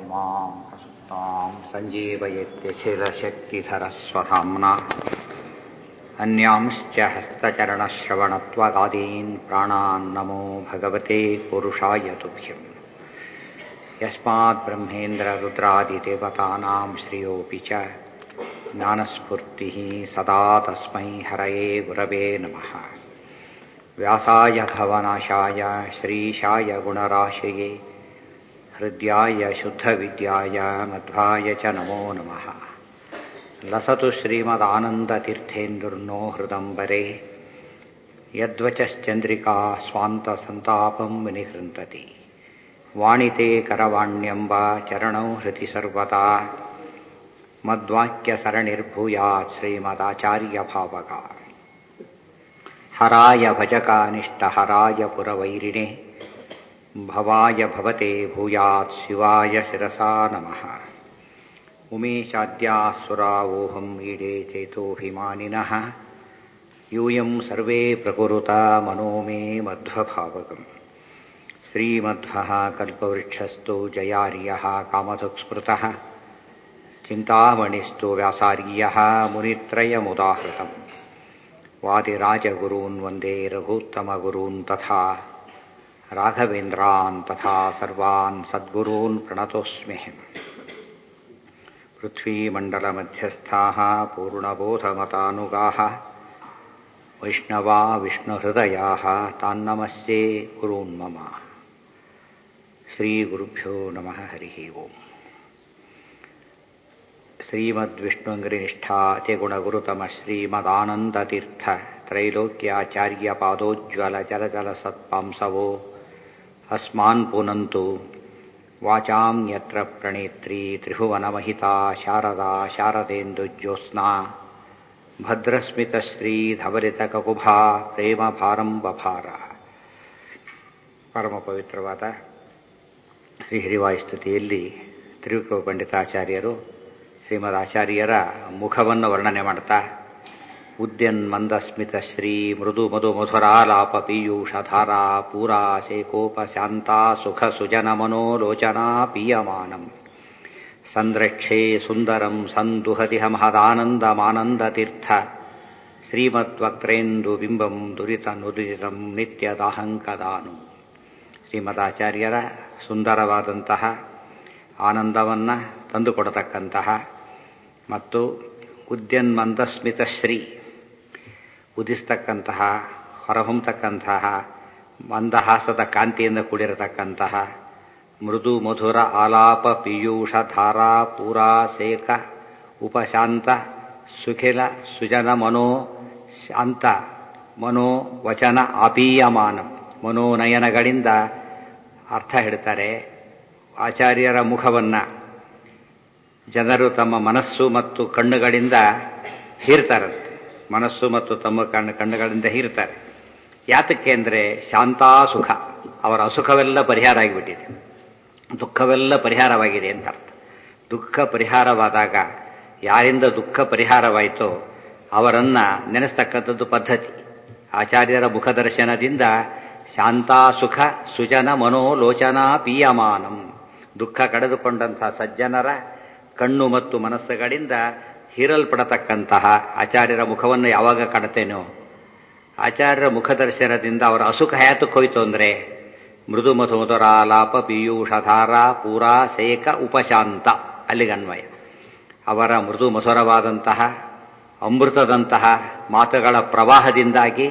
मां प्रसुप्तां सञ्जीवयत्यखिलशक्तिधरस्वधाम्ना अन्यांश्च हस्तचरणश्रवणत्वगादीन् प्राणान् नमो भगवते पुरुषाय तुभ्यम् यस्मात् ब्रह्मेन्द्ररुद्रादिदेवतानां श्रियोऽपि च ज्ञानस्फूर्तिः सदा तस्मै हरये गुरवे नमः व्यासाय भवनाशाय श्रीशाय गुणराशये हृद्याय शुद्धविद्याय मध्वाय च नमो नमः लसतु श्रीमदानन्दतीर्थेन्दुर्नो हृदम्बरे यद्वचश्चन्द्रिका स्वान्तसन्तापं विनिहृन्तति वाणिते करवाण्यम्ब चरणौ हृति सर्वदा मद्वाक्यसरणिर्भूयात् श्रीमदाचार्यभावका हराय भजकानिष्टहराय पुरवैरिणे भवाय भवते भूयात् शिवाय शिरसा नमः उमेशाद्यासुरावोहं ईडे चेतोऽभिमानिनः यूयं सर्वे प्रकुरुता मनो मे मध्वभावकम् श्रीमध्वः कल्पवृक्षस्तु जयार्यः कामधुक्स्मृतः चिन्तामणिस्तु व्यासार्यः मुनित्रयमुदाहृतम् वादिराजगुरून् वन्दे रघूत्तमगुरून् तथा राघवेन्द्रान् तथा सर्वान् सद्गुरून् प्रणतोऽस्म्यहम् पृथ्वीमण्डलमध्यस्थाः पूर्णबोधमतानुगाः वैष्णवा विष्णुहृदयाः तान्नमस्ये गुरून् मम श्रीगुरुभ्यो नमः हरिः ओम् श्रीमद्विष्णुङ्गिरिनिष्ठातिगुणगुरुतमः श्रीमदानन्दतीर्थ त्रैलोक्याचार्यपादोज्ज्वलजलजलसत्पांसवो अस्मान् पुनन्तु वाचां यत्र प्रणेत्री त्रिभुवनमहिता शारदा शारदेन्दुज्योत्स्ना ಭದ್ರಸ್ಮಿತಶ್ರೀಧವರಿತಕಕುಭಾ ಪ್ರೇಮ ಭಾರಂ ಬಭಾರ ಪರಮ ಪವಿತ್ರವಾದ ಶ್ರೀ ಹಿರಿವಾಯುಸ್ತುತಿಯಲ್ಲಿ ತ್ರಿವಿಕ್ರಮ ಪಂಡಿತಾಚಾರ್ಯರು ಶ್ರೀಮದ್ ಆಚಾರ್ಯರ ಮುಖವನ್ನು ವರ್ಣನೆ ಮಾಡ್ತಾ ಉದ್ಯನ್ ಮಂದಸ್ಮಿತ ಶ್ರೀ ಮೃದು ಮಧು ಮಧುರಾಲಾಪ ಪೀಯೂಷಧಾರ ಪೂರಾ ಶೇಕೋಪ ಶಾಂತ ಸುಖ ಸುಜನ ಮನೋಲೋಚನಾ ಪೀಯಮಾನಂ ಸಂದ್ರಕ್ಷೇ ಸುಂದರಂ ಸಂದುಹದಿಹ ಮಹದಾನಂದಮಾನಂದತೀರ್ಥ ಶ್ರೀಮದ್ವಕ್ತ್ರೇಂದು ಬಿಂಬಂ ದುರಿತ ನುದುರಿತಂ ನಿತ್ಯದಾಹಂಕದಾನು ಶ್ರೀಮದಾಚಾರ್ಯರ ಸುಂದರವಾದಂತಹ ಆನಂದವನ್ನು ತಂದುಕೊಡತಕ್ಕಂತಹ ಮತ್ತು ಉದ್ಯನ್ಮಂದಸ್ಮಿತ ಶ್ರೀ ಉದಿಸ್ತಕ್ಕಂತಹ ಹೊರಹೊಮ್ಮತಕ್ಕಂತಹ ಮಂದಹಾಸದ ಕಾಂತಿಯಿಂದ ಕೂಡಿರತಕ್ಕಂತಹ ಮೃದು ಮಧುರ ಆಲಾಪ ಪೀಯೂಷ ಧಾರಾ ಪೂರಾ ಸೇಕ ಉಪಶಾಂತ ಸುಖಿಲ ಸುಜನ ಮನೋ ಶಾಂತ ಮನೋ ವಚನ ಆಪೀಯಮಾನ ಮನೋನಯನಗಳಿಂದ ಅರ್ಥ ಹೇಳ್ತಾರೆ ಆಚಾರ್ಯರ ಮುಖವನ್ನು ಜನರು ತಮ್ಮ ಮನಸ್ಸು ಮತ್ತು ಕಣ್ಣುಗಳಿಂದ ಹೀರ್ತಾರಂತೆ ಮನಸ್ಸು ಮತ್ತು ತಮ್ಮ ಕಣ್ಣು ಕಣ್ಣುಗಳಿಂದ ಹೀರ್ತಾರೆ ಯಾತಕ್ಕೆ ಅಂದರೆ ಶಾಂತಾ ಸುಖ ಅವರ ಅಸುಖವೆಲ್ಲ ಪರಿಹಾರ ಆಗಿಬಿಟ್ಟಿದೆ ದುಃಖವೆಲ್ಲ ಪರಿಹಾರವಾಗಿದೆ ಅಂತ ಅರ್ಥ ದುಃಖ ಪರಿಹಾರವಾದಾಗ ಯಾರಿಂದ ದುಃಖ ಪರಿಹಾರವಾಯಿತೋ ಅವರನ್ನ ನೆನೆಸ್ತಕ್ಕಂಥದ್ದು ಪದ್ಧತಿ ಆಚಾರ್ಯರ ಮುಖದರ್ಶನದಿಂದ ಶಾಂತಾ ಸುಖ ಸುಜನ ಮನೋಲೋಚನಾ ಪೀಯಮಾನಂ ದುಃಖ ಕಳೆದುಕೊಂಡಂತಹ ಸಜ್ಜನರ ಕಣ್ಣು ಮತ್ತು ಮನಸ್ಸುಗಳಿಂದ ಹೀರಲ್ಪಡತಕ್ಕಂತಹ ಆಚಾರ್ಯರ ಮುಖವನ್ನು ಯಾವಾಗ ಕಾಣುತ್ತೇನೋ ಆಚಾರ್ಯರ ಮುಖದರ್ಶನದಿಂದ ಅವರ ಅಸುಖ ಹ್ಯಾತಕ್ಕೆ ಹೋಯಿತು ಅಂದರೆ ಮೃದು ಮಧು ಮಧುರಾಲಾಪ ಪೀಯೂಷಧಾರ ಪೂರಾ ಸೇಕ ಉಪಶಾಂತ ಅಲ್ಲಿಗನ್ವಯ ಅವರ ಮೃದು ಮಧುರವಾದಂತಹ ಅಮೃತದಂತಹ ಮಾತುಗಳ ಪ್ರವಾಹದಿಂದಾಗಿ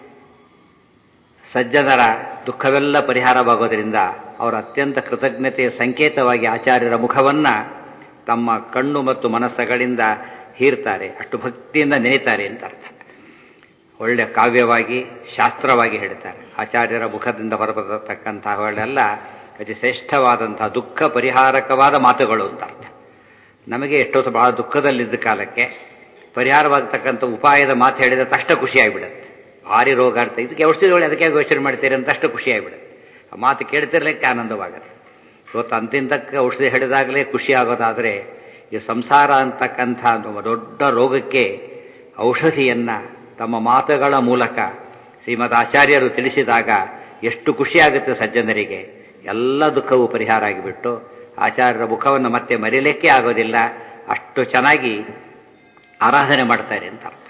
ಸಜ್ಜನರ ದುಃಖವೆಲ್ಲ ಪರಿಹಾರವಾಗೋದರಿಂದ ಅವರ ಅತ್ಯಂತ ಕೃತಜ್ಞತೆಯ ಸಂಕೇತವಾಗಿ ಆಚಾರ್ಯರ ಮುಖವನ್ನು ತಮ್ಮ ಕಣ್ಣು ಮತ್ತು ಮನಸ್ಸುಗಳಿಂದ ಹೀರ್ತಾರೆ ಅಷ್ಟು ಭಕ್ತಿಯಿಂದ ನೆನೆತಾರೆ ಅಂತ ಅರ್ಥ ಒಳ್ಳೆ ಕಾವ್ಯವಾಗಿ ಶಾಸ್ತ್ರವಾಗಿ ಹೇಳ್ತಾರೆ ಆಚಾರ್ಯರ ಮುಖದಿಂದ ಹೊರಬರತಕ್ಕಂತಹಗಳೆಲ್ಲ ಅತಿ ಶ್ರೇಷ್ಠವಾದಂತಹ ದುಃಖ ಪರಿಹಾರಕವಾದ ಮಾತುಗಳು ಅಂತ ಅರ್ಥ ನಮಗೆ ಎಷ್ಟೋ ಬಹಳ ದುಃಖದಲ್ಲಿದ್ದ ಕಾಲಕ್ಕೆ ಪರಿಹಾರವಾಗತಕ್ಕಂಥ ಉಪಾಯದ ಮಾತು ಹೇಳಿದ್ರೆ ತಕ್ಷಣ ಖುಷಿಯಾಗಿಬಿಡುತ್ತೆ ಭಾರಿ ರೋಗ ಅಂತ ಇದಕ್ಕೆ ಔಷಧಿಗಳು ಅದಕ್ಕೆ ಯೋಚನೆ ಮಾಡ್ತೀರಿ ಅಂತ ಅಷ್ಟು ಖುಷಿಯಾಗಿಬಿಡುತ್ತೆ ಆ ಮಾತು ಕೇಳ್ತಿರ್ಲಿಕ್ಕೆ ಆನಂದವಾಗುತ್ತೆ ಇವತ್ತು ಅಂತಿಂತಕ್ಕೆ ಔಷಧಿ ಹೇಳಿದಾಗಲೇ ಖುಷಿ ಆಗೋದಾದರೆ ಈ ಸಂಸಾರ ಅಂತಕ್ಕಂಥ ದೊಡ್ಡ ರೋಗಕ್ಕೆ ಔಷಧಿಯನ್ನ ತಮ್ಮ ಮಾತುಗಳ ಮೂಲಕ ಶ್ರೀಮದ್ ಆಚಾರ್ಯರು ತಿಳಿಸಿದಾಗ ಎಷ್ಟು ಖುಷಿಯಾಗುತ್ತೆ ಸಜ್ಜನರಿಗೆ ಎಲ್ಲ ದುಃಖವೂ ಪರಿಹಾರ ಆಗಿಬಿಟ್ಟು ಆಚಾರ್ಯರ ಮುಖವನ್ನು ಮತ್ತೆ ಮರೆಯಲಿಕ್ಕೆ ಆಗೋದಿಲ್ಲ ಅಷ್ಟು ಚೆನ್ನಾಗಿ ಆರಾಧನೆ ಮಾಡ್ತಾರೆ ಅಂತ ಅರ್ಥ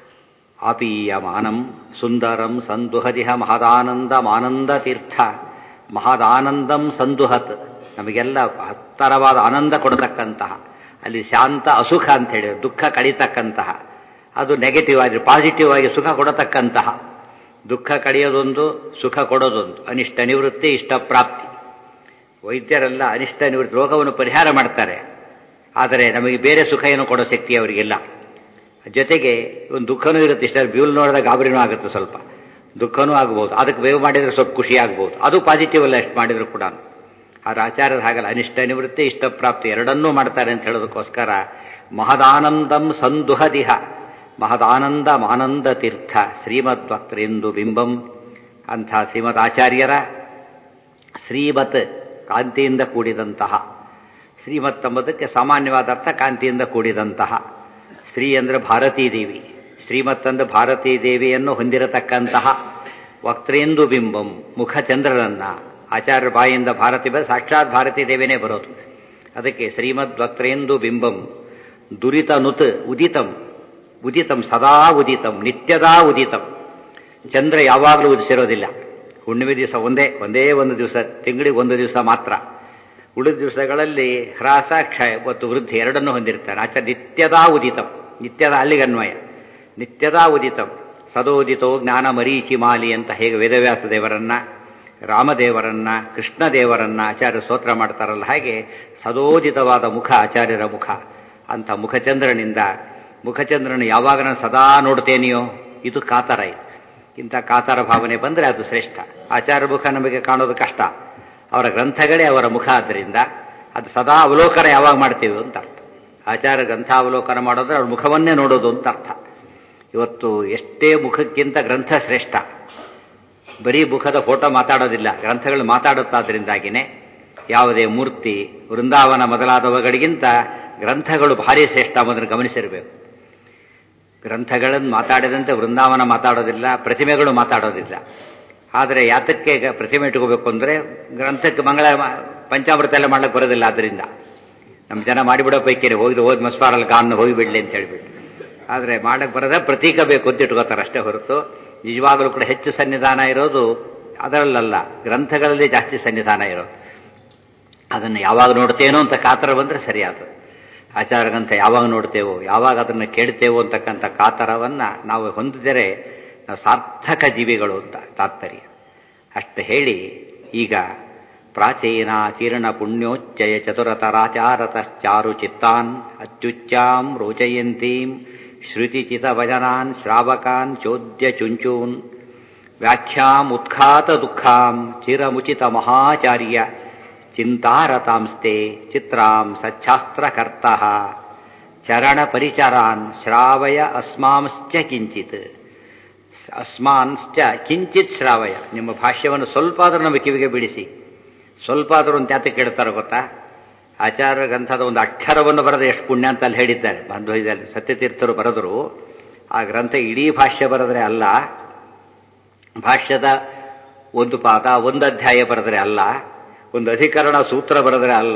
ಆಪೀಯಮಾನಂ ಸುಂದರಂ ಸಂದುಹದಿಹ ಮಹದಾನಂದಮಾನಂದ ತೀರ್ಥ ಮಹದಾನಂದಂ ಸಂದುಹತ್ ನಮಗೆಲ್ಲ ಹತ್ತರವಾದ ಆನಂದ ಕೊಡತಕ್ಕಂತಹ ಅಲ್ಲಿ ಶಾಂತ ಅಸುಖ ಅಂತ ಹೇಳಿ ದುಃಖ ಕಡಿತಕ್ಕಂತಹ ಅದು ನೆಗೆಟಿವ್ ಆಗಿ ಪಾಸಿಟಿವ್ ಆಗಿ ಸುಖ ಕೊಡತಕ್ಕಂತಹ ದುಃಖ ಕಡಿಯೋದೊಂದು ಸುಖ ಕೊಡೋದೊಂದು ಅನಿಷ್ಟ ನಿವೃತ್ತಿ ಇಷ್ಟ ಪ್ರಾಪ್ತಿ ವೈದ್ಯರೆಲ್ಲ ಅನಿಷ್ಟ ನಿವೃತ್ತಿ ರೋಗವನ್ನು ಪರಿಹಾರ ಮಾಡ್ತಾರೆ ಆದರೆ ನಮಗೆ ಬೇರೆ ಸುಖ ಏನು ಕೊಡೋ ಶಕ್ತಿ ಅವರಿಗಿಲ್ಲ ಜೊತೆಗೆ ಒಂದು ದುಃಖನೂ ಇರುತ್ತೆ ಇಷ್ಟ ಬ್ಯೂಲ್ ನೋಡಿದಾಗ ಗಾಬರಿನೂ ಆಗುತ್ತೆ ಸ್ವಲ್ಪ ದುಃಖನೂ ಆಗ್ಬೋದು ಅದಕ್ಕೆ ಬೇವು ಮಾಡಿದ್ರೆ ಸ್ವಲ್ಪ ಖುಷಿ ಆಗ್ಬೋದು ಅದು ಪಾಸಿಟಿವ್ ಅಲ್ಲ ಎಷ್ಟು ಮಾಡಿದ್ರು ಕೂಡ ಆದ್ರೆ ಆಚಾರ್ಯದ ಹಾಗಲ್ಲ ಅನಿಷ್ಟ ನಿವೃತ್ತಿ ಇಷ್ಟ ಪ್ರಾಪ್ತಿ ಎರಡನ್ನೂ ಮಾಡ್ತಾರೆ ಅಂತ ಹೇಳೋದಕ್ಕೋಸ್ಕರ ಮಹದಾನಂದಂ ಸಂದುಹದಿಹ ಮಹದಾನಂದ ಮಾನಂದ ತೀರ್ಥ ಶ್ರೀಮದ್ವಕ್ತರೆಂದು ಬಿಂಬಂ ಅಂಥ ಶ್ರೀಮದ್ ಆಚಾರ್ಯರ ಶ್ರೀಮತ್ ಕಾಂತಿಯಿಂದ ಕೂಡಿದಂತಹ ಶ್ರೀಮತ್ ಎಂಬುದಕ್ಕೆ ಸಾಮಾನ್ಯವಾದ ಅರ್ಥ ಕಾಂತಿಯಿಂದ ಕೂಡಿದಂತಹ ಶ್ರೀ ಅಂದ್ರೆ ಭಾರತೀ ದೇವಿ ಶ್ರೀಮತ್ ಅಂದ್ರೆ ಭಾರತೀ ದೇವಿಯನ್ನು ಹೊಂದಿರತಕ್ಕಂತಹ ವಕ್ತರೇಂದು ಬಿಂಬಂ ಮುಖಚಂದ್ರನನ್ನ ಆಚಾರ್ಯ ಬಾಯಿಂದ ಭಾರತಿ ಬರ ಸಾಕ್ಷಾತ್ ಭಾರತೀ ದೇವಿನೇ ಬರೋದು ಅದಕ್ಕೆ ಶ್ರೀಮದ್ ವಕ್ತರೇಂದು ಬಿಂಬಂ ದುರಿತ ನುತ್ ಉದಿತಂ ಉದಿತಂ ಸದಾ ಉದಿತಂ ನಿತ್ಯದಾ ಉದಿತಂ ಚಂದ್ರ ಯಾವಾಗಲೂ ಉದಿಸಿರೋದಿಲ್ಲ ಹುಣ್ಣಿಮೆ ದಿವಸ ಒಂದೇ ಒಂದೇ ಒಂದು ದಿವಸ ತಿಂಗಳಿಗೆ ಒಂದು ದಿವಸ ಮಾತ್ರ ಉಳಿದ ದಿವಸಗಳಲ್ಲಿ ಹ್ರಾಸ ಕ್ಷಯ ಮತ್ತು ವೃದ್ಧಿ ಎರಡನ್ನೂ ಹೊಂದಿರ್ತಾನೆ ಆಚಾರ್ಯ ನಿತ್ಯದಾ ಉದಿತಂ ನಿತ್ಯದ ಅಲ್ಲಿಗನ್ವಯ ನಿತ್ಯದಾ ಉದಿತಂ ಸದೋದಿತೋ ಜ್ಞಾನ ಮರೀಚಿ ಮಾಲಿ ಅಂತ ಹೇಗೆ ವೇದವ್ಯಾಸ ದೇವರನ್ನ ರಾಮದೇವರನ್ನ ಕೃಷ್ಣ ದೇವರನ್ನ ಆಚಾರ್ಯ ಸ್ತೋತ್ರ ಮಾಡ್ತಾರಲ್ಲ ಹಾಗೆ ಸದೋದಿತವಾದ ಮುಖ ಆಚಾರ್ಯರ ಮುಖ ಅಂತ ಮುಖಚಂದ್ರನಿಂದ ಮುಖಚಂದ್ರನ ಯಾವಾಗ ನಾನು ಸದಾ ನೋಡ್ತೇನೆಯೋ ಇದು ಕಾತರ ಇದು ಇಂಥ ಕಾತರ ಭಾವನೆ ಬಂದರೆ ಅದು ಶ್ರೇಷ್ಠ ಆಚಾರ್ಯ ಮುಖ ನಮಗೆ ಕಾಣೋದು ಕಷ್ಟ ಅವರ ಗ್ರಂಥಗಳೇ ಅವರ ಮುಖ ಆದ್ದರಿಂದ ಅದು ಸದಾ ಅವಲೋಕನ ಯಾವಾಗ ಮಾಡ್ತೀವಿ ಅಂತ ಅರ್ಥ ಆಚಾರ್ಯ ಗ್ರಂಥಾವಲೋಕನ ಮಾಡೋದ್ರೆ ಅವ್ರ ಮುಖವನ್ನೇ ನೋಡೋದು ಅಂತ ಅರ್ಥ ಇವತ್ತು ಎಷ್ಟೇ ಮುಖಕ್ಕಿಂತ ಗ್ರಂಥ ಶ್ರೇಷ್ಠ ಬರೀ ಮುಖದ ಫೋಟೋ ಮಾತಾಡೋದಿಲ್ಲ ಗ್ರಂಥಗಳು ಮಾತಾಡುತ್ತಾದ್ರಿಂದಾಗಿನೇ ಯಾವುದೇ ಮೂರ್ತಿ ವೃಂದಾವನ ಮೊದಲಾದವುಗಳಿಗಿಂತ ಗ್ರಂಥಗಳು ಭಾರಿ ಶ್ರೇಷ್ಠ ಎಂಬುದನ್ನು ಗಮನಿಸಿರಬೇಕು ಗ್ರಂಥಗಳನ್ನು ಮಾತಾಡಿದಂತೆ ವೃಂದಾವನ ಮಾತಾಡೋದಿಲ್ಲ ಪ್ರತಿಮೆಗಳು ಮಾತಾಡೋದಿಲ್ಲ ಆದರೆ ಯಾತಕ್ಕೆ ಪ್ರತಿಮೆ ಇಟ್ಕೋಬೇಕು ಅಂದರೆ ಗ್ರಂಥಕ್ಕೆ ಮಂಗಳ ಪಂಚಾಮೃತ ಎಲ್ಲ ಮಾಡ್ಲಿಕ್ಕೆ ಬರೋದಿಲ್ಲ ಆದ್ದರಿಂದ ನಮ್ಮ ಜನ ಮಾಡಿಬಿಡೋ ಪೈಕಿ ಹೋಗಿದ್ದು ಹೋದ್ ಮಸ್ವಾರಲ್ಲಿ ಗಾನ್ ಹೋಗಿಬಿಡ್ಲಿ ಅಂತ ಹೇಳ್ಬಿಟ್ಟು ಆದರೆ ಮಾಡಕ್ಕೆ ಬರೋದ ಪ್ರತೀಕ ಬೇಕು ಅಂತ ಇಟ್ಕೋತಾರೆ ಅಷ್ಟೇ ಹೊರತು ನಿಜವಾಗಲೂ ಕೂಡ ಹೆಚ್ಚು ಸನ್ನಿಧಾನ ಇರೋದು ಅದರಲ್ಲಲ್ಲ ಗ್ರಂಥಗಳಲ್ಲಿ ಜಾಸ್ತಿ ಸನ್ನಿಧಾನ ಇರೋದು ಅದನ್ನು ಯಾವಾಗ ನೋಡ್ತೇನೋ ಅಂತ ಕಾತರ ಬಂದರೆ ಸರಿಯಾದ ಆಚಾರ ಗ್ರಂಥ ಯಾವಾಗ ನೋಡ್ತೇವೋ ಯಾವಾಗ ಅದನ್ನು ಕೇಳ್ತೇವೋ ಅಂತಕ್ಕಂಥ ಕಾತರವನ್ನು ನಾವು ಹೊಂದಿದರೆ ನಾವು ಸಾರ್ಥಕ ಜೀವಿಗಳು ಅಂತ ತಾತ್ಪರ್ಯ ಅಷ್ಟು ಹೇಳಿ ಈಗ ಪ್ರಾಚೀನ ಚೀರ್ಣ ಪುಣ್ಯೋಚ್ಚಯ ಚತುರತರಾಚಾರತಶ್ಚಾರು ಚಿತ್ತಾನ್ ಅತ್ಯುಚ್ಚಾಂ ರೋಚಯಂತೀಂ ಶ್ರುತಿಚಿತ ಭಜನಾನ್ ಶ್ರಾವಕಾನ್ ಚೋದ್ಯ ಚುಂಚೂನ್ ವ್ಯಾಖ್ಯಾಂ ಉತ್ಖಾತ ದುಃಖಾಂ ಚಿರಮುಚಿತ ಮಹಾಚಾರ್ಯ ಚಿಂತಾರತಾಂಸ್ತೆ ಚಿತ್ರಾಂ ಸಚ್ಛಾಸ್ತ್ರಕರ್ತ ಚರಣ ಪರಿಚರಾನ್ ಶ್ರಾವಯ ಅಸ್ಮಾಂಶ್ಚ ಕಿಂಚಿತ್ ಅಸ್ಮಾನ್ಶ್ಚ ಕಿಂಚಿತ್ ಶ್ರಾವಯ ನಿಮ್ಮ ಭಾಷ್ಯವನ್ನು ಸ್ವಲ್ಪ ಆದರೂ ನಮ್ಮ ಕಿವಿಗೆ ಬಿಡಿಸಿ ಸ್ವಲ್ಪ ಆದರೂ ಒಂದು ತ್ಯಾತ ಕೇಳ್ತಾರೆ ಗೊತ್ತಾ ಆಚಾರ್ಯ ಗ್ರಂಥದ ಒಂದು ಅಕ್ಷರವನ್ನು ಬರೆದ ಎಷ್ಟು ಪುಣ್ಯ ಅಂತ ಅಲ್ಲಿ ಹೇಳಿದ್ದಾರೆ ಬಂಧುದಲ್ಲಿ ಸತ್ಯತೀರ್ಥರು ಬರೆದರು ಆ ಗ್ರಂಥ ಇಡೀ ಭಾಷ್ಯ ಬರೆದ್ರೆ ಅಲ್ಲ ಭಾಷ್ಯದ ಒಂದು ಪಾದ ಒಂದು ಅಧ್ಯಾಯ ಬರೆದ್ರೆ ಅಲ್ಲ ಒಂದು ಅಧಿಕರಣ ಸೂತ್ರ ಬರೆದ್ರೆ ಅಲ್ಲ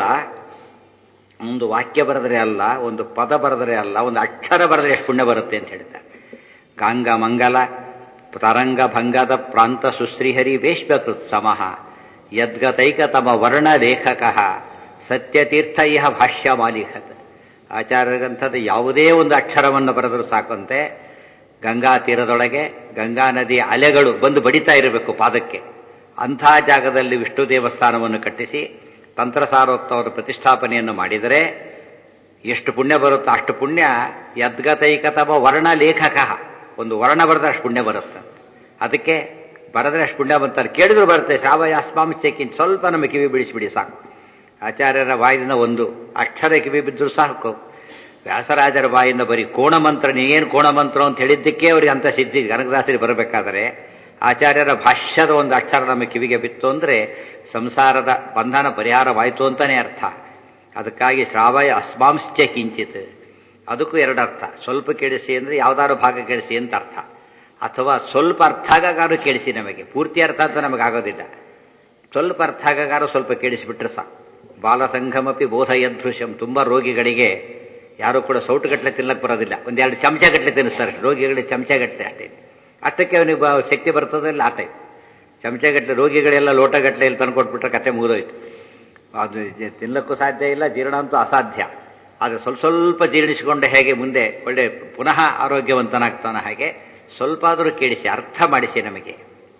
ಒಂದು ವಾಕ್ಯ ಬರೆದ್ರೆ ಅಲ್ಲ ಒಂದು ಪದ ಬರೆದ್ರೆ ಅಲ್ಲ ಒಂದು ಅಕ್ಷರ ಬರೆದ್ರೆ ಎಷ್ಟು ಪುಣ್ಯ ಬರುತ್ತೆ ಅಂತ ಹೇಳ್ತಾರೆ ಗಾಂಗ ಮಂಗಲ ತರಂಗ ಭಂಗದ ಪ್ರಾಂತ ಸುಶ್ರೀಹರಿ ವೇಶ್ಮಕೃತ್ ಸಮಃ ಯದ್ಗತೈಕತಮ ವರ್ಣ ಲೇಖಕ ಸತ್ಯತೀರ್ಥ ಇಹ ಭಾಷ್ಯ ಮಾಲಿಖತ್ ಆಚಾರ್ಯ ಗ್ರಂಥದ ಯಾವುದೇ ಒಂದು ಅಕ್ಷರವನ್ನು ಬರೆದರೂ ಸಾಕಂತೆ ಗಂಗಾ ತೀರದೊಳಗೆ ಗಂಗಾ ನದಿಯ ಅಲೆಗಳು ಬಂದು ಬಡಿತಾ ಇರಬೇಕು ಪಾದಕ್ಕೆ ಅಂಥ ಜಾಗದಲ್ಲಿ ವಿಷ್ಣು ದೇವಸ್ಥಾನವನ್ನು ಕಟ್ಟಿಸಿ ತಂತ್ರಸಾರೋಕ್ತವರ ಪ್ರತಿಷ್ಠಾಪನೆಯನ್ನು ಮಾಡಿದರೆ ಎಷ್ಟು ಪುಣ್ಯ ಬರುತ್ತೋ ಅಷ್ಟು ಪುಣ್ಯ ಯದ್ಗತೈಕತಮ ವರ್ಣ ಲೇಖಕ ಒಂದು ವರ್ಣ ಬರೆದ್ರೆ ಅಷ್ಟು ಪುಣ್ಯ ಬರುತ್ತೆ ಅದಕ್ಕೆ ಬರೆದ್ರೆ ಅಷ್ಟು ಪುಣ್ಯ ಬಂತಾರೆ ಕೇಳಿದ್ರು ಬರುತ್ತೆ ಶ್ರಾವಯ ಅಸ್ಮಾಂಶಕ್ಕಿಂತ ಸ್ವಲ್ಪ ನಮಗೆ ಕಿವಿ ಬಿಡಿಸಿಬಿಡಿ ಸಾಕು ಆಚಾರ್ಯರ ಬಾಯಿಂದ ಒಂದು ಅಕ್ಷರ ಕಿವಿ ಬಿದ್ದರೂ ಸಾಕು ವ್ಯಾಸರಾಜರ ಬಾಯಿಂದ ಬರೀ ಕೋಣಮಂತ್ರ ನೀವೇನು ಕೋಣಮಂತ್ರ ಅಂತ ಹೇಳಿದ್ದಕ್ಕೆ ಅವರಿಗೆ ಅಂತ ಸಿದ್ಧಿ ಕನಕದಾಸರಿ ಬರಬೇಕಾದರೆ ಆಚಾರ್ಯರ ಭಾಷ್ಯದ ಒಂದು ಅಕ್ಷರ ನಮ್ಮ ಕಿವಿಗೆ ಬಿತ್ತು ಅಂದರೆ ಸಂಸಾರದ ಬಂಧನ ಪರಿಹಾರವಾಯಿತು ಅಂತಾನೆ ಅರ್ಥ ಅದಕ್ಕಾಗಿ ಶ್ರಾವಯ ಅಸ್ಮಾಂಶ್ಚ ಕಿಂಚಿತ್ ಅದಕ್ಕೂ ಎರಡು ಅರ್ಥ ಸ್ವಲ್ಪ ಕೇಳಿಸಿ ಅಂದರೆ ಯಾವ್ದಾದ್ರು ಭಾಗ ಕೇಳಿಸಿ ಅಂತ ಅರ್ಥ ಅಥವಾ ಸ್ವಲ್ಪ ಅರ್ಥ ಆಗಾರು ಕೇಳಿಸಿ ನಮಗೆ ಪೂರ್ತಿ ಅರ್ಥ ಅಂತ ನಮಗಾಗೋದಿಲ್ಲ ಸ್ವಲ್ಪ ಅರ್ಥ ಆಗಾರು ಸ್ವಲ್ಪ ಕೇಳಿಸಿಬಿಟ್ರೆ ಸಾಕು ಬಾಲಸಂಘಮಪಿ ಬೋಧಯದೃಶ್ಯಂ ತುಂಬ ರೋಗಿಗಳಿಗೆ ಯಾರು ಕೂಡ ಸೌಟುಗಟ್ಟಲೆ ತಿನ್ನಕ್ಕೆ ಬರೋದಿಲ್ಲ ಒಂದೆರಡು ಚಮಚಗಟ್ಟಲೆ ತಿನ್ನಿಸ್ತಾರೆ ರೋಗಿಗಳಿಗೆ ಚಮಚಗಟ್ಟಲೆ ಅಷ್ಟೇ ಅಷ್ಟಕ್ಕೆ ಅವನಿಗೆ ಬ- ಶಕ್ತಿ ಬರ್ತದಿಲ್ಲ ಆ ಟೈಪ್ ಚಮಚಗಟ್ಟಲೆ ರೋಗಿಗಳೆಲ್ಲ ಲೋಟಗಟ್ಟಲೆ ಇಲ್ಲಿ ತಂದ್ಕೊಟ್ಬಿಟ್ರೆ ಕತೆ ಮುಗಿದೋಯ್ತು ಅದು ಜ- ತಿನ್ನಕ್ಕೂ ಸಾಧ್ಯ ಇಲ್ಲ ಜೀರ್ಣ ಅಂತೂ ಅಸಾಧ್ಯ ಆದರೆ ಸ್ವಲ್ಪ ಸ್ವಲ್ಪ ಜೀರ್ಣಿಸಿಕೊಂಡು ಹೇಗೆ ಮುಂದೆ ಒಳ್ಳೆ ಪುನಃ ಆರೋಗ್ಯವಂತನಾಗ್ತಾನೆ ಹಾಗೆ ಸ್ವಲ್ಪ ಆದರೂ ಕೇಳಿಸಿ ಅರ್ಥ ಮಾಡಿಸಿ ನಮಗೆ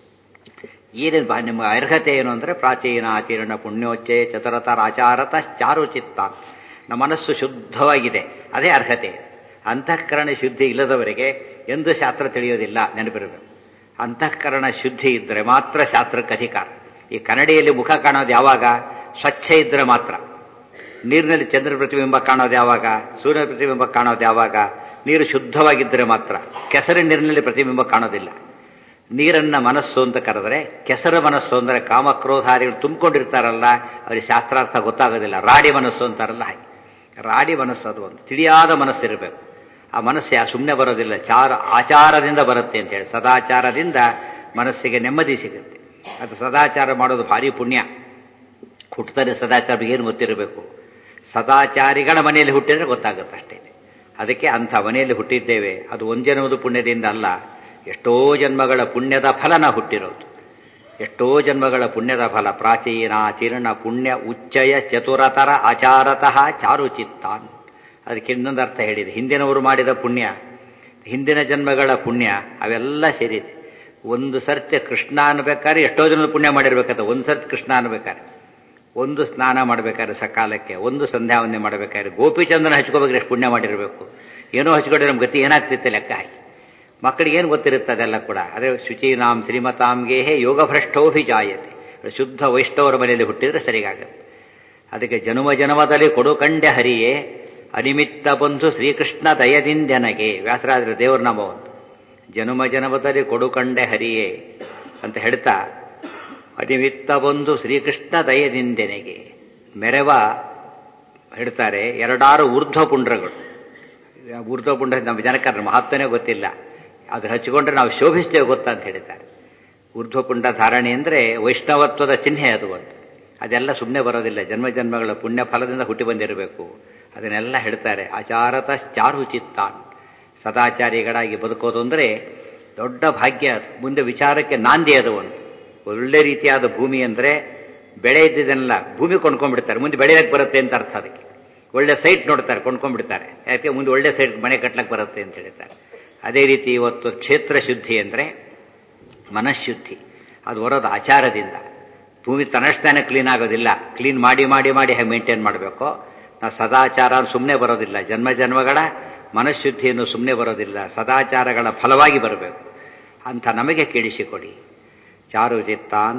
ಏನೇನು ಬಾ ನಿಮ್ಮ ಅರ್ಹತೆ ಏನು ಅಂದರೆ ಪ್ರಾಚೀನ ಆಚರಣ ಪುಣ್ಯೋಚ್ಚೆ ಚತುರತರ ಆಚಾರತ ಚಾರುಚಿತ್ತ ನಮ್ಮ ಮನಸ್ಸು ಶುದ್ಧವಾಗಿದೆ ಅದೇ ಅರ್ಹತೆ ಅಂತಃಕರಣ ಶುದ್ಧಿ ಇಲ್ಲದವರಿಗೆ ಎಂದು ಶಾಸ್ತ್ರ ತಿಳಿಯೋದಿಲ್ಲ ನೆನಪಿರಬೇಕು ಅಂತಃಕರಣ ಶುದ್ಧಿ ಇದ್ದರೆ ಮಾತ್ರ ಶಾಸ್ತ್ರಕ್ಕೆ ಅಧಿಕಾರ ಈ ಕನ್ನಡಿಯಲ್ಲಿ ಮುಖ ಕಾಣೋದು ಯಾವಾಗ ಸ್ವಚ್ಛ ಇದ್ದರೆ ಮಾತ್ರ ನೀರಿನಲ್ಲಿ ಚಂದ್ರ ಪ್ರತಿಬಿಂಬ ಕಾಣೋದು ಯಾವಾಗ ಸೂರ್ಯ ಪ್ರತಿಬಿಂಬ ಕಾಣೋದು ಯಾವಾಗ ನೀರು ಶುದ್ಧವಾಗಿದ್ದರೆ ಮಾತ್ರ ಕೆಸರಿನ ನೀರಿನಲ್ಲಿ ಪ್ರತಿಬಿಂಬ ಕಾಣೋದಿಲ್ಲ ನೀರನ್ನ ಮನಸ್ಸು ಅಂತ ಕರೆದ್ರೆ ಕೆಸರು ಮನಸ್ಸು ಅಂದರೆ ಕಾಮಕ್ರೋಧಾರಿಗಳು ತುಂಬಿಕೊಂಡಿರ್ತಾರಲ್ಲ ಅವರಿಗೆ ಶಾಸ್ತ್ರಾರ್ಥ ಗೊತ್ತಾಗೋದಿಲ್ಲ ರಾಡಿ ಮನಸ್ಸು ಅಂತಾರಲ್ಲ ಹಾಗೆ ರಾಡಿ ಮನಸ್ಸು ಅದು ಒಂದು ತಿಳಿಯಾದ ಮನಸ್ಸಿರಬೇಕು ಆ ಮನಸ್ಸು ಯಾ ಸುಮ್ಮನೆ ಬರೋದಿಲ್ಲ ಚಾರ ಆಚಾರದಿಂದ ಬರುತ್ತೆ ಅಂತ ಹೇಳಿ ಸದಾಚಾರದಿಂದ ಮನಸ್ಸಿಗೆ ನೆಮ್ಮದಿ ಸಿಗುತ್ತೆ ಅದು ಸದಾಚಾರ ಮಾಡೋದು ಭಾರಿ ಪುಣ್ಯ ಹುಟ್ಟುತ್ತಾರೆ ಸದಾಚಾರ ಏನು ಗೊತ್ತಿರಬೇಕು ಸದಾಚಾರಿಗಳ ಮನೆಯಲ್ಲಿ ಹುಟ್ಟಿದ್ರೆ ಗೊತ್ತಾಗುತ್ತೆ ಅಷ್ಟೇ ಅದಕ್ಕೆ ಅಂಥ ಮನೆಯಲ್ಲಿ ಹುಟ್ಟಿದ್ದೇವೆ ಅದು ಒಂದು ಜನ್ಮದ ಪುಣ್ಯದಿಂದ ಅಲ್ಲ ಎಷ್ಟೋ ಜನ್ಮಗಳ ಪುಣ್ಯದ ಫಲ ನಾವು ಹುಟ್ಟಿರೋದು ಎಷ್ಟೋ ಜನ್ಮಗಳ ಪುಣ್ಯದ ಫಲ ಪ್ರಾಚೀನ ಚಿರಣ ಪುಣ್ಯ ಉಚ್ಚಯ ಚತುರತರ ಆಚಾರತಃ ಚಾರುಚಿತ್ತಾನ್ ಅದಕ್ಕೆ ಇನ್ನೊಂದು ಅರ್ಥ ಹೇಳಿದೆ ಹಿಂದಿನವರು ಮಾಡಿದ ಪುಣ್ಯ ಹಿಂದಿನ ಜನ್ಮಗಳ ಪುಣ್ಯ ಅವೆಲ್ಲ ಸೇರಿದೆ ಒಂದು ಸರ್ತಿ ಕೃಷ್ಣ ಅನ್ಬೇಕಾದ್ರೆ ಎಷ್ಟೋ ಜನದ ಪುಣ್ಯ ಮಾಡಿರ್ಬೇಕಂತ ಒಂದು ಸರ್ತಿ ಕೃಷ್ಣ ಅನ್ಬೇಕಾದ್ರೆ ಒಂದು ಸ್ನಾನ ಮಾಡಬೇಕಾದ್ರೆ ಸಕಾಲಕ್ಕೆ ಒಂದು ಸಂಧ್ಯಾ ವಂದನೆ ಮಾಡಬೇಕಾದ್ರೆ ಗೋಪಿಚಂದನ ಹಚ್ಕೋಬೇಕಾದ್ರೆ ಎಷ್ಟು ಪುಣ್ಯ ಮಾಡಿರಬೇಕು ಏನೋ ಹಚ್ಕೊಂಡ್ರೆ ನಮ್ಮ ಗತಿ ಏನಾಗ್ತಿತ್ತೆ ಲೆಕ್ಕ ಹಾಕಿ ಮಕ್ಕಳಿಗೆ ಏನು ಗೊತ್ತಿರುತ್ತೆ ಅದೆಲ್ಲ ಕೂಡ ಅದೇ ಶುಚೀನಾಂ ಶ್ರೀಮತಾಂಗೇಹೇ ಯೋಗಭ್ರಷ್ಟೋಭಿಜಾಯತೆ ಶುದ್ಧ ವೈಷ್ಣವರ ಮನೆಯಲ್ಲಿ ಹುಟ್ಟಿದ್ರೆ ಸರಿಗಾಗತ್ತೆ ಅದಕ್ಕೆ ಜನುಮ ಜನ್ಮದಲ್ಲಿ ಕೊಡು ಕಂಡೆ ಹರಿಯೇ ಅನಿಮಿತ್ತ ಬಂಧು ಶ್ರೀಕೃಷ್ಣ ದಯದಿಂದೆನಗೆ ವ್ಯಾಸರಾಜರ ದೇವರ ನಾಮ ಒಂದು ಜನುಮ ಜನ್ಮದಲ್ಲಿ ಕೊಡು ಕಂಡೆ ಹರಿಯೇ ಅಂತ ಹೇಳ್ತಾ ಅನಿಮಿತ್ತ ಬಂಧು ಶ್ರೀಕೃಷ್ಣ ದಯದಿಂದೆನೆಗೆ ಮೆರವ ಹೇಳ್ತಾರೆ ಎರಡಾರು ಊರ್ಧ್ವ ಪುಂಡ್ರಗಳು ಊರ್ಧ್ವ ಪುಂಡ್ರ ನಮ್ಮ ಜನಕರ ಮಹತ್ವನೇ ಗೊತ್ತಿಲ್ಲ ಅದು ಹಚ್ಚಿಕೊಂಡ್ರೆ ನಾವು ಶೋಭಿಸ್ತೇವೆ ಗೊತ್ತಾ ಅಂತ ಹೇಳಿದ್ದಾರೆ ಊರ್ಧ್ವಪುಂಡ ಧಾರಣೆ ಅಂದರೆ ವೈಷ್ಣವತ್ವದ ಚಿಹ್ನೆ ಅದು ಒಂದು ಅದೆಲ್ಲ ಸುಮ್ಮನೆ ಬರೋದಿಲ್ಲ ಜನ್ಮ ಜನ್ಮಗಳ ಪುಣ್ಯ ಫಲದಿಂದ ಹುಟ್ಟಿ ಬಂದಿರಬೇಕು ಅದನ್ನೆಲ್ಲ ಹೇಳ್ತಾರೆ ಆಚಾರತ ಚಾರು ಚಿತ್ತಾನ್ ಸದಾಚಾರಿಗಳಾಗಿ ಬದುಕೋದು ಅಂದರೆ ದೊಡ್ಡ ಭಾಗ್ಯ ಅದು ಮುಂದೆ ವಿಚಾರಕ್ಕೆ ನಾಂದಿ ಅದು ಒಂದು ಒಳ್ಳೆ ರೀತಿಯಾದ ಭೂಮಿ ಅಂದರೆ ಬೆಳೆ ಇದ್ದಿದ್ದನ್ನೆಲ್ಲ ಭೂಮಿ ಕೊಂಡ್ಕೊಂಡ್ಬಿಡ್ತಾರೆ ಮುಂದೆ ಬೆಳೆಯಕ್ಕೆ ಬರುತ್ತೆ ಅಂತ ಅರ್ಥ ಅದಕ್ಕೆ ಒಳ್ಳೆ ಸೈಟ್ ನೋಡ್ತಾರೆ ಕೊಂಡ್ಕೊಂಡ್ಬಿಡ್ತಾರೆ ಯಾಕೆ ಮುಂದೆ ಒಳ್ಳೆ ಸೈಟ್ ಮನೆ ಕಟ್ಲಕ್ಕೆ ಬರುತ್ತೆ ಅಂತ ಹೇಳ್ತಾರೆ ಅದೇ ರೀತಿ ಇವತ್ತು ಕ್ಷೇತ್ರ ಶುದ್ಧಿ ಅಂದರೆ ಮನಃಶುದ್ಧಿ ಅದು ಬರೋದು ಆಚಾರದಿಂದ ಭೂಮಿ ತನ್ನಷ್ಟಾನೆ ಕ್ಲೀನ್ ಆಗೋದಿಲ್ಲ ಕ್ಲೀನ್ ಮಾಡಿ ಮಾಡಿ ಮಾಡಿ ಹೇಗೆ ಮೇಂಟೈನ್ ಮಾಡಬೇಕು ನಾವು ಸದಾಚಾರ ಸುಮ್ಮನೆ ಬರೋದಿಲ್ಲ ಜನ್ಮ ಜನ್ಮಗಳ ಮನಃಶುದ್ಧಿಯನ್ನು ಸುಮ್ಮನೆ ಬರೋದಿಲ್ಲ ಸದಾಚಾರಗಳ ಫಲವಾಗಿ ಬರಬೇಕು ಅಂತ ನಮಗೆ ಕೇಳಿಸಿಕೊಡಿ ಚಾರು ಚಿತ್ತಾನ್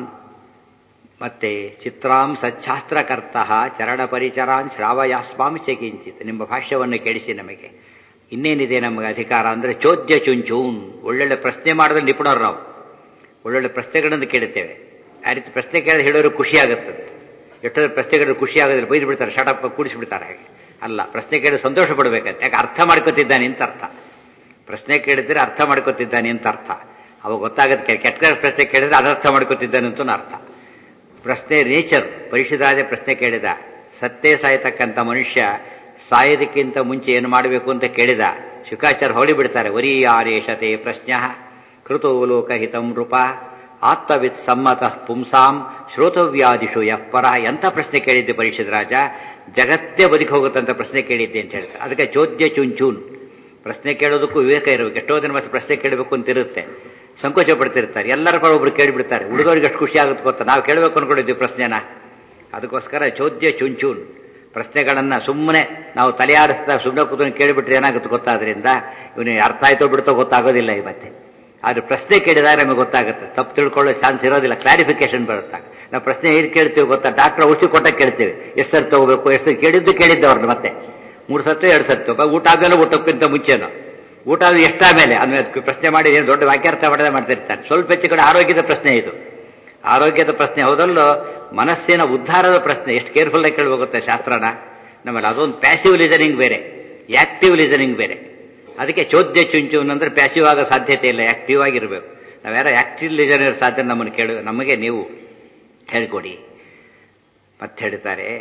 ಮತ್ತೆ ಚಿತ್ರಾಂ ಸಚ್ಛಾಸ್ತ್ರಕರ್ತ ಚರಣ ಪರಿಚರಾನ್ ಶ್ರಾವಯಾಸ್ವಾಂ ಕಿಂಚಿತ್ ನಿಮ್ಮ ಭಾಷ್ಯವನ್ನು ಕೇಳಿಸಿ ನಮಗೆ ಇನ್ನೇನಿದೆ ನಮಗೆ ಅಧಿಕಾರ ಅಂದರೆ ಚೋದ್ಯ ಚುಂಚೂನ್ ಒಳ್ಳೊಳ್ಳೆ ಪ್ರಶ್ನೆ ಮಾಡಿದ್ರೆ ನಿಪುಣರು ನಾವು ಒಳ್ಳೊಳ್ಳೆ ಪ್ರಶ್ನೆಗಳನ್ನು ಕೇಳುತ್ತೇವೆ ಆ ರೀತಿ ಪ್ರಶ್ನೆ ಕೇಳಿದ್ರೆ ಹೇಳೋರು ಖುಷಿ ಆಗುತ್ತೆ ಎಷ್ಟೋ ಪ್ರಶ್ನೆಗಳು ಖುಷಿ ಆಗೋದಿಲ್ಲ ಬೈದು ಬಿಡ್ತಾರೆ ಶಟಪ್ ಕೂಡಿಸ್ಬಿಡ್ತಾರೆ ಹಾಗೆ ಅಲ್ಲ ಪ್ರಶ್ನೆ ಕೇಳಿ ಸಂತೋಷ ಪಡಬೇಕಂತೆ ಯಾಕೆ ಅರ್ಥ ಮಾಡ್ಕೊತಿದ್ದಾನೆ ಅಂತ ಅರ್ಥ ಪ್ರಶ್ನೆ ಕೇಳಿದ್ರೆ ಅರ್ಥ ಮಾಡ್ಕೊತಿದ್ದಾನೆ ಅಂತ ಅರ್ಥ ಅವಾಗ ಗೊತ್ತಾಗುತ್ತೆ ಕೆಟ್ಟ ಪ್ರಶ್ನೆ ಕೇಳಿದ್ರೆ ಅದರ್ಥ ಮಾಡ್ಕೊತಿದ್ದಾನೆ ಅಂತೂ ಅರ್ಥ ಪ್ರಶ್ನೆ ನೇಚರ್ ಪರಿಶುದ್ಧರಾಜ ಪ್ರಶ್ನೆ ಕೇಳಿದ ಸತ್ತೇ ಸಾಯ್ತಕ್ಕಂಥ ಮನುಷ್ಯ ಸಾಯೋದಕ್ಕಿಂತ ಮುಂಚೆ ಏನು ಮಾಡಬೇಕು ಅಂತ ಕೇಳಿದ ಶುಕಾಚಾರ್ಯ ಹೊಳಿ ಬಿಡ್ತಾರೆ ವರೀಯಾರೇಷತೆ ಪ್ರಶ್ನ ಕೃತೋ ಲೋಕಹಿತಂ ನೃಪ ಆತ್ಮವಿತ್ ಸಮ್ಮತ ಪುಂಸಾಂ ಶ್ರೋತವ್ಯಾದಿಷು ಯಪ್ಪರ ಎಂಥ ಪ್ರಶ್ನೆ ಕೇಳಿದ್ದೆ ಪರೀಕ್ಷಿತ ರಾಜ ಜಗತ್ತೇ ಬದುಕಿ ಹೋಗುತ್ತಂತ ಪ್ರಶ್ನೆ ಕೇಳಿದ್ದೆ ಅಂತ ಹೇಳ್ತಾರೆ ಅದಕ್ಕೆ ಚೋದ್ಯ ಚುಂಚೂನ್ ಪ್ರಶ್ನೆ ಕೇಳೋದಕ್ಕೂ ವಿವೇಕ ಇರಬೇಕು ಎಷ್ಟೋ ಜನ ಮತ್ತೆ ಪ್ರಶ್ನೆ ಕೇಳಬೇಕು ಅಂತ ಇರುತ್ತೆ ಸಂಕೋಚ ಪಡ್ತಿರ್ತಾರೆ ಎಲ್ಲರ ಕೂಡ ಒಬ್ರು ಕೇಳಿಬಿಡ್ತಾರೆ ಹುಡುಗರಿಗೆ ಎಷ್ಟು ಖುಷಿ ಆಗುತ್ತೆ ಗೊತ್ತಾ ನಾವು ಕೇಳಬೇಕು ಅನ್ಕೊಂಡಿದ್ವಿ ಪ್ರಶ್ನೆನ ಅದಕ್ಕೋಸ್ಕರ ಚೋದ್ಯ ಚುಂಚೂನ್ ಪ್ರಶ್ನೆಗಳನ್ನ ಸುಮ್ಮನೆ ನಾವು ತಲೆಯಾಡಿಸ್ತಾ ಸುಮ್ಮನೆ ಕೂತ್ಕೊಂಡು ಕೇಳಿಬಿಟ್ರೆ ಏನಾಗುತ್ತೆ ಗೊತ್ತಾದ್ರಿಂದ ಇವನಿಗೆ ಅರ್ಥ ಆಯ್ತೋ ಬಿಡ್ತೋ ಗೊತ್ತಾಗೋದಿಲ್ಲ ಈ ಮತ್ತೆ ಆದ್ರೆ ಪ್ರಶ್ನೆ ಕೇಳಿದಾಗ ನಮಗೆ ಗೊತ್ತಾಗುತ್ತೆ ತಪ್ಪು ತಿಳ್ಕೊಳ್ಳೋ ಚಾನ್ಸ್ ಇರೋದಿಲ್ಲ ಕ್ಲಾರಿಫಿಕೇಶನ್ ಬರುತ್ತೆ ನಾವು ಪ್ರಶ್ನೆ ಏನು ಕೇಳ್ತೀವಿ ಗೊತ್ತಾ ಡಾಕ್ಟರ್ ಔಷಧಿ ಕೊಟ್ಟ ಕೇಳ್ತೀವಿ ಎಷ್ಟು ಸರ್ ತಗೋಬೇಕು ಎಷ್ಟು ಕೇಳಿದ್ದು ಕೇಳಿದ್ದವ್ರನ್ನ ಮತ್ತೆ ಮೂರು ಸತ್ತು ಎರಡು ಸತ್ತು ಊಟ ಆದ್ಮೇಲೆ ಊಟಕ್ಕಿಂತ ಮುಂಚೆನು ಊಟ ಆದ್ರೆ ಎಷ್ಟಾದ್ಮೇಲೆ ಆದ್ಮೇಲೆ ಪ್ರಶ್ನೆ ಮಾಡಿ ಏನು ದೊಡ್ಡ ವಾಕ್ಯಾರ್ಥ ಮಾಡದೆ ಮಾಡ್ತಿರ್ತಾನೆ ಸ್ವಲ್ಪ ಹೆಚ್ಚು ಕಡೆ ಆರೋಗ್ಯದ ಪ್ರಶ್ನೆ ಇದು ಆರೋಗ್ಯದ ಪ್ರಶ್ನೆ ಹೌದಲ್ಲೋ ಮನಸ್ಸಿನ ಉದ್ಧಾರದ ಪ್ರಶ್ನೆ ಎಷ್ಟು ಕೇರ್ಫುಲ್ ಆಗಿ ಕೇಳಬೇಕಾಗುತ್ತೆ ಶಾಸ್ತ್ರನ ನಮ್ಮಲ್ಲಿ ಅದೊಂದು ಪ್ಯಾಸಿವ್ ಲಿಸನಿಂಗ್ ಬೇರೆ ಆಕ್ಟಿವ್ ಲಿಸನಿಂಗ್ ಬೇರೆ ಅದಕ್ಕೆ ಚೋದ್ಯ ಚುಂಚುನ್ ಅಂದ್ರೆ ಪ್ಯಾಸಿವ್ ಆಗೋ ಸಾಧ್ಯತೆ ಇಲ್ಲ ಆಕ್ಟಿವ್ ಆಗಿರಬೇಕು ನಾವ್ಯಾರೋ ಆಕ್ಟಿವ್ ಲಿಸನರ್ ಸಾಧ್ಯ ನಮ್ಮನ್ನು ಕೇಳು ನಮಗೆ ನೀವು ಹೇಳ್ಕೊಡಿ ಮತ್ತೆ ಹೇಳ್ತಾರೆ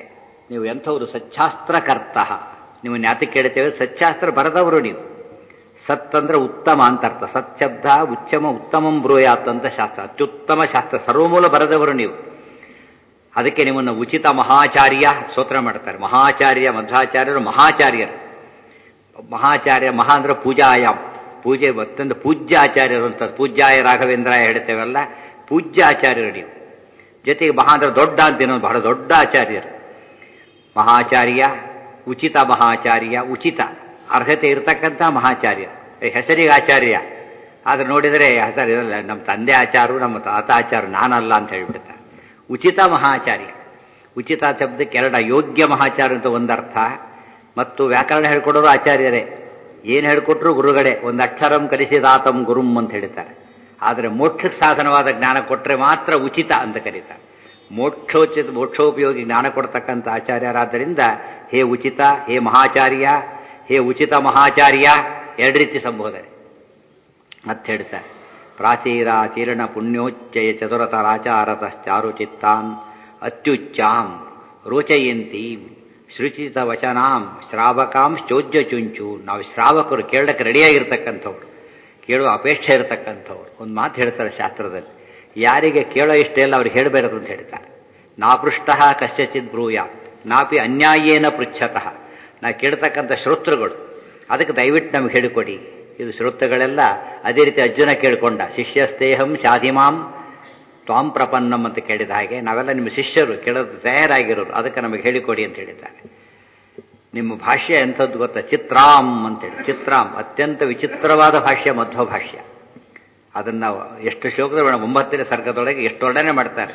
ನೀವು ಎಂಥವ್ರು ಸಚ್ಛಾಸ್ತ್ರಕರ್ತ ನೀವು ಜ್ಞಾತಿ ಕೇಳ್ತೇವೆ ಸಚ್ಛಾಸ್ತ್ರ ಬರೆದವರು ನೀವು ಸತ್ ಅಂದ್ರೆ ಉತ್ತಮ ಅಂತ ಅರ್ಥ ಸತ್ಶಬ್ದ ಉಚ್ಚಮ ಉತ್ತಮಂ ಬ್ರೂಯಾತ್ ಅಂತ ಶಾಸ್ತ್ರ ಅತ್ಯುತ್ತಮ ಶಾಸ್ತ್ರ ಸರ್ವಮೂಲ ಬರೆದವರು ನೀವು ಅದಕ್ಕೆ ನಿಮ್ಮನ್ನು ಉಚಿತ ಮಹಾಚಾರ್ಯ ಸ್ತೋತ್ರ ಮಾಡ್ತಾರೆ ಮಹಾಚಾರ್ಯ ಮಧ್ವಾಚಾರ್ಯರು ಮಹಾಚಾರ್ಯರು ಮಹಾಚಾರ್ಯ ಮಹಾ ಅಂದ್ರೆ ಪೂಜಾಯಾಮ್ ಪೂಜೆ ಅತ್ಯಂತ ಪೂಜ್ಯ ಆಚಾರ್ಯರು ಅಂತ ಪೂಜ್ಯಾಯ ರಾಘವೇಂದ್ರಾಯ ಹೇಳ್ತೇವಲ್ಲ ಪೂಜ್ಯ ಆಚಾರ್ಯರು ನೀವು ಜೊತೆಗೆ ಮಹಾ ಅಂದ್ರೆ ದೊಡ್ಡ ಅಂತ ಇನ್ನೊಂದು ಬಹಳ ದೊಡ್ಡ ಆಚಾರ್ಯರು ಮಹಾಚಾರ್ಯ ಉಚಿತ ಮಹಾಚಾರ್ಯ ಉಚಿತ ಅರ್ಹತೆ ಇರತಕ್ಕಂಥ ಮಹಾಚಾರ್ಯ ಹೆಸರಿಗೆ ಆಚಾರ್ಯ ಆದ್ರೆ ನೋಡಿದರೆ ಹೆಸರು ಇರಲ್ಲ ನಮ್ಮ ತಂದೆ ಆಚಾರು ನಮ್ಮ ತಾತ ಆಚಾರು ನಾನಲ್ಲ ಅಂತ ಹೇಳ್ಬಿಡ್ತಾರೆ ಉಚಿತ ಮಹಾಚಾರ್ಯ ಉಚಿತ ಶಬ್ದಕ್ಕೆ ಎರಡ ಯೋಗ್ಯ ಮಹಾಚಾರ್ಯ ಅಂತ ಒಂದರ್ಥ ಮತ್ತು ವ್ಯಾಕರಣ ಹೇಳ್ಕೊಡೋರು ಆಚಾರ್ಯರೇ ಏನು ಹೇಳ್ಕೊಟ್ರು ಗುರುಗಳೇ ಒಂದು ಅಕ್ಷರಂ ಕಲಿಸಿದಾತಂ ಗುರುಂ ಅಂತ ಹೇಳ್ತಾರೆ ಆದರೆ ಮೋಕ್ಷಕ್ಕೆ ಸಾಧನವಾದ ಜ್ಞಾನ ಕೊಟ್ಟರೆ ಮಾತ್ರ ಉಚಿತ ಅಂತ ಕರೀತಾರೆ ಮೋಕ್ಷೋಚಿತ ಮೋಕ್ಷೋಪಯೋಗಿ ಜ್ಞಾನ ಕೊಡ್ತಕ್ಕಂಥ ಆಚಾರ್ಯರಾದ್ದರಿಂದ ಹೇ ಉಚಿತ ಹೇ ಮಹಾಚಾರ್ಯ ಹೇ ಉಚಿತ ಮಹಾಚಾರ್ಯ ಎರಡು ರೀತಿ ಸಂಬೋಧನೆ ಮತ್ತೆ ಹೇಳ್ತಾರೆ ಪ್ರಾಚೀರಾಚೀರ್ಣ ಪುಣ್ಯೋಚ್ಚಯ ಚತುರತರಾಚಾರತಶ್ಚಾರು ಚಿತ್ತಾನ್ ಅತ್ಯುಚ್ಚಾಂ ರೋಚಯಂತಿ ಶ್ರುಚಿತ ವಚನಾಂ ಶ್ರಾವಕಾಂ ಚೋಜ್ಯ ಚುಂಚು ನಾವು ಶ್ರಾವಕರು ಕೇಳಕ್ಕೆ ರೆಡಿಯಾಗಿರ್ತಕ್ಕಂಥವ್ರು ಕೇಳುವ ಅಪೇಕ್ಷೆ ಇರತಕ್ಕಂಥವ್ರು ಒಂದು ಮಾತು ಹೇಳ್ತಾರೆ ಶಾಸ್ತ್ರದಲ್ಲಿ ಯಾರಿಗೆ ಕೇಳೋ ಇಷ್ಟ ಇಲ್ಲ ಅವ್ರಿಗೆ ಹೇಳಬೇಡದು ಅಂತ ಹೇಳ್ತಾರೆ ನಾಪೃಷ್ಟ ಕಶ್ಯಚಿತ್ ಬ್ರೂಯ ನಾಪಿ ಅನ್ಯಾಯೇನ ಪೃಚ್ಛತಃ ನಾ ಕೇಳ್ತಕ್ಕಂಥ ಶ್ರೋತೃಗಳು ಅದಕ್ಕೆ ದಯವಿಟ್ಟು ನಮಗೆ ಹೇಳಿಕೊಡಿ ಇದು ಶ್ರೋತೃಗಳೆಲ್ಲ ಅದೇ ರೀತಿ ಅರ್ಜುನ ಕೇಳಿಕೊಂಡ ಶಿಷ್ಯಸ್ತೇಹಂ ಶಾಧಿಮಾಂ ತ್ವಾಂ ಪ್ರಪನ್ನಂ ಅಂತ ಕೇಳಿದ ಹಾಗೆ ನಾವೆಲ್ಲ ನಿಮ್ಮ ಶಿಷ್ಯರು ಕೇಳೋದು ತಯಾರಾಗಿರೋರು ಅದಕ್ಕೆ ನಮಗೆ ಹೇಳಿಕೊಡಿ ಅಂತ ಹೇಳಿದ್ದಾರೆ ನಿಮ್ಮ ಭಾಷ್ಯ ಎಂಥದ್ದು ಗೊತ್ತಾ ಚಿತ್ರಾಂ ಅಂತೇಳಿ ಚಿತ್ರಾಂ ಅತ್ಯಂತ ವಿಚಿತ್ರವಾದ ಭಾಷ್ಯ ಮಧ್ವ ಭಾಷ್ಯ ಅದನ್ನ ಎಷ್ಟು ಶ್ಲೋಕದ ಒಂಬತ್ತನೇ ಸರ್ಗದೊಳಗೆ ಎಷ್ಟು ವರ್ಣನೆ ಮಾಡ್ತಾರೆ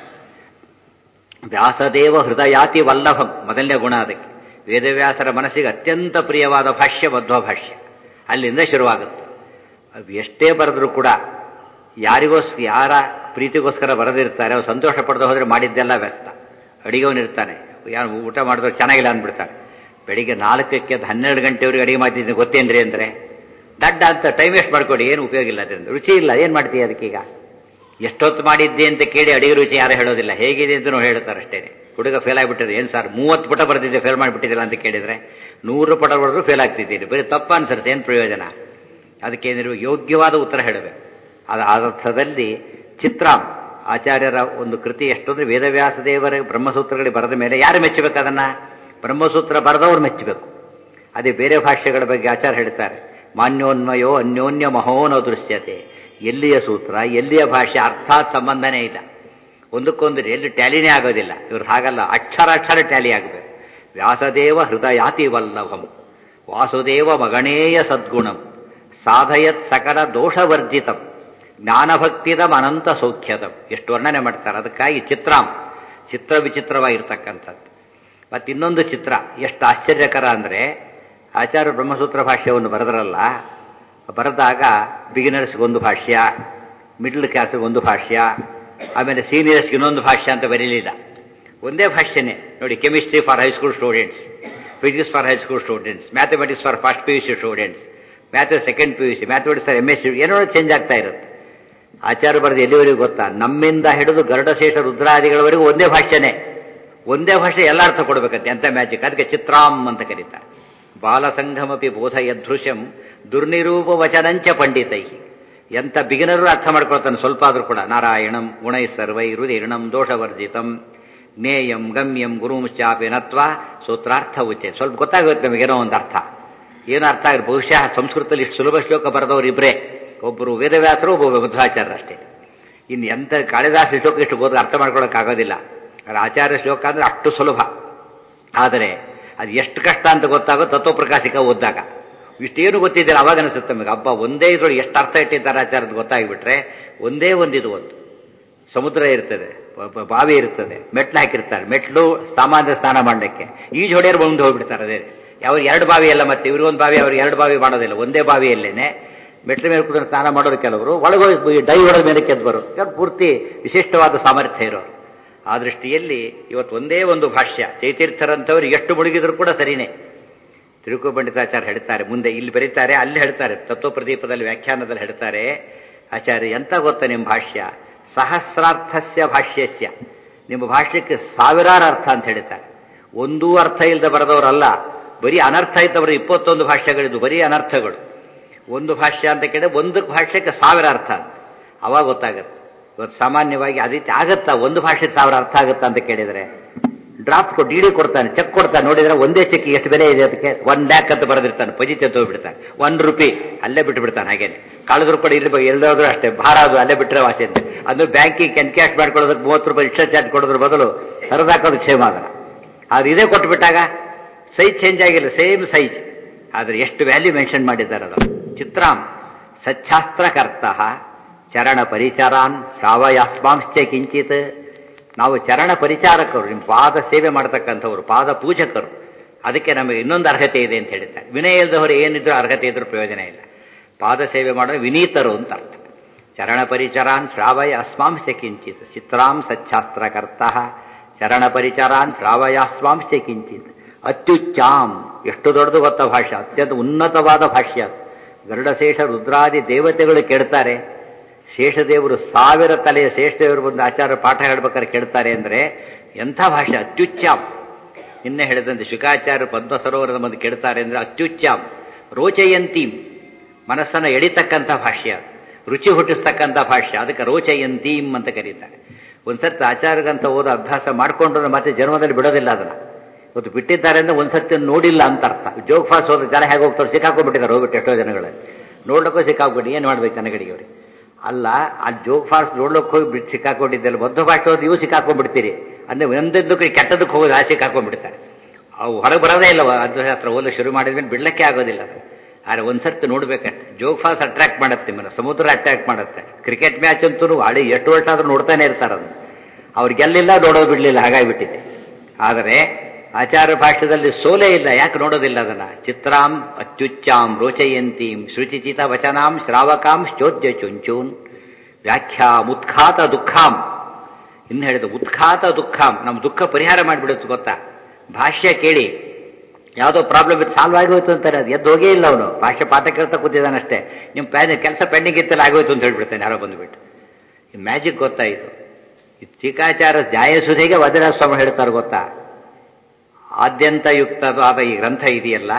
ವ್ಯಾಸದೇವ ಹೃದಯಾತಿ ವಲ್ಲಭಂ ಮೊದಲನೇ ಗುಣ ಅದಕ್ಕೆ ವೇದವ್ಯಾಸರ ಮನಸ್ಸಿಗೆ ಅತ್ಯಂತ ಪ್ರಿಯವಾದ ಭಾಷ್ಯ ಮಧ್ವ ಭಾಷ್ಯ ಅಲ್ಲಿಂದ ಶುರುವಾಗುತ್ತೆ ಅದು ಎಷ್ಟೇ ಬರೆದ್ರೂ ಕೂಡ ಯಾರಿಗೋಸ್ ಯಾರ ಪ್ರೀತಿಗೋಸ್ಕರ ಬರೆದಿರ್ತಾರೆ ಅವ್ರು ಸಂತೋಷ ಪಡೆದು ಹೋದ್ರೆ ಮಾಡಿದ್ದೆಲ್ಲ ವ್ಯಸ್ತ ಅಡಿಗೆವನಿರ್ತಾನೆ ಯಾರು ಊಟ ಮಾಡಿದ್ರೆ ಚೆನ್ನಾಗಿಲ್ಲ ಅಂದ್ಬಿಡ್ತಾರೆ ಬೆಳಿಗ್ಗೆ ನಾಲ್ಕಕ್ಕೆ ಅದು ಹನ್ನೆರಡು ಗಂಟೆವರೆಗೆ ಅಡಿಗೆ ಮಾಡ್ತಿದ್ದೀನಿ ಗೊತ್ತೇನ್ರಿ ಅಂದ್ರೆ ದಡ್ಡ ಅಂತ ಟೈಮ್ ವೇಸ್ಟ್ ಮಾಡ್ಕೊಡಿ ಏನು ಉಪಯೋಗ ಇಲ್ಲ ಅದರಿಂದ ರುಚಿ ಇಲ್ಲ ಏನು ಮಾಡ್ತೀಯ ಅದಕ್ಕೀಗ ಎಷ್ಟೊತ್ತು ಮಾಡಿದ್ದೆ ಅಂತ ಕೇಳಿ ಅಡಿಗೆ ರುಚಿ ಯಾರು ಹೇಳೋದಿಲ್ಲ ಹೇಗಿದೆ ಅಂತ ಹೇಳ್ತಾರೆ ಅಷ್ಟೇ ಹುಡುಗ ಫೇಲ್ ಆಗಿಬಿಟ್ಟಿದೆ ಏನು ಸರ್ ಮೂವತ್ತು ಪುಟ ಬರೆದಿದ್ದೆ ಫೇಲ್ ಮಾಡಿಬಿಟ್ಟಿದ್ದಿಲ್ಲ ಅಂತ ಕೇಳಿದ್ರೆ ನೂರು ಪುಟ ಬರೆದ್ರು ಫೇಲ್ ಆಗ್ತಿದ್ದೀರಿ ಬರೀ ತಪ್ಪ ಅನ್ಸರ್ತೆ ಏನು ಪ್ರಯೋಜನ ಅದಕ್ಕೆ ಏನಿರುವ ಯೋಗ್ಯವಾದ ಉತ್ತರ ಹೇಳಬೇಕು ಅದು ಆ ಅರ್ಥದಲ್ಲಿ ಚಿತ್ರಾಂ ಆಚಾರ್ಯರ ಒಂದು ಕೃತಿ ಎಷ್ಟೊಂದ್ರೆ ವೇದವ್ಯಾಸ ದೇವರ ಬ್ರಹ್ಮಸೂತ್ರಗಳಿಗೆ ಬರೆದ ಮೇಲೆ ಯಾರು ಮೆಚ್ಚಬೇಕು ಅದನ್ನ ಬ್ರಹ್ಮಸೂತ್ರ ಬರೆದವ್ರು ಮೆಚ್ಚಬೇಕು ಅದೇ ಬೇರೆ ಭಾಷೆಗಳ ಬಗ್ಗೆ ಆಚಾರ ಹೇಳ್ತಾರೆ ಮಾನ್ಯೋನ್ಮಯೋ ಅನ್ಯೋನ್ಯ ಮಹೋನೋ ದೃಶ್ಯತೆ ಎಲ್ಲಿಯ ಸೂತ್ರ ಎಲ್ಲಿಯ ಭಾಷೆ ಅರ್ಥಾತ್ ಸಂಬಂಧನೇ ಇಲ್ಲ ಒಂದಕ್ಕೊಂದು ಎಲ್ಲಿ ಟ್ಯಾಲಿನೇ ಆಗೋದಿಲ್ಲ ಇವ್ರು ಹಾಗಲ್ಲ ಅಕ್ಷರ ಅಕ್ಷರ ಟ್ಯಾಲಿ ಆಗಬೇಕು ವ್ಯಾಸದೇವ ಹೃದಯಾತಿ ವಲ್ಲಭಂ ವಾಸುದೇವ ಮಗಣೇಯ ಸದ್ಗುಣಂ ಸಾಧಯತ್ ಸಕಲ ದೋಷವರ್ಜಿತಂ ಜ್ಞಾನಭಕ್ತಿದಂ ಅನಂತ ಸೌಖ್ಯದಂ ಎಷ್ಟು ವರ್ಣನೆ ಮಾಡ್ತಾರೆ ಅದಕ್ಕಾಗಿ ಚಿತ್ರಾಂ ಚಿತ್ರ ವಿಚಿತ್ರವಾಗಿರ್ತಕ್ಕಂಥದ್ದು ಮತ್ತೆ ಇನ್ನೊಂದು ಚಿತ್ರ ಎಷ್ಟು ಆಶ್ಚರ್ಯಕರ ಅಂದರೆ ಆಚಾರ್ಯ ಬ್ರಹ್ಮಸೂತ್ರ ಭಾಷ್ಯವನ್ನು ಬರೆದ್ರಲ್ಲ ಬರೆದಾಗ ಬಿಗಿನರ್ಸ್ಗೆ ಒಂದು ಭಾಷ್ಯ ಮಿಡ್ಲ್ ಕ್ಲಾಸ್ಗೆ ಒಂದು ಭಾಷ್ಯ ಆಮೇಲೆ ಸೀನಿಯರ್ಸ್ಗೆ ಇನ್ನೊಂದು ಭಾಷ್ಯ ಅಂತ ಬರೀಲಿಲ್ಲ ಒಂದೇ ಭಾಷ್ಯನೇ ನೋಡಿ chemistry for high school students physics for high school students mathematics for first P U C students math second P U C mathematics for M S C ಏನೋ ಚೇಂಜ್ ಆಗ್ತಾ ಇರುತ್ತೆ ಆಚಾರ್ಯ ಬರೆದು ಎಲ್ಲಿವರೆಗೂ ಗೊತ್ತಾ ನಮ್ಮಿಂದ ಹಿಡಿದು ಗರುಡಶೇಷ ರುದ್ರಾದಿಗಳವರೆಗೂ ಒಂದೇ ಭಾಷ್ಯನೇ ಒಂದೇ ಭಾಷೆ ಎಲ್ಲ ಅರ್ಥ ಕೊಡ್ಬೇಕಂತೆ ಎಂತ ಮ್ಯಾಜಿಕ್ ಅದಕ್ಕೆ ಚಿತ್ರಾಂ ಅಂತ ಕರೀತಾರೆ ಬಾಲಸಂಘಮಪಿ ಬೋಧ ಯದೃಶ್ಯಂ ದುರ್ನಿರೂಪ ವಚನಂಚ ಪಂಡಿತೈ ಎಂತ ಬಿಗಿನರು ಅರ್ಥ ಮಾಡ್ಕೊಳ್ತಾನೆ ಸ್ವಲ್ಪ ಆದ್ರೂ ಕೂಡ ನಾರಾಯಣಂ ಗುಣೈ ಸರ್ವೈ ರುದಿರ್ಣಂ ದೋಷವರ್ಜಿತಂ ಜ್ಞೇಯಂ ಗಮ್ಯಂ ಗುರುಂಶ್ಚಾಪಿ ನತ್ವ ಸೂತ್ರಾರ್ಥ ಉಚ್ಚೆ ಸ್ವಲ್ಪ ಗೊತ್ತಾಗುತ್ತೆ ನಮಗೇನೋ ಒಂದು ಅರ್ಥ ಏನು ಅರ್ಥ ಆಗುತ್ತೆ ಬಹುಶಃ ಸಂಸ್ಕೃತದಲ್ಲಿ ಇಷ್ಟು ಸುಲಭ ಶ್ಲೋಕ ಬರೆದವರು ಇಬ್ಬರೇ ಒಬ್ಬರು ವೇದವ್ಯಾಸರು ಒಬ್ಬ ಬುದ್ಧಾಚಾರ್ಯರು ಅಷ್ಟೇ ಇನ್ನು ಎಂತ ಕಾಳಿದಾಸ ಶ್ಲೋಕ ಇಷ್ಟು ಓದಿ ಅರ್ಥ ಮಾಡ್ಕೊಳ್ಳೋಕ್ಕಾಗೋದಿಲ್ಲ ಆಚಾರ್ಯ ಶ್ಲೋಕ ಅಂದ್ರೆ ಅಷ್ಟು ಸುಲಭ ಆದರೆ ಅದು ಎಷ್ಟು ಕಷ್ಟ ಅಂತ ಗೊತ್ತಾಗೋ ತತ್ವಪ್ರಕಾಶಿಕ ಓದಿದಾಗ ಇಷ್ಟೇನು ಗೊತ್ತಿದ್ದೀರ ಅವಾಗ ಅನಿಸುತ್ತೆ ನಮಗೆ ಹಬ್ಬ ಒಂದೇ ಇದ್ರೊಳಗೆ ಎಷ್ಟು ಅರ್ಥ ಇಟ್ಟಿದ್ದಾರೆ ಆಚಾರದ ಗೊತ್ತಾಗ್ಬಿಟ್ರೆ ಒಂದೇ ಒಂದಿದು ಒಂದು ಸಮುದ್ರ ಇರ್ತದೆ ಬಾವಿ ಇರ್ತದೆ ಮೆಟ್ಲು ಹಾಕಿರ್ತಾರೆ ಮೆಟ್ಲು ಸಾಮಾನ್ಯ ಸ್ನಾನ ಮಾಡಲಿಕ್ಕೆ ಈಜು ಹೊಡೆಯರು ಮುಂದೆ ಹೋಗ್ಬಿಡ್ತಾರೆ ಅದೇ ಅವ್ರು ಎರಡು ಬಾವಿ ಎಲ್ಲ ಮತ್ತೆ ಇವ್ರಿಗೊಂದು ಬಾವಿ ಅವ್ರು ಎರಡು ಬಾವಿ ಮಾಡೋದಿಲ್ಲ ಒಂದೇ ಬಾವಿಯಲ್ಲೇನೆ ಮೆಟ್ಲ ಮೇಲೆ ಕೂಡ ಸ್ನಾನ ಮಾಡೋರು ಕೆಲವರು ಒಳಗೋಗಿ ಡೈ ಹೊಡೆದ ಮೇಲೆ ಕೆದ್ದವರು ಪೂರ್ತಿ ವಿಶಿಷ್ಟವಾದ ಸಾಮರ್ಥ್ಯ ಇರೋರು ಆ ದೃಷ್ಟಿಯಲ್ಲಿ ಇವತ್ತು ಒಂದೇ ಒಂದು ಭಾಷ್ಯ ಚೈತೀರ್ಥರಂಥವ್ರು ಎಷ್ಟು ಮುಳುಗಿದ್ರು ಕೂಡ ಸರಿನೇ ತಿರುಕು ಪಂಡಿತಾಚಾರ್ಯ ಹೇಳ್ತಾರೆ ಮುಂದೆ ಇಲ್ಲಿ ಬರೀತಾರೆ ಅಲ್ಲಿ ಹೇಳ್ತಾರೆ ತತ್ವಪ್ರದೀಪದಲ್ಲಿ ವ್ಯಾಖ್ಯಾನದಲ್ಲಿ ಹೇಳ್ತಾರೆ ಆಚಾರ್ಯ ಎಂತ ಗೊತ್ತ ನಿಮ್ಮ ಭಾಷ್ಯ ಸಹಸ್ರಾರ್ಥಸ್ಯ ಭಾಷ್ಯಸ್ಯ ನಿಮ್ಮ ಭಾಷ್ಯಕ್ಕೆ ಸಾವಿರಾರು ಅರ್ಥ ಅಂತ ಹೇಳ್ತಾರೆ ಒಂದೂ ಅರ್ಥ ಇಲ್ಲದೆ ಬರೆದವರಲ್ಲ ಬರೀ ಅನರ್ಥ ಇದ್ದವರು ಇಪ್ಪತ್ತೊಂದು ಭಾಷೆಗಳಿದ್ದು ಬರೀ ಅನರ್ಥಗಳು ಒಂದು ಭಾಷ್ಯ ಅಂತ ಕೇಳಿದ್ರೆ ಒಂದು ಭಾಷೆಗೆ ಸಾವಿರ ಅರ್ಥ ಅಂತ ಅವಾಗ ಗೊತ್ತಾಗುತ್ತೆ ಇವತ್ತು ಸಾಮಾನ್ಯವಾಗಿ ಅದೇ ಆಗತ್ತಾ ಒಂದು ಭಾಷೆಗೆ ಸಾವಿರ ಅರ್ಥ ಆಗುತ್ತಾ ಅಂತ ಕೇಳಿದರೆ ಡ್ರಾಫ್ಟ್ ಕೊಟ್ಟು ಡಿ ಕೊಡ್ತಾನೆ ಚೆಕ್ ಕೊಡ್ತಾನೆ ನೋಡಿದ್ರೆ ಒಂದೇ ಚೆಕ್ ಎಷ್ಟು ಬೆಲೆ ಇದೆ ಅದಕ್ಕೆ ಒನ್ ಲ್ಯಾಕ್ ಅಂತ ಬರೆದಿರ್ತಾನೆ ಪಜಿತೆ ಬಿಡ್ತಾನೆ ಒನ್ ರುಪಿ ಅಲ್ಲೇ ಬಿಟ್ಟು ಬಿಡ್ತಾನೆ ಹಾಗೇನೆ ಕಳೆದ್ರು ಕೂಡ ಇಲ್ಲಿ ಎಲ್ಲಾದ್ರೂ ಅಷ್ಟೇ ಭಾರ ಅದು ಅಲ್ಲೇ ಬಿಟ್ಟರೆ ವಾಸಿ ಅಂತ ಅದು ಬ್ಯಾಂಕಿಗೆ ಕ್ಯಾಶ್ ಮಾಡ್ಕೊಳ್ಳೋದಕ್ಕೆ ಮೂವತ್ತು ರೂಪಾಯಿ ಎಕ್ಸ್ಟ್ರಾ ಚಾರ್ಜ್ ಕೊಡೋದ್ರ ಬದಲು ಹರಿದಾಕೋದು ಕ್ಷೇಮ ಅದನ್ನ ಆದ್ರೆ ಇದೇ ಕೊಟ್ಬಿಟ್ಟಾಗ ಸೈಜ್ ಚೇಂಜ್ ಆಗಿಲ್ಲ ಸೇಮ್ ಸೈಜ್ ಆದ್ರೆ ಎಷ್ಟು ವ್ಯಾಲ್ಯೂ ಮೆನ್ಷನ್ ಮಾಡಿದ್ದಾರೆ ಅದು ಚಿತ್ರಾಂ ಸಚ್ಛಾಸ್ತ್ರಕರ್ತ ಚರಣ ಪರಿಚಾರಾನ್ ಶ್ರಾವಯಾಸ್ಮಾಂಶ್ಚ ಕಿಂಚಿತ್ ನಾವು ಚರಣ ಪರಿಚಾರಕರು ನಿಮ್ಮ ಪಾದ ಸೇವೆ ಮಾಡ್ತಕ್ಕಂಥವ್ರು ಪಾದ ಪೂಜಕರು ಅದಕ್ಕೆ ನಮಗೆ ಇನ್ನೊಂದು ಅರ್ಹತೆ ಇದೆ ಅಂತ ಹೇಳಿದ್ದಾರೆ ವಿನಯ ಇಲ್ಲದವರು ಏನಿದ್ರು ಅರ್ಹತೆ ಇದ್ರೂ ಪ್ರಯೋಜನ ಇಲ್ಲ ಪಾದ ಸೇವೆ ಮಾಡೋ ವಿನೀತರು ಅಂತ ಅರ್ಥ ಚರಣ ಪರಿಚರಾನ್ ಶ್ರಾವಯ ಅಸ್ಮಾಂಶ ಕಿಂಚಿತ್ ಚಿತ್ರಾಂ ಸಚ್ಛಾಸ್ತ್ರಕರ್ತ ಚರಣ ಪರಿಚರಾನ್ ಶ್ರಾವಯಾಸ್ವಾಂಶ ಕಿಂಚಿತ್ ಅತ್ಯುಚ್ಚಾಂ ಎಷ್ಟು ದೊಡ್ಡದು ಗೊತ್ತ ಭಾಷೆ ಅತ್ಯಂತ ಉನ್ನತವಾದ ಭಾಷ್ಯ ಗರುಡಶೇಷ ರುದ್ರಾದಿ ದೇವತೆಗಳು ಕೇಳ್ತಾರೆ ಶೇಷದೇವರು ಸಾವಿರ ತಲೆಯ ಶೇಷದೇವರು ಬಂದು ಆಚಾರ ಪಾಠ ಹೇಳ್ಬೇಕಾದ್ರೆ ಕೇಳ್ತಾರೆ ಅಂದ್ರೆ ಎಂಥ ಭಾಷೆ ಅತ್ಯುಚ್ಚಾಂ ನಿನ್ನೆ ಹೇಳಿದಂತೆ ಶುಕಾಚಾರ್ಯ ಪದ್ಮ ಸರೋವರದ ಬಂದು ಕೇಳ್ತಾರೆ ಅಂದ್ರೆ ಅತ್ಯುಚ್ಚಾಂ ರೋಚಯಂತೀಂ ಮನಸ್ಸನ್ನು ಎಳಿತಕ್ಕಂಥ ಭಾಷ್ಯ ರುಚಿ ಹುಟ್ಟಿಸ್ತಕ್ಕಂಥ ಭಾಷ್ಯ ಅದಕ್ಕೆ ರೋಚಯಂತೀಂ ಅಂತ ಕರೀತಾರೆ ಒಂದ್ಸರ್ತಿ ಆಚಾರ್ಯಗಂತ ಓದೋ ಅಭ್ಯಾಸ ಮಾಡ್ಕೊಂಡ್ರೆ ಮತ್ತೆ ಜನ್ಮದಲ್ಲಿ ಬಿಡೋದಿಲ್ಲ ಅದನ್ನ ಇವತ್ತು ಬಿಟ್ಟಿದ್ದಾರೆ ಅಂದ್ರೆ ಒಂದ್ಸರ್ತಿ ನೋಡಿಲ್ಲ ಅಂತ ಅರ್ಥ ಜೋಗ್ ಫಾಸ್ ಹೋದ್ರೆ ಜನ ಹೇಗೆ ಹೋಗ್ತಾರೆ ಸಿಕ್ಕಾಕೊಂಡ್ಬಿಟ್ಟಿದ್ದಾರೆ ಹೋಗ್ಬಿಟ್ಟು ಎಷ್ಟೋ ಜನಗಳಲ್ಲಿ ನೋಡ್ಲಿಕ್ಕೂ ಸಿಕ್ಕಾಕೊಂಡ್ಬಿಟ್ಟು ಏನು ಮಾಡ್ಬೇಕು ಜನಗಳಿಗೆ ಅವ್ರಿಗೆ ಅಲ್ಲ ಆ ಜೋಗ್ ಫಾಲ್ಸ್ ನೋಡ್ಲಿಕ್ಕೆ ಹೋಗಿ ಬಿಟ್ಟು ಸಿಕ್ಕಾಕೊಂಡಿದ್ದಲ್ಲ ಮಧ್ಯ ಭಾಷೆ ಹೋದ್ರೆ ನೀವು ಸಿಕ್ಕಾಕೊಂಡ್ಬಿಡ್ತೀರಿ ಅಂದ್ರೆ ಒಂದೊಂದಕ್ಕೆ ಕೆಟ್ಟದಕ್ಕೆ ಹೋಗೋದು ಆ ಸಿಕ್ಕಾಕೊಂಡ್ಬಿಡ್ತಾರೆ ಅವು ಹೊರಗೆ ಬರೋದೇ ಇಲ್ಲ ಅದು ಹತ್ರ ಓದಲು ಶುರು ಮಾಡಿದ್ಮೇಲೆ ಬಿಡ್ಲಿಕ್ಕೆ ಆಗೋದಿಲ್ಲ ಅದು ಆದ್ರೆ ಒಂದ್ಸರ್ತಿ ನೋಡ್ಬೇಕಷ್ಟೆ ಜೋಗ್ ಫಾಲ್ಸ್ ಅಟ್ರಾಕ್ಟ್ ಮಾಡುತ್ತೆ ನಿಮ್ಮನ್ನ ಸಮುದ್ರ ಅಟ್ರಾಕ್ಟ್ ಮಾಡುತ್ತೆ ಕ್ರಿಕೆಟ್ ಮ್ಯಾಚ್ ಅಂತೂ ಹಳಿ ಎಷ್ಟು ವರ್ಷ ಆದ್ರೂ ನೋಡ್ತಾನೆ ಇರ್ತಾರೆ ಅದು ಅವ್ರು ಗೆಲ್ಲಿಲ್ಲ ನೋಡೋದು ಬಿಡ್ಲಿಲ್ಲ ಹಾಗಾಗಿಬಿಟ್ಟಿದೆ ಆದರೆ ಆಚಾರ ಭಾಷ್ಯದಲ್ಲಿ ಸೋಲೆ ಇಲ್ಲ ಯಾಕೆ ನೋಡೋದಿಲ್ಲ ಅದನ್ನ ಚಿತ್ರಾಂ ಅತ್ಯುಚ್ಚಾಂ ರೋಚಯಂತೀಂ ಶುಚಿಚಿತ ವಚನಾಂ ಶ್ರಾವಕಾಂ ಚೋದ್ಯ ಚುಂಚೂನ್ ವ್ಯಾಖ್ಯಾಂ ಉತ್ಖಾತ ದುಃಖಾಂ ಇನ್ನು ಹೇಳಿದ ಉತ್ಖಾತ ದುಃಖಾಂ ನಮ್ಮ ದುಃಖ ಪರಿಹಾರ ಮಾಡಿಬಿಡುತ್ತೆ ಗೊತ್ತಾ ಭಾಷ್ಯ ಕೇಳಿ ಯಾವುದೋ ಪ್ರಾಬ್ಲಮ್ ಇತ್ತು ಸಾಲ್ವ್ ಆಗೋಯ್ತು ಅಂತಾರೆ ಅದು ಎದ್ದು ಹೋಗೇ ಇಲ್ಲ ಅವನು ಭಾಷೆ ಪಾಠ ಕೇಳ್ತಾ ಕೂತಿದ್ದಾನಷ್ಟೇ ನಿಮ್ಮ ಪ್ಯಾನ್ ಕೆಲಸ ಪೆಂಡಿಂಗ್ ಇತ್ತಲ್ಲ ಆಗೋಯ್ತು ಅಂತ ಹೇಳ್ಬಿಡ್ತಾನೆ ಯಾರೋ ಬಂದುಬಿಟ್ಟು ಈ ಮ್ಯಾಜಿಕ್ ಗೊತ್ತಾ ಇದು ಟೀಕಾಚಾರ ಜಾಯಸುಧೆಗೆ ವಜ್ರನಾಥ ಸ್ವಾಮಿ ಹೇಳ್ತಾರೆ ಗೊತ್ತಾ ಆದ್ಯಂತಯುಕ್ತವಾದ ಈ ಗ್ರಂಥ ಇದೆಯಲ್ಲ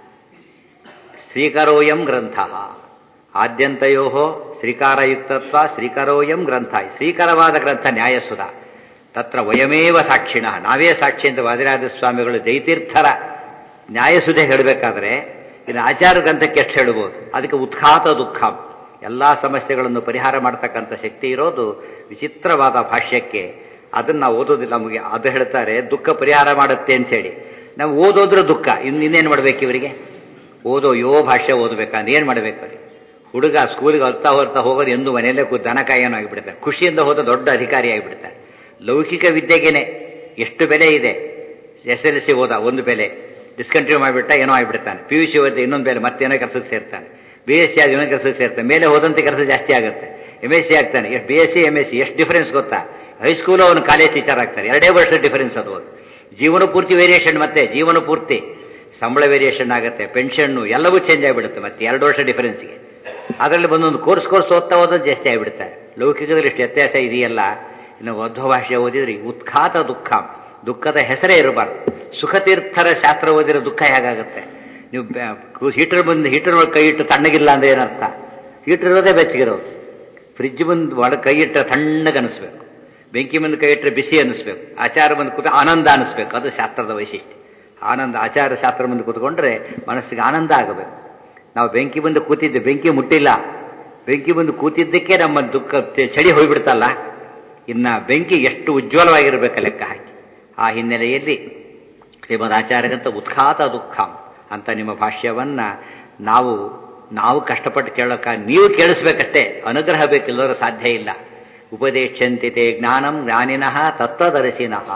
ಶ್ರೀಕರೋಯಂ ಗ್ರಂಥ ಆದ್ಯಂತಯೋ ಶ್ರೀಕಾರಯುಕ್ತತ್ವ ಶ್ರೀಕರೋಯಂ ಗ್ರಂಥ ಶ್ರೀಕರವಾದ ಗ್ರಂಥ ನ್ಯಾಯಸುಧ ತತ್ರ ವಯಮೇವ ಸಾಕ್ಷಿಣ ನಾವೇ ಸಾಕ್ಷಿ ಅಂತ ವಾದಿರಾಜ ಸ್ವಾಮಿಗಳು ಜೈತೀರ್ಥರ ನ್ಯಾಯಸುಧೆ ಹೇಳಬೇಕಾದ್ರೆ ಇನ್ನು ಆಚಾರ ಗ್ರಂಥಕ್ಕೆ ಎಷ್ಟು ಹೇಳ್ಬೋದು ಅದಕ್ಕೆ ಉತ್ಖಾತ ದುಃಖ ಎಲ್ಲಾ ಸಮಸ್ಯೆಗಳನ್ನು ಪರಿಹಾರ ಮಾಡತಕ್ಕಂಥ ಶಕ್ತಿ ಇರೋದು ವಿಚಿತ್ರವಾದ ಭಾಷ್ಯಕ್ಕೆ ಅದನ್ನ ನಾವು ಓದೋದಿಲ್ಲ ನಮಗೆ ಅದು ಹೇಳ್ತಾರೆ ದುಃಖ ಪರಿಹಾರ ಮಾಡುತ್ತೆ ಅಂತ ಹೇಳಿ ನಾವು ಓದೋದ್ರ ದುಃಖ ಇನ್ನು ಇನ್ನೇನು ಮಾಡ್ಬೇಕು ಇವರಿಗೆ ಓದೋ ಯೋ ಭಾಷೆ ಓದಬೇಕಂದ್ರೆ ಏನು ಮಾಡ್ಬೇಕು ಅವ್ರಿಗೆ ಹುಡುಗ ಸ್ಕೂಲಿಗೆ ಅಳ್ತಾ ಹೊರ್ತಾ ಹೋಗೋದು ಎಂದು ಮನೆಯಲ್ಲೇ ಕೂತ್ ದನಕಾಯನೂ ಆಗಿಬಿಡ್ತಾರೆ ಖುಷಿಯಿಂದ ಹೋದ ದೊಡ್ಡ ಅಧಿಕಾರಿ ಆಗಿಬಿಡ್ತಾರೆ ಲೌಕಿಕ ವಿದ್ಯೆಗೇನೆ ಎಷ್ಟು ಬೆಲೆ ಇದೆ ಎಸ್ ಎಲ್ ಸಿ ಓದ ಒಂದು ಬೆಲೆ ಡಿಸ್ಕಂಟಿನ್ಯೂ ಮಾಡಿಬಿಟ್ಟ ಏನೋ ಆಗಿಬಿಡ್ತಾನೆ ಪಿ ಯು ಸಿ ಓದಿದ ಇನ್ನೊಂದು ಬೆಲೆ ಮತ್ತೇನೋ ಕೆಲಸಕ್ಕೆ ಸೇರ್ತಾನೆ ಬಿ ಎಸ್ ಸಿ ಆದ ಇನ್ನೊಂದು ಕೆಲಸಕ್ಕೆ ಸೇರ್ತಾನೆ ಮೇಲೆ ಹೋದಂತೆ ಕೆಲಸ ಜಾಸ್ತಿ ಆಗುತ್ತೆ ಎಮ್ ಎಸ್ ಸಿ ಆಗ್ತಾನೆ ಎಷ್ಟು B S C M S C ಎಷ್ಟು ಡಿಫರೆನ್ಸ್ ಗೊತ್ತಾ ಹೈಸ್ಕೂಲು ಅವನು ಕಾಲೇಜ್ ಟೀಚರ್ ಆಗ್ತಾರೆ ಎರಡೇ ವರ್ಷದ ಡಿಫರೆನ್ಸ್ ಅದು ಜೀವನ ಪೂರ್ತಿ ವೇರಿಯೇಷನ್ ಮತ್ತೆ ಜೀವನ ಪೂರ್ತಿ ಸಂಬಳ ವೇರಿಯೇಷನ್ ಆಗುತ್ತೆ ಪೆನ್ಷನ್ನು ಎಲ್ಲವೂ ಚೇಂಜ್ ಆಗಿಬಿಡುತ್ತೆ ಮತ್ತೆ ಎರಡು ವರ್ಷ ಡಿಫರೆನ್ಸ್ಗೆ ಅದರಲ್ಲಿ ಬಂದೊಂದು ಕೋರ್ಸ್ ಕೋರ್ಸ್ ಓದ್ತಾ ಓದೋದು ಜಾಸ್ತಿ ಆಗಿಬಿಡುತ್ತೆ ಲೌಕಿಕದಲ್ಲಿ ಇಷ್ಟು ವ್ಯತ್ಯಾಸ ಇದೆಯಲ್ಲ ಇನ್ನು ವಧ್ವ ಭಾಷೆ ಓದಿದ್ರಿ ಉತ್ಖಾತ ದುಃಖ ದುಃಖದ ಹೆಸರೇ ಇರಬಾರ್ದು ಸುಖತೀರ್ಥರ ಶಾಸ್ತ್ರ ಓದಿರೋ ದುಃಖ ಹೇಗಾಗುತ್ತೆ ನೀವು ಹೀಟರ್ ಬಂದು ಹೀಟರ್ ಒಳಗೆ ಕೈ ಇಟ್ಟು ತಣ್ಣಗಿಲ್ಲ ಅಂದ್ರೆ ಏನರ್ಥ ಹೀಟರ್ ಇರೋದೇ ಬೆಚ್ಚಗಿರೋದು ಫ್ರಿಜ್ ಬಂದು ಒಳಗೆ ಕೈ ಇಟ್ಟರೆ ತಣ್ಣಗೆ ಅನಿಸ್ಬೇಕು ಬೆಂಕಿ ಮುಂದೆ ಕೈ ಇಟ್ಟರೆ ಬಿಸಿ ಅನ್ನಿಸ್ಬೇಕು ಆಚಾರ ಬಂದು ಕೂತ ಆನಂದ ಅನಿಸ್ಬೇಕು ಅದು ಶಾಸ್ತ್ರದ ವೈಶಿಷ್ಟ್ಯ ಆನಂದ ಆಚಾರ ಶಾಸ್ತ್ರ ಮುಂದೆ ಕೂತ್ಕೊಂಡ್ರೆ ಮನಸ್ಸಿಗೆ ಆನಂದ ಆಗಬೇಕು ನಾವು ಬೆಂಕಿ ಬಂದು ಕೂತಿದ್ದೆ ಬೆಂಕಿ ಮುಟ್ಟಿಲ್ಲ ಬೆಂಕಿ ಬಂದು ಕೂತಿದ್ದಕ್ಕೆ ನಮ್ಮ ದುಃಖ ಚಳಿ ಹೋಗ್ಬಿಡ್ತಲ್ಲ ಇನ್ನ ಬೆಂಕಿ ಎಷ್ಟು ಉಜ್ವಲವಾಗಿರ್ಬೇಕು ಲೆಕ್ಕ ಹಾಕಿ ಆ ಹಿನ್ನೆಲೆಯಲ್ಲಿ ಶ್ರೀಮದ್ ಆಚಾರ್ಯಗಂತ ಉತ್ಖಾತ ದುಃಖ ಅಂತ ನಿಮ್ಮ ಭಾಷ್ಯವನ್ನ ನಾವು ನಾವು ಕಷ್ಟಪಟ್ಟು ಕೇಳೋಕ ನೀವು ಕೇಳಿಸ್ಬೇಕಷ್ಟೇ ಅನುಗ್ರಹ ಬೇಕಿಲ್ಲದ್ರೆ ಸಾಧ್ಯ ಇಲ್ಲ ಉಪದೇಶಂತಿತೆ ಜ್ಞಾನಂ ಜ್ಞಾನಿನಃ ತತ್ವದರ್ಶಿನಃ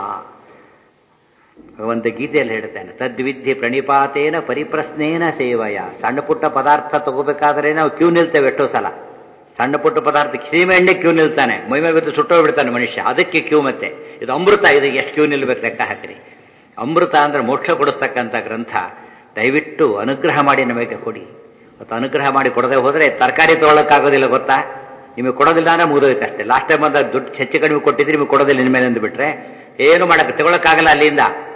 ಭಗವಂತ ಗೀತೆಯಲ್ಲಿ ಹೇಳ್ತಾನೆ ತದ್ವಿದ್ಯೆ ಪ್ರಣಿಪಾತೇನ ಪರಿಪ್ರಶ್ನೇನ ಸೇವಯ ಸಣ್ಣ ಪುಟ್ಟ ಪದಾರ್ಥ ತಗೋಬೇಕಾದ್ರೆ ನಾವು ಕ್ಯೂ ನಿಲ್ತೇವೆ ಎಷ್ಟೋ ಸಲ ಸಣ್ಣ ಪುಟ್ಟ ಪದಾರ್ಥ ಸೀಮೆ ಎಣ್ಣೆ ಕ್ಯೂ ನಿಲ್ತಾನೆ ಮೈಮೆ ಬಿದ್ದು ಸುಟ್ಟೋಗ್ಬಿಡ್ತಾನೆ ಮನುಷ್ಯ ಅದಕ್ಕೆ ಕ್ಯೂ ಮತ್ತೆ ಇದು ಅಮೃತ ಇದು ಎಷ್ಟು ಕ್ಯೂ ನಿಲ್ಬೇಕು ಲೆಕ್ಕ ಹಾಕಿರಿ ಅಮೃತ ಅಂದ್ರೆ ಮೋಕ್ಷ ಕೊಡಿಸ್ತಕ್ಕಂಥ ಗ್ರಂಥ ದಯವಿಟ್ಟು ಅನುಗ್ರಹ ಮಾಡಿ ನಮಗೆ ಕೊಡಿ ಮತ್ತು ಅನುಗ್ರಹ ಮಾಡಿ ಕೊಡದೆ ಹೋದ್ರೆ ತರಕಾರಿ ತಗೊಳಕ್ಕಾಗೋದಿಲ್ಲ ಗೊತ್ತಾ ನಿಮಗೆ ಕೊಡೋದಿಲ್ಲ ಅಂದ್ರೆ ಮುಗಿದೋಯ್ತು ಅಷ್ಟೇ ಲಾಸ್ಟ್ ಟೈಮ್ ಬಂದಾಗ ದುಡ್ಡು ಹೆಚ್ಚು ಕಡಿಮೆ ಕೊಟ್ಟಿದ್ರೆ ನಿಮಗೆ ಕೊಡೋದಿಲ್ಲ ಇನ್ಮೇಲೆ ಅಂದು ಬಿಟ್ರೆ ಏನು ಮಾಡಕ್ಕೆ ತಗೊಳಕ್ಕಾಗಲ್ಲ ಅಲ್ಲಿಂದ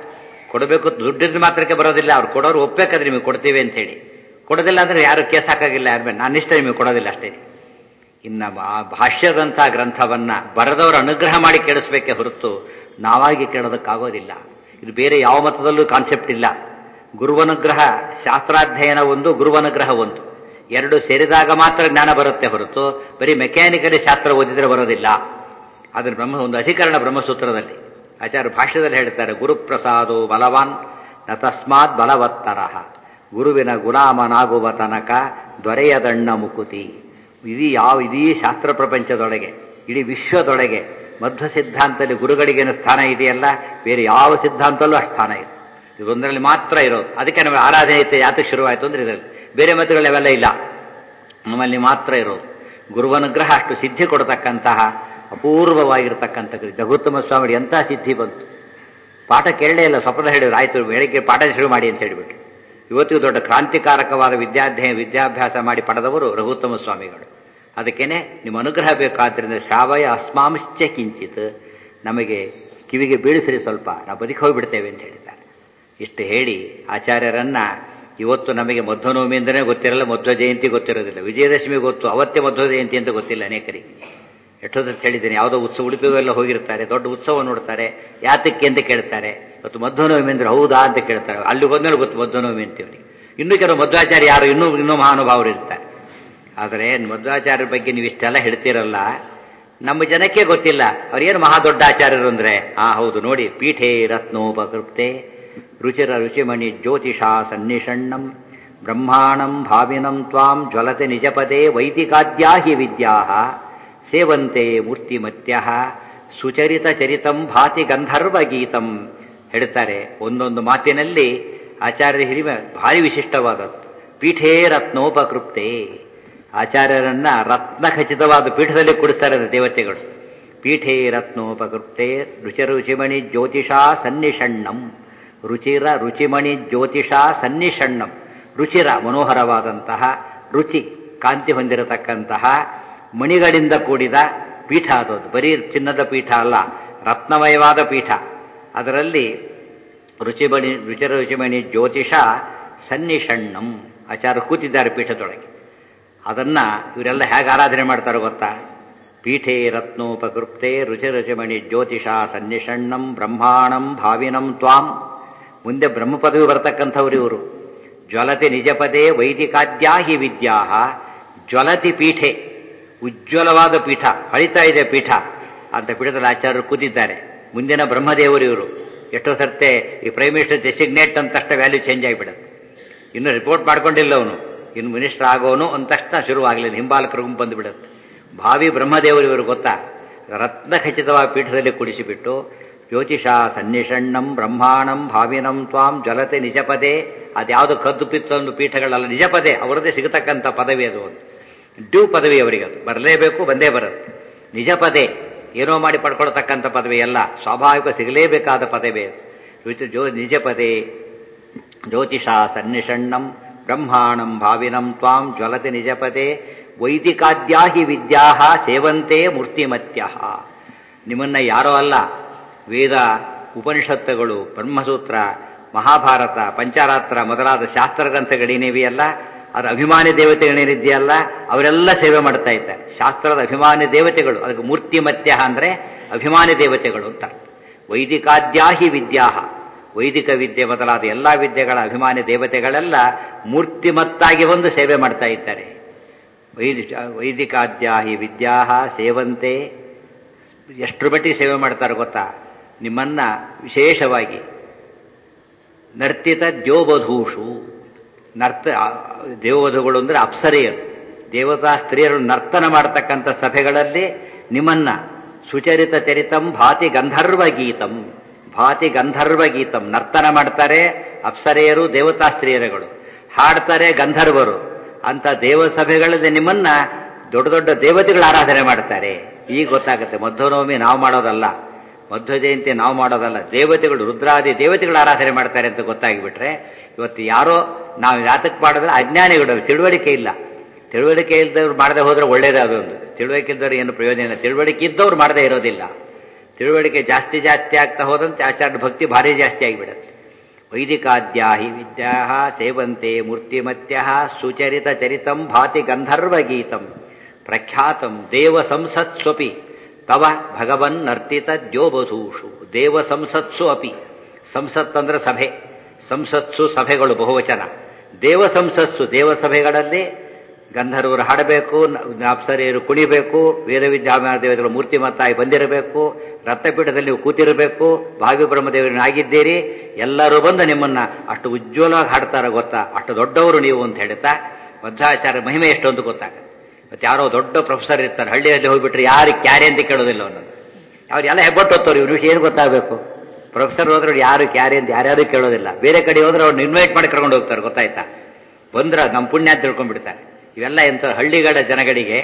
ಕೊಡಬೇಕು ದುಡ್ಡಿದ್ರೆ ಮಾತ್ರಕ್ಕೆ ಬರೋದಿಲ್ಲ ಅವ್ರು ಕೊಡೋರು ಒಪ್ಬೇಕಾದ್ರೆ ನಿಮಗೆ ಕೊಡ್ತೀವಿ ಅಂತ ಹೇಳಿ ಕೊಡೋದಿಲ್ಲ ಅಂದ್ರೆ ಯಾರು ಕೇಸ್ ಹಾಕಾಗಿಲ್ಲ ಯಾರ ಮೇಲೆ ನಾನಿಷ್ಟ ನಿಮಗೆ ಕೊಡೋದಿಲ್ಲ ಅಷ್ಟೇ ಇನ್ನ ಆ ಭಾಷ್ಯದಂತಹ ಗ್ರಂಥವನ್ನ ಬರೆದವರು ಅನುಗ್ರಹ ಮಾಡಿ ಕೇಳಿಸ್ಬೇಕೆ ಹೊರತು ನಾವಾಗಿ ಕೇಳೋದಕ್ಕಾಗೋದಿಲ್ಲ ಇದು ಬೇರೆ ಯಾವ ಮತದಲ್ಲೂ ಕಾನ್ಸೆಪ್ಟ್ ಇಲ್ಲ ಗುರುವನುಗ್ರಹ ಶಾಸ್ತ್ರಾಧ್ಯಯನ ಒಂದು ಗುರುವನುಗ್ರಹ ಒಂದು ಎರಡು ಸೇರಿದಾಗ ಮಾತ್ರ ಜ್ಞಾನ ಬರುತ್ತೆ ಹೊರತು ಬರೀ ಮೆಕ್ಯಾನಿಕಲಿ ಶಾಸ್ತ್ರ ಓದಿದ್ರೆ ಬರೋದಿಲ್ಲ ಅದ್ರ ಬ್ರಹ್ಮ ಒಂದು ಅಧಿಕರಣ ಬ್ರಹ್ಮಸೂತ್ರದಲ್ಲಿ ಆಚಾರ್ಯ ಭಾಷ್ಯದಲ್ಲಿ ಹೇಳ್ತಾರೆ ಗುರುಪ್ರಸಾದೋ ಬಲವಾನ್ ನ ತಸ್ಮಾತ್ ಬಲವತ್ತರ ಗುರುವಿನ ಗುಲಾಮನಾಗುವ ತನಕ ದೊರೆಯದಣ್ಣ ಮುಕುತಿ ಇಡೀ ಯಾವ ಇಡೀ ಶಾಸ್ತ್ರ ಪ್ರಪಂಚದೊಳಗೆ ಇಡೀ ವಿಶ್ವದೊಳಗೆ ಮಧ್ವ ಸಿದ್ಧಾಂತದಲ್ಲಿ ಗುರುಗಳಿಗೇನು ಸ್ಥಾನ ಇದೆಯಲ್ಲ ಬೇರೆ ಯಾವ ಸಿದ್ಧಾಂತಲ್ಲೂ ಅಷ್ಟು ಸ್ಥಾನ ಇದೆ ಇದೊಂದರಲ್ಲಿ ಮಾತ್ರ ಇರೋದು ಅದಕ್ಕೆ ನಮಗೆ ಆರಾಧನೆ ಐತೆ ಯಾತಕ್ಕೆ ಶುರುವಾಯಿತು ಅಂದ್ರೆ ಇದರಲ್ಲಿ ಬೇರೆ ಮತಗಳೆಲ್ಲ ಇಲ್ಲ ನಮ್ಮಲ್ಲಿ ಮಾತ್ರ ಇರೋದು ಗುರುವನುಗ್ರಹ ಅಷ್ಟು ಸಿದ್ಧಿ ಕೊಡತಕ್ಕಂತಹ ಅಪೂರ್ವವಾಗಿರ್ತಕ್ಕಂಥ ಜಗುತ್ತಮ ಸ್ವಾಮಿ ಎಂತಹ ಸಿದ್ಧಿ ಬಂತು ಪಾಠ ಕೇಳಲೇ ಇಲ್ಲ ಸ್ವಪ್ನ ಹೇಳಿದ್ರು ಆಯ್ತು ಬೆಳಗ್ಗೆ ಪಾಠ ಶುರು ಮಾಡಿ ಅಂತ ಹೇಳಿಬಿಟ್ಟು ಇವತ್ತಿಗೂ ದೊಡ್ಡ ಕ್ರಾಂತಿಕಾರಕವಾದ ವಿದ್ಯಾಧ್ಯಯನ ವಿದ್ಯಾಭ್ಯಾಸ ಮಾಡಿ ಪಡೆದವರು ರಘುತ್ತಮ ಸ್ವಾಮಿಗಳು ಅದಕ್ಕೇನೆ ನಿಮ್ಮ ಅನುಗ್ರಹ ಬೇಕಾದ್ರಿಂದ ಶ್ರಾವಯ ಅಸ್ಮಾಂಶ್ಚ ಕಿಂಚಿತ್ ನಮಗೆ ಕಿವಿಗೆ ಬೀಳಿಸ್ರಿ ಸ್ವಲ್ಪ ನಾವು ಬದುಕಿ ಹೋಗ್ಬಿಡ್ತೇವೆ ಅಂತ ಹೇಳಿದ್ದಾರೆ ಇಷ್ಟು ಹೇಳಿ ಆಚಾರ್ಯರನ್ನ ಇವತ್ತು ನಮಗೆ ಮಧ್ವನವಮಿ ಅಂದ್ರೇ ಗೊತ್ತಿರಲ್ಲ ಮಧ್ವ ಜಯಂತಿ ಗೊತ್ತಿರೋದಿಲ್ಲ ವಿಜಯದಶಮಿ ಗೊತ್ತು ಅವತ್ತೇ ಮಧ್ವ ಜಯಂತಿ ಅಂತ ಗೊತ್ತಿಲ್ಲ ಅನೇಕರಿಗೆ ಎಷ್ಟೊತ್ತು ಹೇಳಿದ್ದೇನೆ ಯಾವುದೋ ಉತ್ಸವ ಉಡುಪಿಗೆಲ್ಲ ಹೋಗಿರ್ತಾರೆ ದೊಡ್ಡ ಉತ್ಸವ ನೋಡ್ತಾರೆ ಯಾತಕ್ಕೆ ಅಂತ ಕೇಳ್ತಾರೆ ಇವತ್ತು ಮಧ್ವನವಮಿ ಅಂದ್ರೆ ಹೌದಾ ಅಂತ ಕೇಳ್ತಾರೆ ಅಲ್ಲಿ ಹೋದ್ಮೇಲೆ ಗೊತ್ತು ಮಧ್ವನವಮಿ ಅಂತೀವ್ರಿ ಇನ್ನು ಕೆಲವು ಮಧ್ವಾಚಾರ್ಯ ಯಾರು ಇನ್ನೂ ಇನ್ನೂ ಮಹಾನುಭಾವರು ಇರ್ತಾರೆ ಆದರೆ ಮಧ್ವಾಚಾರ್ಯರ ಬಗ್ಗೆ ನೀವು ಇಷ್ಟೆಲ್ಲ ಹೇಳ್ತೀರಲ್ಲ ನಮ್ಮ ಜನಕ್ಕೆ ಗೊತ್ತಿಲ್ಲ ಅವ್ರೇನು ಮಹಾ ದೊಡ್ಡ ಆಚಾರ್ಯರು ಅಂದ್ರೆ ಆ ಹೌದು ನೋಡಿ ಪೀಠೆ ರತ್ನೋಪಕೃಪ್ತೆ ರುಚಿರ ರುಚಿಮಣಿ ಜ್ಯೋತಿಷಾ ಸನ್ನಿಷಣ್ಣಂ ಬ್ರಹ್ಮಾಣಂ ಭಾವಿನಂ ತ್ವಾಂ ಜ್ವಲತೆ ನಿಜಪದೇ ವೈದಿಕಾದ್ಯಾ ಹಿ ವಿದ್ಯಾ ಸೇವಂತೆ ಮೂರ್ತಿಮತ್ಯ ಸುಚರಿತ ಚರಿತಂ ಭಾತಿ ಗಂಧರ್ವ ಗೀತಂ ಹೇಳ್ತಾರೆ ಒಂದೊಂದು ಮಾತಿನಲ್ಲಿ ಆಚಾರ್ಯ ಹಿರಿಮೆ ಭಾರಿ ವಿಶಿಷ್ಟವಾದದ್ದು ಪೀಠೇ ರತ್ನೋಪಕೃಪ್ತೆ ಆಚಾರ್ಯರನ್ನ ರತ್ನ ಖಚಿತವಾದ ಪೀಠದಲ್ಲಿ ಕುಡಿಸ್ತಾರೆ ದೇವತೆಗಳು ಪೀಠೇ ರತ್ನೋಪಕೃಪ್ತೆ ರುಚಿರ ರುಚಿಮಣಿ ಜ್ಯೋತಿಷಾ ಸನ್ನಿಷಣ್ಣಂ ರುಚಿರ ರುಚಿಮಣಿ ಜ್ಯೋತಿಷಾ ಸನ್ನಿಷಣ್ಣಂ ರುಚಿರ ಮನೋಹರವಾದಂತಹ ರುಚಿ ಕಾಂತಿ ಹೊಂದಿರತಕ್ಕಂತಹ ಮಣಿಗಳಿಂದ ಕೂಡಿದ ಪೀಠ ಅದೊಂದು ಬರೀ ಚಿನ್ನದ ಪೀಠ ಅಲ್ಲ ರತ್ನಮಯವಾದ ಪೀಠ ಅದರಲ್ಲಿ ರುಚಿಮಣಿ ರುಚಿರ ರುಚಿಮಣಿ ಜ್ಯೋತಿಷ ಸನ್ನಿಷಣ್ಣಂ ಆಚಾರ ಕೂತಿದ್ದಾರೆ ಪೀಠದೊಳಗೆ ಅದನ್ನ ಇವರೆಲ್ಲ ಹೇಗೆ ಆರಾಧನೆ ಮಾಡ್ತಾರೋ ಗೊತ್ತಾ ಪೀಠೆ ರತ್ನೋಪಕೃಪ್ತೆ ರುಚಿ ರುಚಿಮಣಿ ಜ್ಯೋತಿಷ ಸನ್ನಿಷಣ್ಣಂ ಬ್ರಹ್ಮಾಣಂ ಭಾವಿನಂ ತ್ವಾಂ ಮುಂದೆ ಬ್ರಹ್ಮ ಪದವಿ ಬರತಕ್ಕಂಥವ್ರು ಇವರು ಜ್ವಲತಿ ನಿಜಪದೇ ವೈದಿಕಾದ್ಯಾ ಹಿ ವಿದ್ಯಾ ಜ್ವಲತಿ ಪೀಠೆ ಉಜ್ವಲವಾದ ಪೀಠ ಹೊಳಿತಾ ಇದೆ ಪೀಠ ಅಂತ ಪೀಠದಲ್ಲಿ ಆಚಾರ್ಯರು ಕೂತಿದ್ದಾರೆ ಮುಂದಿನ ಬ್ರಹ್ಮದೇವರು ಇವರು ಎಷ್ಟೋ ಸರ್ತೆ ಈ ಪ್ರೈಮ್ ಮಿನಿಸ್ಟರ್ ಡೆಸಿಗ್ನೇಟ್ ಅಂತ ತಕ್ಷಣ ವ್ಯಾಲ್ಯೂ ಚೇಂಜ್ ಆಗಿಬಿಡುತ್ತೆ ಇನ್ನು ರಿಪೋರ್ಟ್ ಮಾಡ್ಕೊಂಡಿಲ್ಲ ಅವನು ಇನ್ನು ಮಿನಿಸ್ಟರ್ ಆಗೋನು ಅಂತ ತಕ್ಷಣ ಶುರುವಾಗಲಿಲ್ಲ ಹಿಂಬಾಲಕರ ಗುಂಪು ಬಂದುಬಿಡುತ್ತೆ ಭಾವಿ ಬ್ರಹ್ಮದೇವರು ಇವರು ಗೊತ್ತಾ ರತ್ನ ಖಚಿತವಾದ ಪೀಠದಲ್ಲಿ ಕುಡಿಸಿಬಿಟ್ಟು ಜ್ಯೋತಿಷ ಸನ್ನಿಷಣ್ಣಂ ಬ್ರಹ್ಮಾಣಂ ಭಾವಿನಂ ತ್ವಾಂ ಜ್ವಲತೆ ನಿಜಪದೇ ಅದ್ಯಾವುದು ಕದ್ದು ಪಿತ್ತೊಂದು ಪೀಠಗಳಲ್ಲ ನಿಜಪದೇ ಅವರದೇ ಸಿಗತಕ್ಕಂಥ ಪದವಿ ಅದು ಒಂದು ಡ್ಯೂ ಪದವಿ ಅವರಿಗೆ ಅದು ಬರಲೇಬೇಕು ಬಂದೇ ಬರುತ್ತೆ ನಿಜ ಪದೇ ಏನೋ ಮಾಡಿ ಪಡ್ಕೊಳ್ತಕ್ಕಂಥ ಪದವಿ ಅಲ್ಲ ಸ್ವಾಭಾವಿಕ ಸಿಗಲೇಬೇಕಾದ ಪದವಿ ಅದು ಜೋ ನಿಜ ಪದೇ ಜ್ಯೋತಿಷ ಸನ್ನಿಷಣ್ಣಂ ಬ್ರಹ್ಮಾಣಂ ಭಾವಿನಂ ತ್ವಾಂ ಜ್ವಲತಿ ನಿಜಪದೇ ವೈದಿಕಾದ್ಯಾ ಹಿ ವಿದ್ಯಾ ಸೇವಂತೆ ಮೂರ್ತಿಮತ್ಯ ನಿಮ್ಮನ್ನ ಯಾರೋ ಅಲ್ಲ ವೇದ ಉಪನಿಷತ್ತುಗಳು ಬ್ರಹ್ಮಸೂತ್ರ ಮಹಾಭಾರತ ಪಂಚರಾತ್ರ ಮೊದಲಾದ ಶಾಸ್ತ್ರ ಗ್ರಂಥಗಳೇನಿವೆಯಲ್ಲ ಅದರ ಅಭಿಮಾನಿ ದೇವತೆಗಳೇನಿದೆಯಲ್ಲ ಅವರೆಲ್ಲ ಸೇವೆ ಮಾಡ್ತಾ ಇದ್ದಾರೆ ಶಾಸ್ತ್ರದ ಅಭಿಮಾನಿ ದೇವತೆಗಳು ಅದಕ್ಕೆ ಮೂರ್ತಿಮತ್ಯ ಅಂದ್ರೆ ಅಭಿಮಾನಿ ದೇವತೆಗಳು ಅಂತ ವೈದಿಕಾದ್ಯಾಹಿ ವಿದ್ಯಾ ವೈದಿಕ ವಿದ್ಯೆ ಮೊದಲಾದ ಎಲ್ಲಾ ವಿದ್ಯೆಗಳ ಅಭಿಮಾನಿ ದೇವತೆಗಳೆಲ್ಲ ಮೂರ್ತಿಮತ್ತಾಗಿ ಒಂದು ಸೇವೆ ಮಾಡ್ತಾ ಇದ್ದಾರೆ ವೈದಿ ವೈದಿಕಾದ್ಯಾಹಿ ವಿದ್ಯಾ ಸೇವಂತೆ ಎಷ್ಟು ಮಟ್ಟಿಗೆ ಸೇವೆ ಮಾಡ್ತಾರೆ ಗೊತ್ತಾ ನಿಮ್ಮನ್ನ ವಿಶೇಷವಾಗಿ ನರ್ತಿತ ದ್ಯೋವಧೂಷು ನರ್ತ ದೇವವಧುಗಳು ಅಂದ್ರೆ ಅಪ್ಸರೆಯರು ದೇವತಾ ಸ್ತ್ರೀಯರು ನರ್ತನ ಮಾಡತಕ್ಕಂಥ ಸಭೆಗಳಲ್ಲಿ ನಿಮ್ಮನ್ನ ಸುಚರಿತ ಚರಿತಂ ಭಾತಿ ಗಂಧರ್ವ ಗೀತಂ ಭಾತಿ ಗಂಧರ್ವ ಗೀತಂ ನರ್ತನ ಮಾಡ್ತಾರೆ ಅಪ್ಸರೆಯರು ದೇವತಾ ಸ್ತ್ರೀಯರುಗಳು ಹಾಡ್ತಾರೆ ಗಂಧರ್ವರು ಅಂತ ದೇವ ಸಭೆಗಳಲ್ಲಿ ನಿಮ್ಮನ್ನ ದೊಡ್ಡ ದೊಡ್ಡ ದೇವತೆಗಳ ಆರಾಧನೆ ಮಾಡ್ತಾರೆ ಈಗ ಗೊತ್ತಾಗುತ್ತೆ ಮಧ್ವನವಮಿ ನಾವು ಮಾಡೋದಲ್ಲ ಮಧ್ವ ಜಯಂತಿ ನಾವು ಮಾಡೋದಲ್ಲ ದೇವತೆಗಳು ರುದ್ರಾದಿ ದೇವತೆಗಳ ಆರಾಧನೆ ಮಾಡ್ತಾರೆ ಅಂತ ಗೊತ್ತಾಗಿಬಿಟ್ರೆ ಇವತ್ತು ಯಾರೋ ನಾವು ಯಾತಕ್ಕೆ ಮಾಡಿದ್ರೆ ಅಜ್ಞಾನಿಗಳು ತಿಳುವಳಿಕೆ ಇಲ್ಲ ತಿಳುವಳಿಕೆ ಇಲ್ದವ್ರು ಮಾಡದೆ ಹೋದ್ರೆ ಒಳ್ಳೇದೇ ಅದೊಂದು ತಿಳುವಳಿಕೆ ಇದ್ದವ್ರು ಏನು ಪ್ರಯೋಜನ ಇಲ್ಲ ತಿಳುವಳಿಕೆ ಇದ್ದವ್ರು ಮಾಡದೇ ಇರೋದಿಲ್ಲ ತಿಳುವಳಿಕೆ ಜಾಸ್ತಿ ಜಾಸ್ತಿ ಆಗ್ತಾ ಹೋದಂತೆ ಆಚಾರ್ಯ ಭಕ್ತಿ ಭಾರಿ ಜಾಸ್ತಿ ಆಗಿಬಿಡುತ್ತೆ ವೈದಿಕಾದ್ಯಾ ಹಿ ವಿದ್ಯಾ ಸೇವಂತೆ ಮೂರ್ತಿಮತ್ಯ ಸುಚರಿತ ಚರಿತಂ ಭಾತಿ ಗಂಧರ್ವಗೀತಂ ಪ್ರಖ್ಯಾತಂ ದೇವ ಸಂಸತ್ಸ್ವಪಿ ತವ ಭಗವನ್ ನರ್ತಿತ ದ್ಯೋಬಧೂಷು ದೇವ ಸಂಸತ್ಸು ಅಪಿ ಸಂಸತ್ ಅಂದ್ರೆ ಸಭೆ ಸಂಸತ್ಸು ಸಭೆಗಳು ಬಹುವಚನ ದೇವ ಸಂಸತ್ಸು ದೇವಸಭೆಗಳಲ್ಲಿ ಗಂಧರ್ವರು ಹಾಡಬೇಕು ಅಪ್ಸರಿಯರು ಕುಣಿಬೇಕು ವೇದ ವಿದ್ಯಾಮಾನ ದೇವತೆಗಳು ಮೂರ್ತಿಮತ್ತಾಗಿ ಬಂದಿರಬೇಕು ರಕ್ತಪೀಠದಲ್ಲಿ ನೀವು ಕೂತಿರಬೇಕು ಭಾವಿ ಬ್ರಹ್ಮದೇವರನ್ನ ಆಗಿದ್ದೀರಿ ಎಲ್ಲರೂ ಬಂದು ನಿಮ್ಮನ್ನ ಅಷ್ಟು ಉಜ್ವಲವಾಗಿ ಹಾಡ್ತಾರ ಗೊತ್ತಾ ಅಷ್ಟು ದೊಡ್ಡವರು ನೀವು ಅಂತ ಹೇಳ್ತಾ ಮಧ್ವಾಚಾರ್ಯ ಮಹಿಮೆ ಎಷ್ಟು ಅಂತ ಗೊತ್ತಾಗುತ್ತೆ ಮತ್ತೆ ಯಾರೋ ದೊಡ್ಡ ಪ್ರೊಫೆಸರ್ ಇರ್ತಾರೆ ಹಳ್ಳಿಯಲ್ಲಿ ಹೋಗ್ಬಿಟ್ರೆ ಯಾರಿಗೆ ಕ್ಯಾರೆ ಅಂತ ಕೇಳೋದಿಲ್ಲ ಅವನನ್ನು ಅವ್ರು ಎಲ್ಲ ಹೆಬ್ಬಟ್ಟು ಹೋಗ್ತವ್ರು ಇವ್ರು ಏನು ಗೊತ್ತಾಗಬೇಕು ಪ್ರೊಫೆಸರ್ ಹೋದ್ರೆ ಅವ್ರು ಯಾರು ಕ್ಯಾರೆ ಅಂತ ಯಾರ್ಯಾರು ಕೇಳೋದಿಲ್ಲ ಬೇರೆ ಕಡೆ ಹೋದ್ರೆ ಅವ್ರನ್ನ ಇನ್ವೈಟ್ ಮಾಡಿ ಕರ್ಕೊಂಡು ಹೋಗ್ತಾರೆ ಗೊತ್ತಾಯ್ತಾ ಬಂದ್ರ ನಮ್ಮ ಪುಣ್ಯ ಅಂತ ತಿಳ್ಕೊಂಡ್ಬಿಡ್ತಾರೆ ಇವೆಲ್ಲ ಎಂತ ಹಳ್ಳಿಗಳ ಜನಗಳಿಗೆ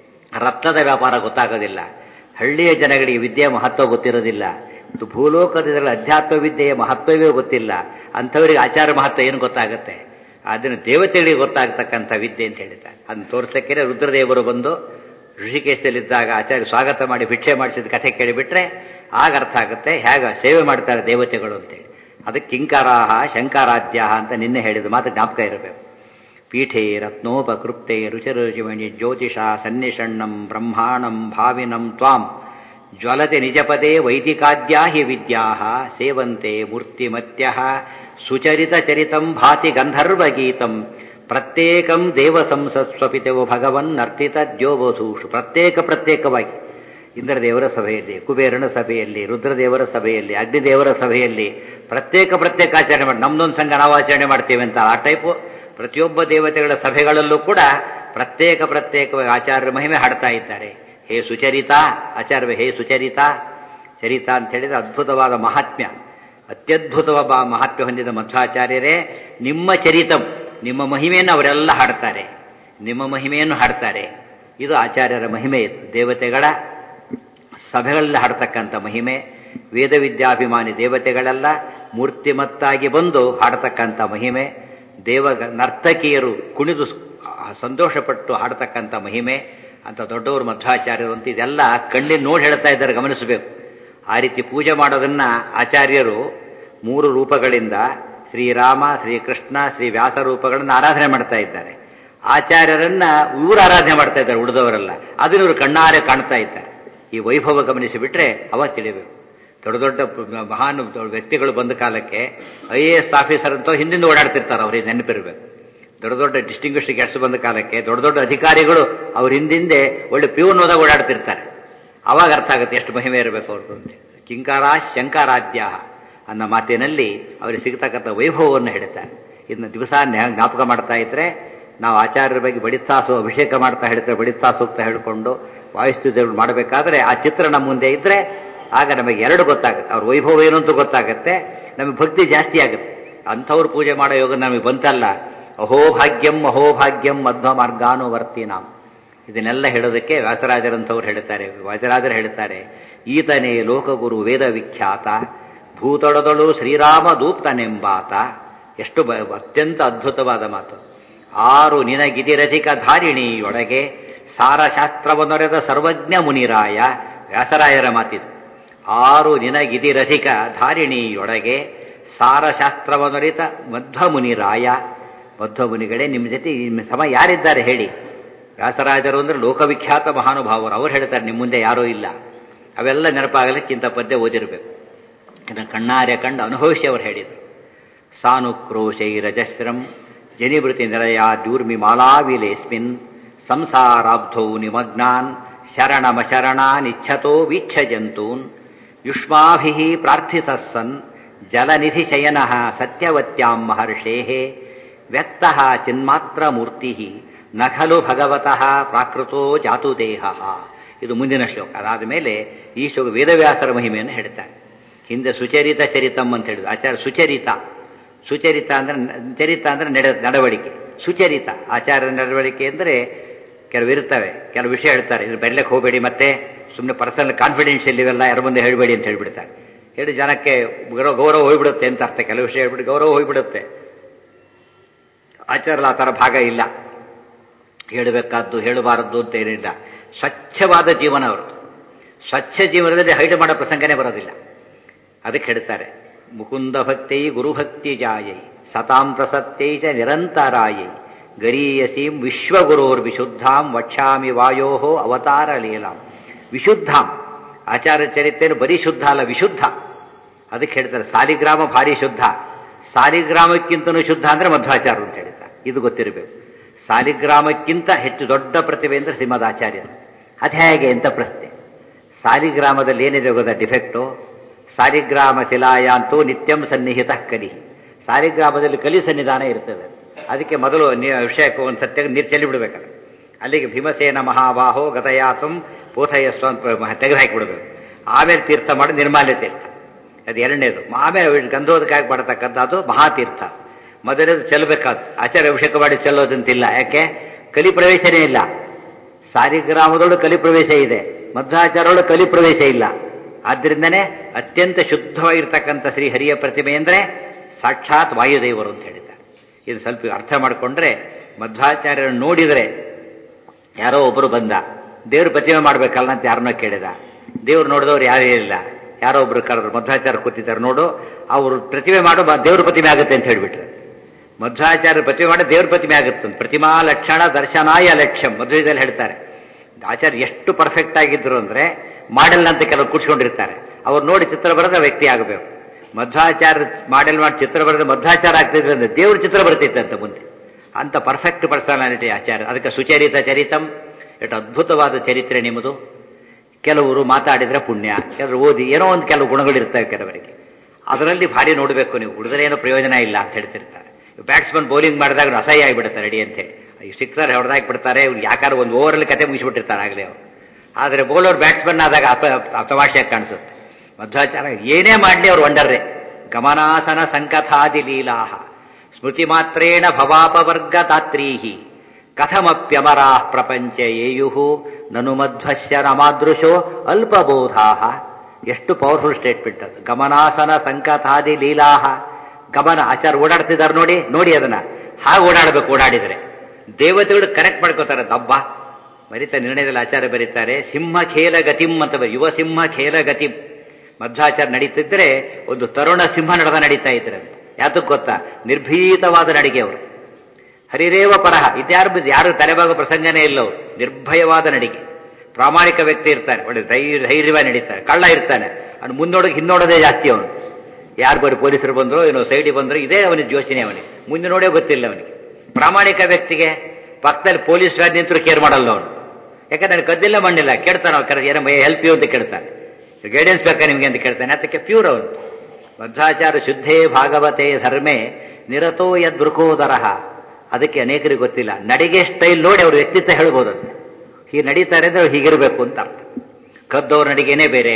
ರತ್ನದ ವ್ಯಾಪಾರ ಗೊತ್ತಾಗೋದಿಲ್ಲ ಹಳ್ಳಿಯ ಜನಗಳಿಗೆ ವಿದ್ಯೆಯ ಮಹತ್ವ ಗೊತ್ತಿರೋದಿಲ್ಲ ಮತ್ತು ಭೂಲೋಕದ ಅಧ್ಯಾತ್ಮ ವಿದ್ಯೆಯ ಮಹತ್ವವೇ ಗೊತ್ತಿಲ್ಲ ಅಂಥವರಿಗೆ ಆಚಾರ ಮಹತ್ವ ಏನು ಗೊತ್ತಾಗುತ್ತೆ ಅದನ್ನು ದೇವತೆಗಳಿಗೆ ಗೊತ್ತಾಗ್ತಕ್ಕಂಥ ವಿದ್ಯೆ ಅಂತ ಹೇಳಿದ್ದಾರೆ ಅದನ್ನು ತೋರಿಸಕ್ಕೆ ರುದ್ರದೇವರು ಬಂದು ಋಷಿಕೇಶದಲ್ಲಿದ್ದಾಗ ಆಚಾರ್ಯ ಸ್ವಾಗತ ಮಾಡಿ ಭಿಕ್ಷೆ ಮಾಡಿಸಿದ ಕಥೆ ಕೇಳಿಬಿಟ್ರೆ ಆಗ ಅರ್ಥ ಆಗುತ್ತೆ ಹೇಗ ಸೇವೆ ಮಾಡ್ತಾರೆ ದೇವತೆಗಳು ಅಂತೇಳಿ ಅದಕ್ಕೆ ಕಿಂಕರಾಹ ಶಂಕರಾದ್ಯಾಹ ಅಂತ ನಿನ್ನೆ ಹೇಳಿದ ಮಾತು ಜ್ಞಾಪಕ ಇರಬೇಕು ಪೀಠೆ ರತ್ನೋಪಕೃಪ್ತೆ ರುಚಿರುಚಿಮಣಿ ಜ್ಯೋತಿಷ ಸನ್ನಿಷಣ್ಣಂ ಬ್ರಹ್ಮಾಣಂ ಭಾವಿನಂ ತ್ವಾಂ ಜ್ವಲತೆ ನಿಜಪದೇ ವೈದಿಕಾದ್ಯಾ ಹಿ ವಿದ್ಯಾ ಸೇವಂತೆ ಮೂರ್ತಿಮತ್ಯ ಸುಚರಿತ ಚರಿತಂ ಭಾತಿ ಗಂಧರ್ವಗೀತಂ ಪ್ರತ್ಯೇಕಂ ದೇವ ಸಂಸತ್ಸ್ವಪಿತೆವು ಭಗವನ್ ನರ್ತಿತ ದ್ಯೋವಧೂಷು ಪ್ರತ್ಯೇಕ ಪ್ರತ್ಯೇಕವಾಗಿ ಇಂದ್ರದೇವರ ಸಭೆಯಲ್ಲಿ ಕುಬೇರನ ಸಭೆಯಲ್ಲಿ ರುದ್ರದೇವರ ಸಭೆಯಲ್ಲಿ ಅಗ್ನಿದೇವರ ಸಭೆಯಲ್ಲಿ ಪ್ರತ್ಯೇಕ ಪ್ರತ್ಯೇಕ ಆಚರಣೆ ಮಾಡಿ ನಮ್ದೊಂದು ಸಂಘ ನಾವು ಆಚರಣೆ ಮಾಡ್ತೇವೆ ಅಂತ ಆ ಟೈಪು ಪ್ರತಿಯೊಬ್ಬ ದೇವತೆಗಳ ಸಭೆಗಳಲ್ಲೂ ಕೂಡ ಪ್ರತ್ಯೇಕ ಪ್ರತ್ಯೇಕವಾಗಿ ಆಚಾರ್ಯ ಮಹಿಮೆ ಹಾಡ್ತಾ ಇದ್ದಾರೆ ಹೇ ಸುಚರಿತ ಆಚಾರ್ಯ ಹೇ ಸುಚರಿತ ಚರಿತ ಅಂತ ಹೇಳಿದ್ರೆ ಅದ್ಭುತವಾದ ಮಹಾತ್ಮ್ಯ ಅತ್ಯದ್ಭುತವಾದ ಮಹಾತ್ಮ್ಯ ಹೊಂದಿದ ಮಧ್ವಾಚಾರ್ಯರೇ ನಿಮ್ಮ ಚರಿತಂ ನಿಮ್ಮ ಮಹಿಮೆಯನ್ನು ಅವರೆಲ್ಲ ಹಾಡ್ತಾರೆ ನಿಮ್ಮ ಮಹಿಮೆಯನ್ನು ಹಾಡ್ತಾರೆ ಇದು ಆಚಾರ್ಯರ ಮಹಿಮೆ ಇದು ದೇವತೆಗಳ ಸಭೆಗಳಲ್ಲಿ ಹಾಡ್ತಕ್ಕಂಥ ಮಹಿಮೆ ವೇದ ವಿದ್ಯಾಭಿಮಾನಿ ದೇವತೆಗಳೆಲ್ಲ ಮೂರ್ತಿಮತ್ತಾಗಿ ಬಂದು ಹಾಡತಕ್ಕಂಥ ಮಹಿಮೆ ದೇವ ನರ್ತಕಿಯರು ಕುಣಿದು ಸಂತೋಷಪಟ್ಟು ಹಾಡತಕ್ಕಂಥ ಮಹಿಮೆ ಅಂತ ದೊಡ್ಡವರು ಮಧ್ವಾಚಾರ್ಯರು ಅಂತ ಇದೆಲ್ಲ ಕಣ್ಣಿನ ನೋಡಿ ಹೇಳ್ತಾ ಇದ್ದಾರೆ ಗಮನಿಸಬೇಕು ಆ ರೀತಿ ಪೂಜೆ ಮಾಡೋದನ್ನ ಆಚಾರ್ಯರು ಮೂರು ರೂಪಗಳಿಂದ ಶ್ರೀರಾಮ ಶ್ರೀಕೃಷ್ಣ ಶ್ರೀ ವ್ಯಾಸ ರೂಪಗಳನ್ನು ಆರಾಧನೆ ಮಾಡ್ತಾ ಇದ್ದಾರೆ ಆಚಾರ್ಯರನ್ನ ಇವರು ಆರಾಧನೆ ಮಾಡ್ತಾ ಇದ್ದಾರೆ ಉಳಿದವರೆಲ್ಲ ಅದನ್ನ ಇವರು ಕಣ್ಣಾರೆ ಕಾಣ್ತಾ ಇದ್ದಾರೆ ಈ ವೈಭವ ಗಮನಿಸಿ ಬಿಟ್ರೆ ಅವಾಗ ತಿಳಿಬೇಕು ದೊಡ್ಡ ದೊಡ್ಡ ಮಹಾನ್ ವ್ಯಕ್ತಿಗಳು ಬಂದ ಕಾಲಕ್ಕೆ ಐ ಎ ಎಸ್ ಆಫೀಸರ್ ಅಂತ ಹಿಂದಿಂದ ಓಡಾಡ್ತಿರ್ತಾರೆ ಅವ್ರಿಗೆ ನೆನಪಿರ್ಬೇಕು ದೊಡ್ಡ ದೊಡ್ಡ ಡಿಸ್ಟಿಂಗ್ವಿಷ್ ಗೆಟ್ಸ್ ಬಂದ ಕಾಲಕ್ಕೆ ದೊಡ್ಡ ದೊಡ್ಡ ಅಧಿಕಾರಿಗಳು ಅವ್ರ ಹಿಂದಿಂದೆ ಒಳ್ಳೆ ಪ್ಯೂನ್ ಹೋದಾಗ ಓಡಾಡ್ತಿರ್ತಾರೆ ಅವಾಗ ಅರ್ಥ ಆಗುತ್ತೆ ಎಷ್ಟು ಮಹಿಮೆ ಇರಬೇಕು ಅವ್ರದ್ದು ಅಂತ ಕಿಂಕಾರ ಶಂಕರಾದ್ಯ ಅನ್ನೋ ಮಾತಿನಲ್ಲಿ ಅವರಿಗೆ ಸಿಗತಕ್ಕಂಥ ವೈಭವವನ್ನು ಹೇಳ್ತಾರೆ ಇದನ್ನ ದಿವಸ ಜ್ಞಾಪಕ ಮಾಡ್ತಾ ಇದ್ರೆ ನಾವು ಆಚಾರ್ಯರ ಬಗ್ಗೆ ಬಡಿತಾಸು ಅಭಿಷೇಕ ಮಾಡ್ತಾ ಹೇಳ್ತಾರೆ ಬಡಿತಾ ಸೂಕ್ತ ಹೇಳ್ಕೊಂಡು ವಾಯುಸ್ತುತಿಗಳು ಮಾಡಬೇಕಾದ್ರೆ ಆ ಚಿತ್ರ ನಮ್ಮ ಮುಂದೆ ಇದ್ರೆ ಆಗ ನಮಗೆ ಎರಡು ಗೊತ್ತಾಗುತ್ತೆ ಅವ್ರ ವೈಭವ ಏನು ಅಂತ ಗೊತ್ತಾಗುತ್ತೆ ನಮಗೆ ಭಕ್ತಿ ಜಾಸ್ತಿ ಆಗುತ್ತೆ ಅಂಥವ್ರು ಪೂಜೆ ಮಾಡೋ ಯೋಗ ನಮಗೆ ಬಂತಲ್ಲ ಅಹೋಭಾಗ್ಯಂ ಅಹೋಭಾಗ್ಯಂ ಮಧ್ವ ಮಾರ್ಗಾನುವರ್ತಿ ನಾವು ಇದನ್ನೆಲ್ಲ ಹೇಳೋದಕ್ಕೆ ವ್ಯಾಸರಾಜರಂಥವ್ರು ಹೇಳ್ತಾರೆ ವ್ಯಾಸರಾಜರು ಹೇಳ್ತಾರೆ ಈತನೇ ಲೋಕಗುರು ವೇದ ವಿಖ್ಯಾತ ಭೂತೊಡದಳು ಶ್ರೀರಾಮ ದೂಪ್ತನೆಂಬಾತ ಎಷ್ಟು ಬ ಅತ್ಯಂತ ಅದ್ಭುತವಾದ ಮಾತು ಆರು ನಿನಗಿದಿರಧಿಕ ಧಾರಿಣಿಯೊಳಗೆ ಸಾರಶಾಸ್ತ್ರವನ್ನೊರೆದ ಸರ್ವಜ್ಞ ಮುನಿರಾಯ ವ್ಯಾಸರಾಯರ ಮಾತಿದು ಆರು ನಿನಗಿದಿರಧಿಕ ಧಾರಿಣಿಯೊಳಗೆ ಸಾರಶಾಸ್ತ್ರವನ್ನೊರಿತ ಮಧ್ವಮುನಿರಾಯ ಮಧ್ವಮುನಿಗಳೇ ನಿಮ್ಮ ಜೊತೆ ನಿಮ್ಮ ಸಮ ಯಾರಿದ್ದಾರೆ ಹೇಳಿ ವ್ಯಾಸರಾಜರು ಅಂದ್ರೆ ಲೋಕವಿಖ್ಯಾತ ಮಹಾನುಭಾವರು ಅವ್ರು ಹೇಳ್ತಾರೆ ನಿಮ್ಮ ಮುಂದೆ ಯಾರೂ ಇಲ್ಲ ಅವೆಲ್ಲ ನೆನಪಾಗಲಿಕ್ಕಿಂತ ಪದ್ಯ ಓದಿರಬೇಕು ಇದನ್ನು ಕಣ್ಣಾರೆ ಕಂಡು ಅನುಭವಿಸಿ ಅವರು ಹೇಳಿದರು ಸಾನುಕ್ರೋಶೈರಜಸ್ರಂ ಜನಿವೃತಿ ನಿರಯಾದ್ಯೂರ್ಮಿ ಮಾಲಾವಿಲೇಸ್ಮಿನ್ ಸಂಸಾರಾಬ್ಧೌ ನಿಮಗ್ನಾನ್ ಶರಣಮಶರಣಾನಿಚ್ಛತೋ ವೀಕ್ಷಜಂತೂನ್ ಯುಷ್ಮಾಭಿಃ ಪ್ರಾರ್ಥಿತಃ ಸನ್ ಜಲನಿಧಿ ಶಯನ ಸತ್ಯವತ್ಯಾಂ ಮಹರ್ಷೇ ವ್ಯಕ್ತ ಚಿನ್ಮಾತ್ರ ಮೂರ್ತಿ ನ ಖಲು ಭಗವತಃ ಪ್ರಾಕೃತೋ ಜಾತು ದೇಹ ಇದು ಮುಂದಿನ ಶ್ಲೋಕ ಅದಾದ ಮೇಲೆ ಈ ಶ್ಲೋಕ ವೇದವ್ಯಾಸರ ಮಹಿಮೆಯನ್ನು ಹೇಳ್ತಾರೆ ಹಿಂದೆ ಸುಚರಿತ ಚರಿತಂ ಅಂತ ಹೇಳಿದ್ರು ಆಚಾರ್ಯ ಸುಚರಿತ ಸುಚರಿತ ಅಂದ್ರೆ ಚರಿತ ಅಂದ್ರೆ ನಡೆ ನಡವಳಿಕೆ ಸುಚರಿತ ಆಚಾರ್ಯ ನಡವಳಿಕೆ ಅಂದ್ರೆ ಕೆಲವು ಇರ್ತವೆ ಕೆಲವು ವಿಷಯ ಹೇಳ್ತಾರೆ ಇದು ಬೆರ್ಲಕ್ಕೆ ಹೋಗಬೇಡಿ ಮತ್ತೆ ಸುಮ್ಮನೆ ಪರ್ಸನಲ್ ಕಾನ್ಫಿಡೆನ್ಷಿಯಲ್ ಇವೆಲ್ಲ ಯಾರ ಮುಂದೆ ಹೇಳಬೇಡಿ ಅಂತ ಹೇಳ್ಬಿಡ್ತಾರೆ ಹೇಳಿ ಜನಕ್ಕೆ ಗೌರವ ಹೋಗ್ಬಿಡುತ್ತೆ ಅಂತ ಅರ್ಥ ಕೆಲವು ವಿಷಯ ಹೇಳ್ಬಿಟ್ಟು ಗೌರವ ಹೋಗ್ಬಿಡುತ್ತೆ ಆಚಾರಲ್ಲ ಆ ಥರ ಭಾಗ ಇಲ್ಲ ಹೇಳಬೇಕಾದ್ದು ಹೇಳಬಾರದ್ದು ಅಂತ ಏನಿಲ್ಲ ಸ್ವಚ್ಛವಾದ ಜೀವನ ಅವ್ರದ್ದು ಸ್ವಚ್ಛ ಜೀವನದಲ್ಲಿ ಹೈಡ್ ಮಾಡೋ ಪ್ರಸಂಗನೇ ಬರೋದಿಲ್ಲ ಅದಕ್ಕೆ ಹೇಳ್ತಾರೆ ಮುಕುಂದ ಭಕ್ತೈ ಗುರುಭಕ್ತಿ ಜಾಯೈ ಸತಾಂ ಪ್ರಸತ್ತೈ ಚ ನಿರಂತರಾಯೈ ಗರೀಯಸೀಂ ವಿಶ್ವಗುರೋರ್ ವಿಶುದ್ಧಾಂ ವಕ್ಷಾಮಿ ವಾಯೋ ಅವತಾರ ಲೀಲಾಂ ವಿಶುದ್ಧಾಂ ಆಚಾರ್ಯ ಚರಿತ್ರೆಯನ್ನು ಬರೀ ಶುದ್ಧ ಅಲ್ಲ ವಿಶುದ್ಧ ಅದಕ್ಕೆ ಹೇಳ್ತಾರೆ ಸಾಲಿಗ್ರಾಮ ಭಾರಿ ಶುದ್ಧ ಸಾಲಿಗ್ರಾಮಕ್ಕಿಂತನೂ ಶುದ್ಧ ಅಂದ್ರೆ ಮಧ್ವಾಚಾರ್ಯ ಅಂತ ಹೇಳ್ತಾರೆ ಇದು ಗೊತ್ತಿರಬೇಕು ಸಾಲಿಗ್ರಾಮಕ್ಕಿಂತ ಹೆಚ್ಚು ದೊಡ್ಡ ಪ್ರತಿಭೆ ಅಂದ್ರೆ ಶ್ರೀಮದ್ ಆಚಾರ್ಯರು ಅದು ಹೇಗೆ ಅಂತ ಪ್ರಶ್ನೆ ಸಾಲಿಗ್ರಾಮದಲ್ಲಿ ಏನಿದೆ ಗೊತ್ತಾ ಡಿಫೆಕ್ಟು ಸಾಲಿಗ್ರಾಮ ಶಿಲಾಯಾಂತೂ ನಿತ್ಯಂ ಸನ್ನಿಹಿತ ಕಲಿ ಸಾಲಿಗ್ರಾಮದಲ್ಲಿ ಕಲಿ ಸನ್ನಿಧಾನ ಇರ್ತದೆ ಅದಕ್ಕೆ ಮೊದಲು ವಿಷಯಕ್ಕೆ ಒಂದು ಸತ್ಯ ನೀರು ಚೆಲ್ಲಿ ಬಿಡ್ಬೇಕಲ್ಲ ಅಲ್ಲಿಗೆ ಭೀಮಸೇನ ಮಹಾಬಾಹೋ ಗತಯಾತಂ ಪೋಥಯಸ್ವ ಅಂತ ತೆಗೆದು ಹಾಕಿಬಿಡ್ಬೇಕು ಆಮೇಲೆ ತೀರ್ಥ ಮಾಡಿ ನಿರ್ಮಾಲ್ಯ ತೀರ್ಥ ಅದು ಎರಡನೇದು ಆಮೇಲೆ ಗಂಧೋದಕ್ಕಾಗಿ ಮಾಡತಕ್ಕಂಥ ಅದು ಮಹಾತೀರ್ಥ ಮೊದಲನೇದು ಚೆಲ್ಲಬೇಕಾದ ಆಚಾರ್ಯ ಅಭಿಷೇಕ ಮಾಡಿ ಚೆಲ್ಲೋದಂತಿಲ್ಲ ಯಾಕೆ ಕಲಿ ಪ್ರವೇಶನೇ ಇಲ್ಲ ಸಾಲಿಗ್ರಾಮದೊಳಗೆ ಕಲಿ ಪ್ರವೇಶ ಇದೆ ಮಧ್ವಾಚಾರ್ಯೊಳಗೆ ಕಲಿ ಪ್ರವೇಶ ಇಲ್ಲ ಆದ್ರಿಂದನೇ ಅತ್ಯಂತ ಶುದ್ಧವಾಗಿರ್ತಕ್ಕಂಥ ಶ್ರೀ ಹರಿಯ ಪ್ರತಿಮೆ ಅಂದ್ರೆ ಸಾಕ್ಷಾತ್ ವಾಯುದೇವರು ಅಂತ ಹೇಳಿದ್ದಾರೆ ಇದು ಸ್ವಲ್ಪ ಅರ್ಥ ಮಾಡಿಕೊಂಡ್ರೆ ಮಧ್ವಾಚಾರ್ಯರನ್ನು ನೋಡಿದರೆ ಯಾರೋ ಒಬ್ಬರು ಬಂದ ದೇವ್ರ ಪ್ರತಿಮೆ ಮಾಡ್ಬೇಕಲ್ಲ ಅಂತ ಯಾರನ್ನೋ ಕೇಳಿದ ದೇವ್ರು ನೋಡಿದವ್ರು ಯಾರೇ ಇಲ್ಲ ಯಾರೋ ಒಬ್ರು ಕರೆದ್ರು ಮಧ್ವಾಚಾರ್ಯ ಕೂತಿದ್ದಾರೆ ನೋಡು ಅವರು ಪ್ರತಿಮೆ ಮಾಡು ದೇವ್ರ ಪ್ರತಿಮೆ ಆಗುತ್ತೆ ಅಂತ ಹೇಳ್ಬಿಟ್ರೆ ಮಧ್ವಾಚಾರ್ಯ ಪ್ರತಿಮೆ ಮಾಡಿ ದೇವ್ರ ಪ್ರತಿಮೆ ಆಗುತ್ತೆ ಪ್ರತಿಮಾ ಲಕ್ಷಣ ದರ್ಶನಾಯ ಲಕ್ಷ್ಯಂ ಮಧ್ವದಲ್ಲಿ ಹೇಳ್ತಾರೆ ಆಚಾರ್ಯ ಎಷ್ಟು ಪರ್ಫೆಕ್ಟ್ ಆಗಿದ್ರು ಅಂದ್ರೆ ಮಾಡೆಲ್ ಅಂತ ಕೆಲವರು ಕೂಡ್ಸ್ಕೊಂಡಿರ್ತಾರೆ ಅವ್ರು ನೋಡಿ ಚಿತ್ರ ಬರೆದ ವ್ಯಕ್ತಿ ಆಗಬೇಕು ಮಧ್ವಾಚಾರ್ಯ ಮಾಡೆಲ್ ಮಾಡಿ ಚಿತ್ರ ಬರೆದ ಮಧ್ವಾಚಾರ ಆಗ್ತಿದ್ರೆ ಅಂದ್ರೆ ದೇವ್ರ ಚಿತ್ರ ಬರ್ತಿತ್ತಂತ ಮುಂದೆ ಅಂತ ಪರ್ಫೆಕ್ಟ್ ಪರ್ಸನಾಲಿಟಿ ಆಚಾರ ಅದಕ್ಕೆ ಸುಚರಿತ ಚರಿತಂ ಎಷ್ಟು ಅದ್ಭುತವಾದ ಚರಿತ್ರೆ ನಿಮ್ಮದು ಕೆಲವರು ಮಾತಾಡಿದ್ರೆ ಪುಣ್ಯ ಕೆಲವರು ಓದಿ ಏನೋ ಒಂದು ಕೆಲವು ಗುಣಗಳಿರ್ತವೆ ಕೆಲವರಿಗೆ ಅದರಲ್ಲಿ ಭಾರಿ ನೋಡಬೇಕು ನೀವು ಉಳಿದ್ರೆ ಏನೋ ಪ್ರಯೋಜನ ಇಲ್ಲ ಅಂತ ಹೇಳ್ತಿರ್ತಾರೆ ಬ್ಯಾಟ್ಸ್ಮನ್ ಬೌಲಿಂಗ್ ಮಾಡಿದಾಗ ಅಸಹ್ಯ ಆಗಿಬಿಡುತ್ತೆ ರೆಡಿ ಅಂತೇಳಿ ಈ ಸಿಕ್ಸರ್ ಹೊಡೆದಾಕಿ ಬಿಡ್ತಾರೆ ಇವ್ರು ಯಾಕಾದ್ರೆ ಒಂದು ಓವರಲ್ಲಿ ಕತೆ ಮುಗಿಸ್ಬಿಟ್ಟಿರ್ತಾರೆ ಆಗಲೇ ಅವರು ಆದರೆ ಬೌಲರ್ ಬ್ಯಾಟ್ಸ್ಮನ್ ಆದಾಗ ಅಪ ತಮಾಷೆಯಾಗಿ ಕಾಣಿಸುತ್ತೆ ಮಧ್ವಾಚಾರ ಏನೇ ಮಾಡಲಿ ಅವ್ರು ವಂಡರ್ರೆ ಗಮನಾಸನ ಸಂಕಥಾದಿ ಲೀಲಾಹ ಸ್ಮೃತಿ ಮಾತ್ರೇಣ ಭವಾಪವರ್ಗ ತಾತ್ರೀಹಿ ಕಥಮಪ್ಯಮರಾ ಪ್ರಪಂಚ ಏಯು ನನು ಮಧ್ವಶ್ಯ ನಮಾದೃಶೋ ಅಲ್ಪಬೋಧಾ ಎಷ್ಟು ಪವರ್ಫುಲ್ ಸ್ಟೇಟ್ಮೆಂಟ್ ಅದು ಗಮನಾಸನ ಸಂಕಥಾದಿ ಲೀಲಾಹ ಗಮನ ಆಚಾರ ಓಡಾಡ್ತಿದ್ದಾರೆ ನೋಡಿ ನೋಡಿ ಅದನ್ನ ಹಾಗೆ ಓಡಾಡಬೇಕು ಓಡಾಡಿದರೆ ದೇವತೆಗಳು ಕರೆಕ್ಟ್ ಮಾಡ್ಕೋತಾರೆ ದಬ್ಬ ಬರೀತಾ ನಿರ್ಣಯದಲ್ಲಿ ಆಚಾರ್ಯ ಬರೀತಾರೆ ಸಿಂಹ ಖೇಲ ಗತಿಂ ಅಂತ ಯುವ ಸಿಂಹ ಖೇಲ ಗತಿಂ ಮಧ್ವಾಚಾರ ನಡೀತಿದ್ರೆ ಒಂದು ತರುಣ ಸಿಂಹ ನಡೆದ ನಡೀತಾ ಇದ್ರೆ ಯಾತಕ್ಕೆ ಗೊತ್ತಾ ನಿರ್ಭೀತವಾದ ನಡಿಗೆ ಅವರು ಹರಿರೇವ ಪರಹ ಇದ್ಯಾರು ಯಾರು ತಲೆಬಾಗೋ ಪ್ರಸಂಗನೇ ಇಲ್ಲ ಅವರು ನಿರ್ಭಯವಾದ ನಡಿಗೆ ಪ್ರಾಮಾಣಿಕ ವ್ಯಕ್ತಿ ಇರ್ತಾನೆ ಒಳ್ಳೆ ಧೈರ್ಯ ಧೈರ್ಯವಾಗಿ ನಡೀತಾರೆ ಕಳ್ಳ ಇರ್ತಾನೆ ಅವ್ನು ಮುನ್ನೋಡಕ್ಕೆ ಹಿನ್ನೋಡೋದೇ ಜಾಸ್ತಿ ಅವನು ಯಾರು ಬರೀ ಪೊಲೀಸರು ಬಂದ್ರು ಏನೋ ಸೈಡಿಗೆ ಬಂದ್ರು ಇದೇ ಅವನಿಗೆ ಯೋಚನೆ ಅವನಿಗೆ ಮುಂದೆ ನೋಡೇ ಗೊತ್ತಿಲ್ಲ ಅವನಿಗೆ ಪ್ರಾಮಾಣಿಕ ವ್ಯಕ್ತಿಗೆ ಪಕ್ಕದಲ್ಲಿ ಪೊಲೀಸ್ ವ್ಯಾನ್ ನಿಂತರೂ ಕೇರ್ ಮಾಡಲ್ಲ ಅವನು ಯಾಕಂದ್ರೆ ನನಗೆ ಕದ್ದಿಲ್ಲ ಮಣ್ಣಿಲ್ಲ ಕೇಳ್ತಾನೆ ಅವ್ರು ಕರೆದು ಏನೋ ಹೆಲ್ಪ್ ಯು ಅಂತ ಕೇಳ್ತಾನೆ ಗೈಡೆನ್ಸ್ ಬೇಕಾ ನಿಮ್ಗೆ ಅಂತ ಕೇಳ್ತಾನೆ ಅದಕ್ಕೆ ಪ್ಯೂರ್ ಅವನು ಮಧ್ವಾಚಾರ ಶುದ್ಧೇ ಭಾಗವತೆ ಧರ್ಮೇ ನಿರತೋ ಯದ್ಬೃಕೋದರಹ ಅದಕ್ಕೆ ಅನೇಕರಿಗೆ ಗೊತ್ತಿಲ್ಲ ನಡಿಗೆ ಸ್ಟೈಲ್ ನೋಡಿ ಅವ್ರ ವ್ಯಕ್ತಿತ್ವ ಹೇಳ್ಬೋದು ಅಂತ ಹೀಗೆ ನಡೀತಾರೆ ಅಂದ್ರೆ ಹೀಗಿರಬೇಕು ಅಂತ ಅರ್ಥ ಕದ್ದವ್ರ ನಡಿಗೆನೇ ಬೇರೆ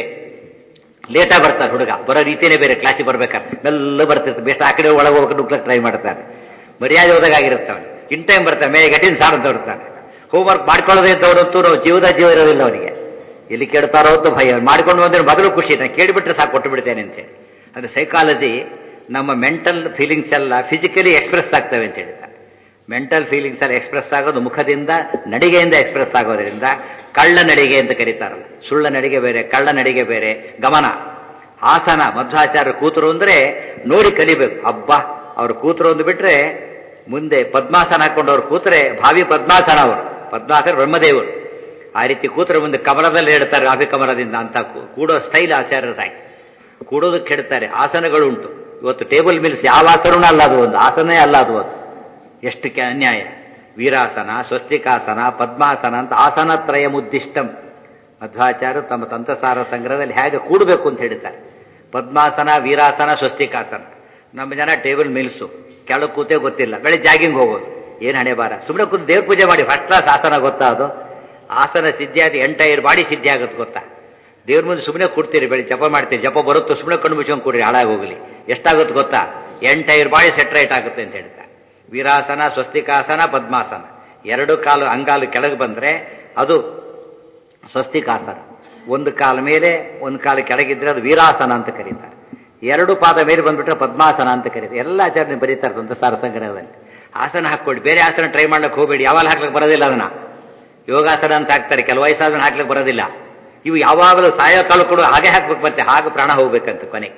ಲೇಟಾಗಿ ಬರ್ತಾರೆ ಹುಡುಗ ಬರೋ ರೀತಿನೇ ಬೇರೆ ಕ್ಲಾಸಿಗೆ ಬರ್ಬೇಕಾದ್ರೆ ಮೆಲ್ಲ ಬರ್ತಿರ್ತಾರೆ ಬೆಸ್ಟ್ ಆ ಕಡೆ ಒಳಗೆ ಹೋಗ್ಬೇಕು ನುಗ್ಲಕ್ಕೆ ಟ್ರೈ ಮಾಡ್ತಾರೆ ಮರ್ಯಾದೆ ಹೋದಾಗಿರುತ್ತೆ ಅವನು ಇನ್ ಟೈಮ್ ಬರ್ತಾನೆ ಮೇ ಗಟ್ಟಿನ ಸಾರ್ ಅಂತ ಬರ್ತಾನೆ ಹೋಮ್ವರ್ಕ್ ಮಾಡ್ಕೊಳ್ಳೋದೇ ಅಂತವ್ರಂತೂ ಜೀವದ ಜೀವ ಇರೋದಿಲ್ಲ ಅವನಿಗೆ ಎಲ್ಲಿ ಕೇಳ್ತಾರೋ ಅಂತ ಭಯ ಮಾಡ್ಕೊಂಡು ಬಂದ್ರೆ ಮೊದಲು ಖುಷಿ ನಾನು ಕೇಳಿಬಿಟ್ರೆ ಸಾಕು ಕೊಟ್ಟು ಬಿಡ್ತೇನೆ ಅಂತೇಳಿ ಅಂದ್ರೆ ಸೈಕಾಲಜಿ ನಮ್ಮ ಮೆಂಟಲ್ ಫೀಲಿಂಗ್ಸ್ ಎಲ್ಲ ಫಿಸಿಕಲಿ ಎಕ್ಸ್ಪ್ರೆಸ್ ಆಗ್ತವೆ ಅಂತ ಹೇಳ್ತಾರೆ ಮೆಂಟಲ್ ಫೀಲಿಂಗ್ಸ್ ಎಲ್ಲ ಎಕ್ಸ್ಪ್ರೆಸ್ ಆಗೋದು ಮುಖದಿಂದ ನಡಿಗೆಯಿಂದ ಎಕ್ಸ್ಪ್ರೆಸ್ ಆಗೋದ್ರಿಂದ ಕಳ್ಳ ನಡಿಗೆ ಅಂತ ಕರೀತಾರಲ್ಲ ಸುಳ್ಳ ನಡಿಗೆ ಬೇರೆ ಕಳ್ಳ ನಡಿಗೆ ಬೇರೆ ಗಮನ ಆಸನ ಮಧ್ವಾಚಾರ್ಯ ಕೂತರು ಅಂದ್ರೆ ನೋಡಿ ಕಲಿಬೇಕು ಅಬ್ಬಾ ಅವ್ರು ಕೂತರು ಅಂದು ಬಿಟ್ರೆ ಮುಂದೆ ಪದ್ಮಾಸನ ಹಾಕೊಂಡು ಅವ್ರು ಕೂತ್ರೆ ಭಾವಿ ಪದ್ಮಾಸನ ಅವರು ಪದ್ಮಾಸನ ಬ್ರಹ್ಮದೇವರು ಆ ರೀತಿ ಕೂತ್ರೆ ಮುಂದೆ ಕಮಲದಲ್ಲಿ ಹೇಳ್ತಾರೆ ರಾಭಿ ಕಮಲದಿಂದ ಅಂತ ಕೂಡೋ ಸ್ಟೈಲ್ ಆಚಾರ್ಯರಾಗಿ ಕೂಡೋದಕ್ಕೆ ಹೇಳ್ತಾರೆ ಆಸನಗಳು ಉಂಟು ಇವತ್ತು ಟೇಬಲ್ ಮಿಲ್ಸ್ ಯಾವ ಆಸನೂ ಅಲ್ಲ ಅದು ಒಂದು ಆಸನೇ ಅಲ್ಲ ಅದು ಅದು ಎಷ್ಟು ಅನ್ಯಾಯ ವೀರಾಸನ ಸ್ವಸ್ತಿಕಾಸನ ಪದ್ಮಾಸನ ಅಂತ ಆಸನತ್ರಯ ಮುದ್ದಿಷ್ಟಂ ಮಧ್ವಾಚಾರ್ಯರು ತಮ್ಮ ತಂತ್ರಸಾರ ಸಂಗ್ರಹದಲ್ಲಿ ಹೇಗೆ ಕೂಡಬೇಕು ಅಂತ ಹೇಳ್ತಾರೆ ಪದ್ಮಾಸನ ವೀರಾಸನ ಸ್ವಸ್ತಿಕಾಸನ ನಮ್ಮ ಜನ ಟೇಬಲ್ ಮಿಲ್ಸು ಕೆಳಗೆ ಕೂತೇ ಗೊತ್ತಿಲ್ಲ ಬೆಳಿಗ್ಗೆ ಜಾಗಿಂಗ್ ಹೋಗೋದು ಏನು ಹಣೆ ಬಾರ ಸುಮ್ಮನೆ ಕೂತು ದೇವ್ರ ಪೂಜೆ ಮಾಡಿ ಫಸ್ಟ್ ಕ್ಲಾಸ್ ಆಸನ ಗೊತ್ತಾ ಅದು ಆಸನ ಸಿದ್ಧಿ ಆದ ಎಂಟೈರ್ ಬಾಡಿ ಸಿದ್ಧಿ ಆಗುತ್ತೆ ಗೊತ್ತಾ ದೇವ್ರ ಮುಂದೆ ಸುಮ್ಮನೆ ಕೊಡ್ತೀರಿ ಬೆಳಿ ಜಪ ಮಾಡ್ತೀರಿ ಜಪ ಬರುತ್ತೋ ಸುಮ್ಮನೆ ಕಣ್ಣು ಮುಚ್ಕೊಂಡು ಕೊಡ್ರಿ ಹಾಳಾಗಿ ಹೋಗಲಿ ಎಷ್ಟಾಗುತ್ತೆ ಗೊತ್ತಾ ಎಂಟೈರ್ ಬಾಡಿ ಸೆಟ್ ರೈಟ್ ಆಗುತ್ತೆ ಅಂತ ಹೇಳ್ತಾರೆ ವೀರಾಸನ ಸ್ವಸ್ತಿಕಾಸನ ಪದ್ಮಾಸನ ಎರಡು ಕಾಲು ಅಂಗಾಲು ಕೆಳಗೆ ಬಂದ್ರೆ ಅದು ಸ್ವಸ್ತಿಕಾಸನ ಒಂದು ಕಾಲ ಮೇಲೆ ಒಂದು ಕಾಲು ಕೆಳಗಿದ್ರೆ ಅದು ವೀರಾಸನ ಅಂತ ಕರೀತಾರೆ ಎರಡು ಪಾದ ಮೇಲೆ ಬಂದ್ಬಿಟ್ರೆ ಪದ್ಮಾಸನ ಅಂತ ಕರೀತಾರೆ ಎಲ್ಲ ಆಚರಣೆ ಬರೀತಾರೆ ಅಂತ ಸಾರ ಸಂಗ್ರಹದಲ್ಲಿ ಆಸನ ಹಾಕ್ಕೊಳ್ಳಿ ಬೇರೆ ಆಸನ ಟ್ರೈ ಮಾಡ್ಲಿಕ್ಕೆ ಹೋಗಬೇಡಿ ಯಾವಾಗ ಹಾಕ್ಲಿಕ್ಕೆ ಬರೋದಿಲ್ಲ ಅದನ್ನ ಯೋಗಾಸನ ಅಂತ ಹಾಕ್ತಾರೆ ಕೆಲವು ವಯಸ್ಸಾದನ್ನ ಹಾಕ್ಲಿಕ್ಕೆ ಬರೋದಿಲ್ಲ ಇವು ಯಾವಾಗಲೂ ಸಾಯೋ ಕಾಲ ಕೂಡ ಹಾಗೆ ಹಾಕ್ಬೇಕು ಮತ್ತೆ ಹಾಗೆ ಪ್ರಾಣ ಹೋಗ್ಬೇಕಂತ ಕೊನೆ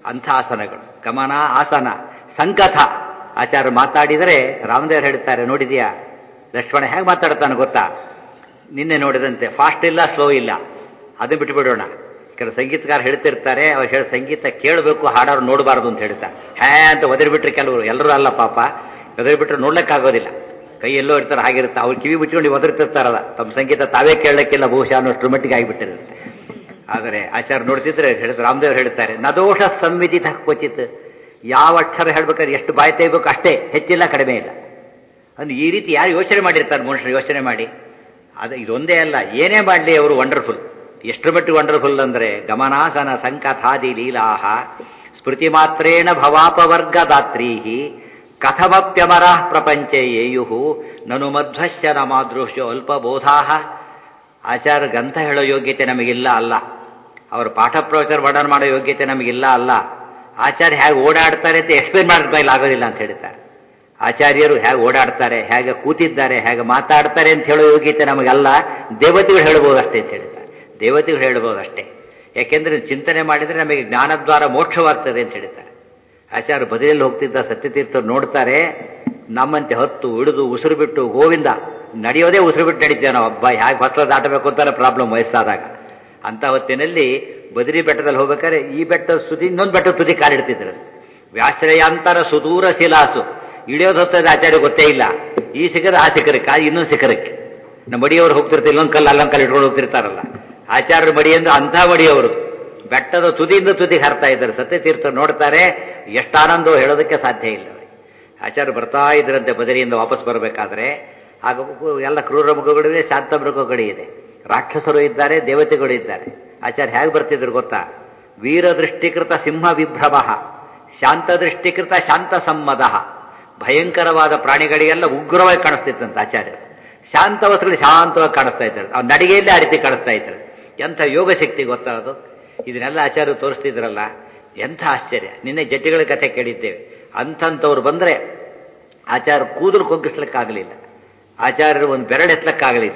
ಅಂಥ ಆಸನಗಳು ಗಮನ ಆಸನ ಸಂಕಥ ಆಚಾರ್ಯ ಮಾತಾಡಿದರೆ ರಾಮದೇವರು ಹೇಳ್ತಾರೆ ನೋಡಿದ್ಯಾ ಲಕ್ಷ್ಮಣ ಹೇಗೆ ಮಾತಾಡ್ತಾನೆ ಗೊತ್ತಾ ನಿನ್ನೆ ನೋಡಿದಂತೆ ಫಾಸ್ಟ್ ಇಲ್ಲ ಸ್ಲೋ ಇಲ್ಲ ಅದನ್ನ ಬಿಟ್ಟುಬಿಡೋಣ ಕೆಲವು ಸಂಗೀತಗಾರ ಹೇಳ್ತಿರ್ತಾರೆ ಅವ್ರು ಹೇಳಿ ಸಂಗೀತ ಕೇಳಬೇಕು ಹಾಡೋರು ನೋಡಬಾರ್ದು ಅಂತ ಹೇಳ್ತಾರೆ ಹ್ಯಾ ಅಂತ ಒದರಿಬಿಟ್ರೆ ಕೆಲವರು ಎಲ್ಲರೂ ಅಲ್ಲ ಪಾಪ ಒದರಿಬಿಟ್ರೆ ನೋಡ್ಲಿಕ್ಕಾಗೋದಿಲ್ಲ ಕೈ ಎಲ್ಲೋ ಇರ್ತಾರೆ ಹಾಗಿರುತ್ತೆ ಅವ್ರು ಕಿವಿ ಮುಚ್ಕೊಂಡು ಒದರ್ತಿರ್ತಾರಲ್ಲ ತಮ್ಮ ಸಂಗೀತ ತಾವೇ ಕೇಳಲಿಕ್ಕಿಲ್ಲ ಬಹುಶಃ ಅನ್ನೋಷ್ಟ್ರ ಮಟ್ಟಿಗೆ ಆಗಿಬಿಟ್ಟಿರುತ್ತೆ ಆದರೆ ಆಚಾರ್ಯ ನೋಡ್ತಿದ್ರೆ ಹೇಳಿದ್ರು ರಾಮದೇವ್ರು ಹೇಳ್ತಾರೆ ನದೋಷ ಸಂವಿಧಿತ ಕ್ವಚಿತ್ ಯಾವ ಅಕ್ಷರ ಹೇಳ್ಬೇಕಾದ್ರೆ ಎಷ್ಟು ಬಾಯಿ ತೆಗಿಬೇಕು ಅಷ್ಟೇ ಹೆಚ್ಚಿಲ್ಲ ಕಡಿಮೆ ಇಲ್ಲ ಅಂದ್ರೆ ಈ ರೀತಿ ಯಾರು ಯೋಚನೆ ಮಾಡಿರ್ತಾರೆ ಮನುಷ್ಯರು ಯೋಚನೆ ಮಾಡಿ ಅದು ಇದೊಂದೇ ಅಲ್ಲ ಏನೇ ಮಾಡಲಿ ಅವರು ವಂಡರ್ಫುಲ್ ಎಷ್ಟು ಮಟ್ಟಿಗೆ ವಂಡರ್ಫುಲ್ ಅಂದ್ರೆ ಗಮನಾಸನ ಸಂಕಥಾದಿ ಲೀಲಾಹ ಸ್ಮೃತಿ ಮಾತ್ರೇಣ ಭವಾಪವರ್ಗದಾತ್ರೀಹಿ ಕಥಮಪ್ಯಮರ ಪ್ರಪಂಚ ಏಯು ನನು ಮಧ್ವಶ್ಯ ನ ಮಾದೃಶ್ಯ ಅಲ್ಪಬೋಧಾ ಆಚಾರ ಗ್ರಂಥ ಹೇಳೋ ಯೋಗ್ಯತೆ ನಮಗಿಲ್ಲ ಅಲ್ಲ ಅವರು ಪಾಠ ಪ್ರವಚನ ವರ್ಣನ ಮಾಡೋ ಯೋಗ್ಯತೆ ನಮಗಿಲ್ಲ ಅಲ್ಲ ಆಚಾರ್ಯ ಹೇಗೆ ಓಡಾಡ್ತಾರೆ ಅಂತ ಎಕ್ಸ್ಪ್ಲೇನ್ ಮಾಡಿದ ಮೇಲೆ ಆಗೋದಿಲ್ಲ ಅಂತ ಹೇಳ್ತಾರೆ ಆಚಾರ್ಯರು ಹೇಗೆ ಓಡಾಡ್ತಾರೆ ಹೇಗೆ ಕೂತಿದ್ದಾರೆ ಹೇಗೆ ಮಾತಾಡ್ತಾರೆ ಅಂತ ಹೇಳೋ ಯೋಗ್ಯತೆ ನಮಗಲ್ಲ ದೇವತೆಗಳು ಹೇಳ್ಬೋದು ಅಷ್ಟೇ ಅಂತ ಹೇಳ್ತಾರೆ ದೇವತೆಗಳು ಹೇಳ್ಬೋದು ಅಷ್ಟೇ ಯಾಕೆಂದ್ರೆ ಚಿಂತನೆ ಮಾಡಿದ್ರೆ ನಮಗೆ ಜ್ಞಾನದ್ವಾರ ಮೋಕ್ಷವಾಗ್ತದೆ ಅಂತ ಹೇಳ್ತಾರೆ ಆಚಾರ್ಯ ಬದಿಯಲ್ಲಿ ಹೋಗ್ತಿದ್ದ ಸತ್ಯತೀರ್ಥರು ನೋಡ್ತಾರೆ ನಮ್ಮಂತೆ ಹತ್ತು ಹಿಡಿದು ಉಸಿರು ಬಿಟ್ಟು ಗೋವಿಂದ ನಡೆಯೋದೇ ಉಸಿರು ಬಿಟ್ಟು ನಡೀತೇವೆ ನಾವು ಹಬ್ಬ ಹೇಗೆ ಹೊಸ ದಾಟಬೇಕು ಅಂತಾನೆ ಪ್ರಾಬ್ಲಮ್ ವಯಸ್ಸಾದಾಗ ಅಂತ ಹೊತ್ತಿನಲ್ಲಿ ಬದರಿ ಬೆಟ್ಟದಲ್ಲಿ ಹೋಗ್ಬೇಕಾದ್ರೆ ಈ ಬೆಟ್ಟದ ಸುದಿ ಇನ್ನೊಂದು ಬೆಟ್ಟದ ತುದಿ ಕಾಲಿಡ್ತಿದ್ರು ವ್ಯಾಶ್ರಯಾಂತರ ಸುದೂರ ಶಿಲಾಸು ಇಳಿಯೋದು ಹೊತ್ತದ ಆಚಾರ್ಯ ಗೊತ್ತೇ ಇಲ್ಲ ಈ ಶಿಖರ ಆ ಶಿಖರಕ್ಕೆ ಆ ಇನ್ನೊಂದು ಶಿಖರಕ್ಕೆ ನಮ್ಮ ಮಡಿಯವರು ಹೋಗ್ತಿರ್ತಾರೆ ಇಲ್ಲೊಂದು ಕಲ್ಲು ಅಲ್ಲೊಂದು ಕಲ್ಲು ಇಟ್ಕೊಂಡು ಹೋಗ್ತಿರ್ತಾರಲ್ಲ ಆಚಾರ್ಯರ ಮಡಿ ಅಂದ್ರೆ ಅಂಥ ಮಡಿಯವರು ಬೆಟ್ಟದ ತುದಿಯಿಂದ ತುದಿಗೆ ಹರ್ತಾ ಇದ್ದಾರೆ ಸತ್ಯತೀರ್ಥರು ನೋಡ್ತಾರೆ ಎಷ್ಟು ಆನಂದವೋ ಹೇಳೋದಕ್ಕೆ ಸಾಧ್ಯ ಇಲ್ಲ ಆಚಾರ್ಯ ಬರ್ತಾ ಇದ್ರಂತೆ ಬದರಿಯಿಂದ ವಾಪಸ್ ಬರಬೇಕಾದ್ರೆ ಆಗ ಎಲ್ಲ ಕ್ರೂರ ಮೃಗಗಳಿವೆ ಶಾಂತ ಮೃಗಗಳು ಇದೆ ರಾಕ್ಷಸರು ಇದ್ದಾರೆ ದೇವತೆಗಳು ಇದ್ದಾರೆ ಆಚಾರ್ಯ ಹೇಗೆ ಬರ್ತಿದ್ರು ಗೊತ್ತಾ ವೀರ ದೃಷ್ಟಿಕೃತ ಸಿಂಹ ವಿಭ್ರಮ ಶಾಂತ ದೃಷ್ಟಿಕೃತ ಶಾಂತ ಸಮ್ಮದ ಭಯಂಕರವಾದ ಪ್ರಾಣಿಗಳಿಗೆಲ್ಲ ಉಗ್ರವಾಗಿ ಕಾಣಿಸ್ತಿತ್ತಂತ ಆಚಾರ್ಯ ಶಾಂತ ವಸ್ತುಗಳು ಶಾಂತವಾಗಿ ಕಾಣಿಸ್ತಾ ಇದ್ದಾರೆ ಅವ್ನ ನಡಿಗೆಯಲ್ಲೇ ಆ ರೀತಿ ಕಾಣಿಸ್ತಾ ಇದ್ದಾರೆ ಎಂಥ ಯೋಗ ಶಕ್ತಿ ಗೊತ್ತಾ ಅದು ಇದನ್ನೆಲ್ಲ ಆಚಾರ್ಯ ತೋರಿಸ್ತಿದ್ರಲ್ಲ ಎಂಥ ಆಶ್ಚರ್ಯ ನಿನ್ನೆ ಜಡ್ಡಿಗಳ ಕಥೆ ಕೇಳಿದ್ದೇವೆ ಅಂಥಂಥವ್ರು ಬಂದ್ರೆ ಆಚಾರ್ಯ ಕೂದಲು ಕೊಗ್ಗಿಸ್ಲಿಕ್ಕಾಗಲಿಲ್ಲ ಆಚಾರ್ಯರು ಒಂದು ಬೆರಳೆತ್ಲಕ್ಕಾಗಲಿಲ್ಲ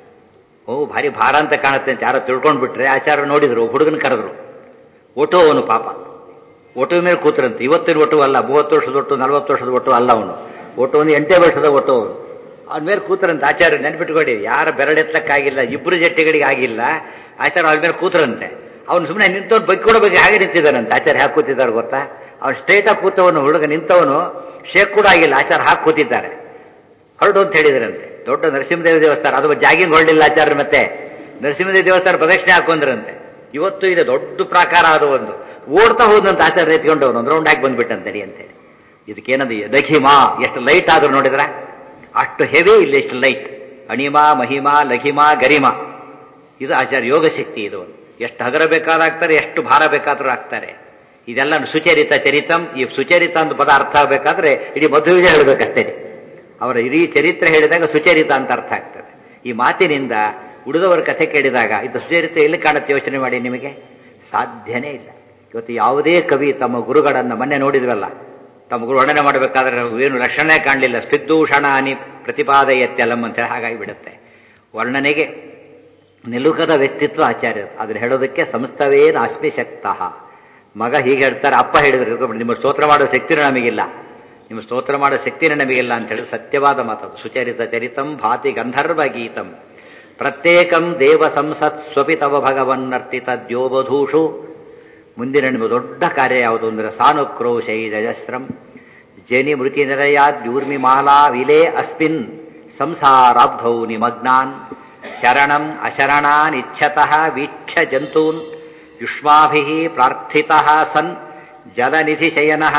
ಓ ಭಾರಿ ಭಾರ ಅಂತ ಕಾಣುತ್ತೆ ಅಂತ ಯಾರೋ ತಿಳ್ಕೊಂಡ್ಬಿಟ್ರೆ ಆಚಾರ್ಯ ನೋಡಿದ್ರು ಹುಡುಗನ ಕರೆದ್ರು ಒಟು ಅವನು ಪಾಪ ಒಟು ಮೇಲೆ ಕೂತ್ರಂತೆ ಇವತ್ತಿನ ಒಟ್ಟು ಅಲ್ಲ ಮೂವತ್ತು ವರ್ಷದ ಒಟ್ಟು ನಲವತ್ತು ವರ್ಷದ ಒಟ್ಟು ಅಲ್ಲ ಅವನು ಒಟ್ಟು ಒಂದು ಎಂಟೇ ವರ್ಷದ ಒಟ್ಟು ಅವನು ಅವನ ಮೇಲೆ ಕೂತ್ರಂತೆ ಆಚಾರ್ಯ ನೆನ್ಪಿಟ್ಕೊಡಿ ಯಾರ ಬೆರಳೆತ್ಲಕ್ಕಾಗಿಲ್ಲ ಇಬ್ಬರು ಜಟ್ಟಿಗಳಿಗೆ ಆಗಿಲ್ಲ ಆಚಾರ್ಯ ಅವನ ಮೇಲೆ ಕೂತ್ರಂತೆ ಅವನು ಸುಮ್ಮನೆ ನಿಂತವ್ನು ಬಗ್ಕೊಡೋ ಬಗ್ಗೆ ಹಾಗೆ ನಿಂತಿದ್ದಾನಂತೆ ಆಚಾರ್ಯ ಹಾಕಿ ಕೂತಿದ್ದಾರೆ ಗೊತ್ತಾ ಅವ್ನು ಸ್ಟ್ರೇಟಾಗಿ ಕೂತವನು ಹುಡುಗ ನಿಂತವನು ಶೇಕ್ ಕೂಡ ಆಗಿಲ್ಲ ಆಚಾರ್ಯ ಹಾಕಿ ಕೂತಿದ್ದಾರೆ ಹೊರಡು ಅಂತ ಹೇಳಿದ್ರಂತೆ ದೊಡ್ಡ ನರಸಿಂಹದೇವ ದೇವಸ್ಥಾನ ಅದು ಜಾಗಿಂಗ್ ಹೊರಡಿಲ್ಲ ಆಚಾರ್ಯ ಮತ್ತೆ ನರಸಿಂಹದೇವ ದೇವಸ್ಥಾನ ಪ್ರದಕ್ಷಿಣೆ ಹಾಕೊಂಡ್ರಂತೆ ಇವತ್ತು ಇದೆ ದೊಡ್ಡ ಪ್ರಾಕಾರ ಅದು ಒಂದು ಓಡ್ತಾ ಹೋದಂತ ಆಚಾರ್ಯ ಎತ್ಕೊಂಡವನು ಒಂದು ರೌಂಡ್ ಹಾಕಿ ಬಂದ್ಬಿಟ್ಟಂತಡಿ ಅಂತೇಳಿ ಇದಕ್ಕೇನದು ಲಘಿಮಾ ಎಷ್ಟು ಲೈಟ್ ಆದ್ರೂ ನೋಡಿದ್ರ ಅಷ್ಟು ಹೆವಿ ಇಲ್ಲ ಎಷ್ಟು ಲೈಟ್ ಅಣಿಮಾ ಮಹಿಮಾ ಲಘಿಮಾ ಗರಿಮಾ ಇದು ಆಚಾರ್ಯ ಯೋಗ ಶಕ್ತಿ ಇದು ಎಷ್ಟು ಹಗರ ಬೇಕಾದಾಗ್ತಾರೆ ಎಷ್ಟು ಭಾರ ಬೇಕಾದ್ರೂ ಆಗ್ತಾರೆ ಇದೆಲ್ಲ ಸುಚರಿತ ಚರಿತಂ ಈ ಸುಚರಿತ ಅಂತ ಪದ ಅರ್ಥ ಆಗಬೇಕಾದ್ರೆ ಇಡೀ ಮದುವೆ ಹೇಳಬೇಕಷ್ಟೇ ಅವರ ಇಡೀ ಚರಿತ್ರೆ ಹೇಳಿದಾಗ ಸುಚರಿತ ಅಂತ ಅರ್ಥ ಆಗ್ತದೆ ಈ ಮಾತಿನಿಂದ ಉಳಿದವರ ಕಥೆ ಕೇಳಿದಾಗ ಇದು ಸುಚರಿತ ಎಲ್ಲಿ ಕಾಣುತ್ತೆ ಯೋಚನೆ ಮಾಡಿ ನಿಮಗೆ ಸಾಧ್ಯನೇ ಇಲ್ಲ ಇವತ್ತು ಯಾವುದೇ ಕವಿ ತಮ್ಮ ಗುರುಗಳನ್ನ ಮೊನ್ನೆ ನೋಡಿದ್ವಲ್ಲ ತಮ್ಮ ಗುರು ವರ್ಣನೆ ಮಾಡಬೇಕಾದ್ರೆ ಏನು ಲಕ್ಷಣೆ ಕಾಣಲಿಲ್ಲ ಸ್ಥಿದ್ದೂಷಣಾನಿ ಪ್ರತಿಪಾದಯತ್ಯಲಂ ಅಂತ ಹೇಳಿ ಹಾಗಾಗಿ ಬಿಡುತ್ತೆ ವರ್ಣನೆಗೆ ನಿಲುಕದ ವ್ಯಕ್ತಿತ್ವ ಆಚಾರ್ಯರು ಅದನ್ನ ಹೇಳೋದಕ್ಕೆ ಸಂಸ್ಥವೇ ನಾಸ್ಮಿ ಶಕ್ತಃ ಮಗ ಹೀಗೆ ಹೇಳ್ತಾರೆ ಅಪ್ಪ ಹೇಳಿದ್ರು ನಿಮ್ಮ ಸ್ತೋತ್ರ ಮಾಡೋ ಶಕ್ತಿನೂ ನಮಗಿಲ್ಲ ನಿಮ್ಮ ಸ್ತೋತ್ರ ಮಾಡೋ ಶಕ್ತಿನೇ ನಮಗಿಲ್ಲ ಅಂತ ಹೇಳಿ ಸತ್ಯವಾದ ಮಾತದು ಸುಚರಿತ ಚರಿತಂ ಭಾತಿ ಗಂಧರ್ವ ಗೀತಂ ಪ್ರತ್ಯೇಕಂ ದೇವ ಸಂಸತ್ ಸ್ವಪಿ ತವ ಭಗವನ್ನರ್ತಿತ ದ್ಯೋಬಧೂಷು ಮುಂದಿನ ನಿಮ್ಮ ದೊಡ್ಡ ಕಾರ್ಯ ಯಾವುದು ಅಂದ್ರೆ ಸಾನುಕ್ರೋಶೈ ಜಯಸ್ರಂ ಜನಿ ಮೃತಿ ನಿರಯಾದ್ಯೂರ್ಮಿ ಮಾಲಾ ವಿಲೇ ಅಸ್ಮಿನ್ ಸಂಸಾರಾಬ್ಧೌ ನಿಮಗ್ನಾನ್ ಶರಣಂ ಅಶರಣಾನ್ ಇಚ್ಛತಃ ವೀಕ್ಷ್ಯ ಜಂತೂನ್ ಯುಷ್ಮಾಭಿ ಪ್ರಾರ್ಥಿತಃ ಸನ್ ಜಲನಿಧಿಶಯನಃ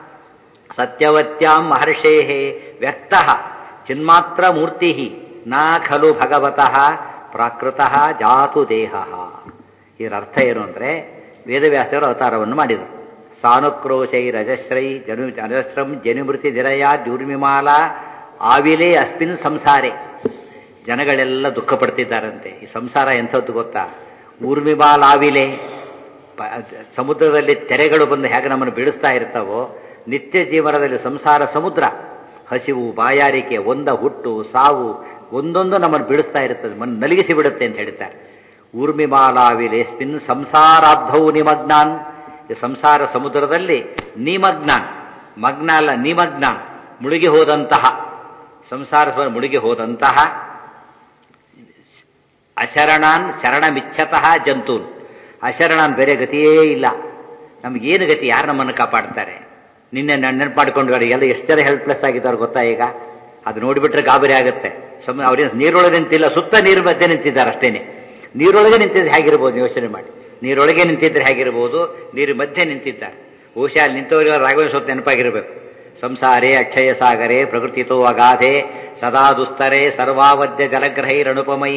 ಸತ್ಯವತ್ಯಾಂ ಮಹರ್ಷೇ ವ್ಯಕ್ತ ಚಿನ್ಮಾತ್ರ ಮೂರ್ತಿ ನ ಖಲು ಭಗವತಃ ಪ್ರಾಕೃತಃ ಜಾತು ದೇಹ ಇದರ ಅರ್ಥ ಏನು ಅಂದ್ರೆ ವೇದವ್ಯಾಸರು ಅವತಾರವನ್ನು ಮಾಡಿದರು ಸಾನುಕ್ರೋಶೈ ರಜಶ್ರೈ ಜನು ಅಜಸ್ರಂ ಜನುಮೃತಿ ದಿರಯ ದ್ಯೂರ್ಮಿಮಾಲ ಆವಿಲೇ ಅಸ್ಮಿನ್ ಸಂಸಾರೆ ಜನಗಳೆಲ್ಲ ದುಃಖ ಪಡ್ತಿದ್ದಾರಂತೆ ಈ ಸಂಸಾರ ಎಂಥದ್ದು ಗೊತ್ತಾ ಊರ್ಮಿಮಾಲ್ ಆವಿಲೆ ಸಮುದ್ರದಲ್ಲಿ ತೆರೆಗಳು ಬಂದು ಹೇಗೆ ನಮ್ಮನ್ನು ಬೀಳಿಸ್ತಾ ಇರ್ತಾವೋ ನಿತ್ಯ ಜೀವನದಲ್ಲಿ ಸಂಸಾರ ಸಮುದ್ರ ಹಸಿವು ಬಾಯಾರಿಕೆ ಒಂದ ಹುಟ್ಟು ಸಾವು ಒಂದೊಂದು ನಮ್ಮನ್ನು ಬೀಳಿಸ್ತಾ ಇರ್ತದೆ ಮನ್ ನಲಿಗಿಸಿ ಬಿಡುತ್ತೆ ಅಂತ ಹೇಳ್ತಾರೆ ಊರ್ಮಿಮಾಲಾವಿಲೇಸ್ಮಿನ್ ಸಂಸಾರಾಬ್ಧೌ ನಿಮಗ್ನಾನ್ ಈ ಸಂಸಾರ ಸಮುದ್ರದಲ್ಲಿ ನಿಮಗ್ನ ಮಗ್ನ ಅಲ್ಲ ನಿಮಗ್ನ ಮುಳುಗಿ ಹೋದಂತಹ ಸಂಸಾರ ಸಮುದ್ರ ಮುಳುಗಿ ಹೋದಂತಹ ಅಶರಣಾನ್ ಶರಣಮಿಚ್ಛತಃ ಜಂತೂನ್ ಅಶರಣಾನ್ ಬೇರೆ ಗತಿಯೇ ಇಲ್ಲ ನಮಗೇನು ಗತಿ ಯಾರು ನಮ್ಮನ್ನು ಕಾಪಾಡ್ತಾರೆ ನಿನ್ನೆ ನೆನಪು ಮಾಡ್ಕೊಂಡು ಎಲ್ಲ ಎಷ್ಟು ಜನ ಹೆಲ್ಪ್ಲೆಸ್ ಆಗಿದ್ದಾರೆ ಗೊತ್ತಾ ಈಗ ಅದು ನೋಡಿಬಿಟ್ರೆ ಗಾಬರಿ ಆಗುತ್ತೆ ಸಮ ಅವ್ರೇನು ನೀರೊಳಗೆ ನಿಂತಿಲ್ಲ ಸುತ್ತ ನೀರು ಮಧ್ಯೆ ನಿಂತಿದ್ದಾರೆ ಅಷ್ಟೇನೆ ನೀರೊಳಗೆ ನಿಂತಿದ್ರೆ ಹೇಗಿರ್ಬೋದು ಯೋಚನೆ ಮಾಡಿ ನೀರೊಳಗೆ ನಿಂತಿದ್ರೆ ಹೇಗಿರ್ಬೋದು ನೀರು ಮಧ್ಯೆ ನಿಂತಿದ್ದಾರೆ ಬಹುಶಃ ಅಲ್ಲಿ ನಿಂತವರಿಗೆ ರಾಘವೇಂದ್ರ ಸ್ವತ್ತು ನೆನಪಾಗಿರಬೇಕು ಸಂಸಾರೇ ಅಕ್ಷಯ ಸಾಗರೇ ಪ್ರಕೃತಿತೋ ಅಗಾಧೆ ಸದಾ ದುಸ್ತರೆ ಸರ್ವಾವದ್ಯ ಜಲಗ್ರಹೈರನುಪಮೈ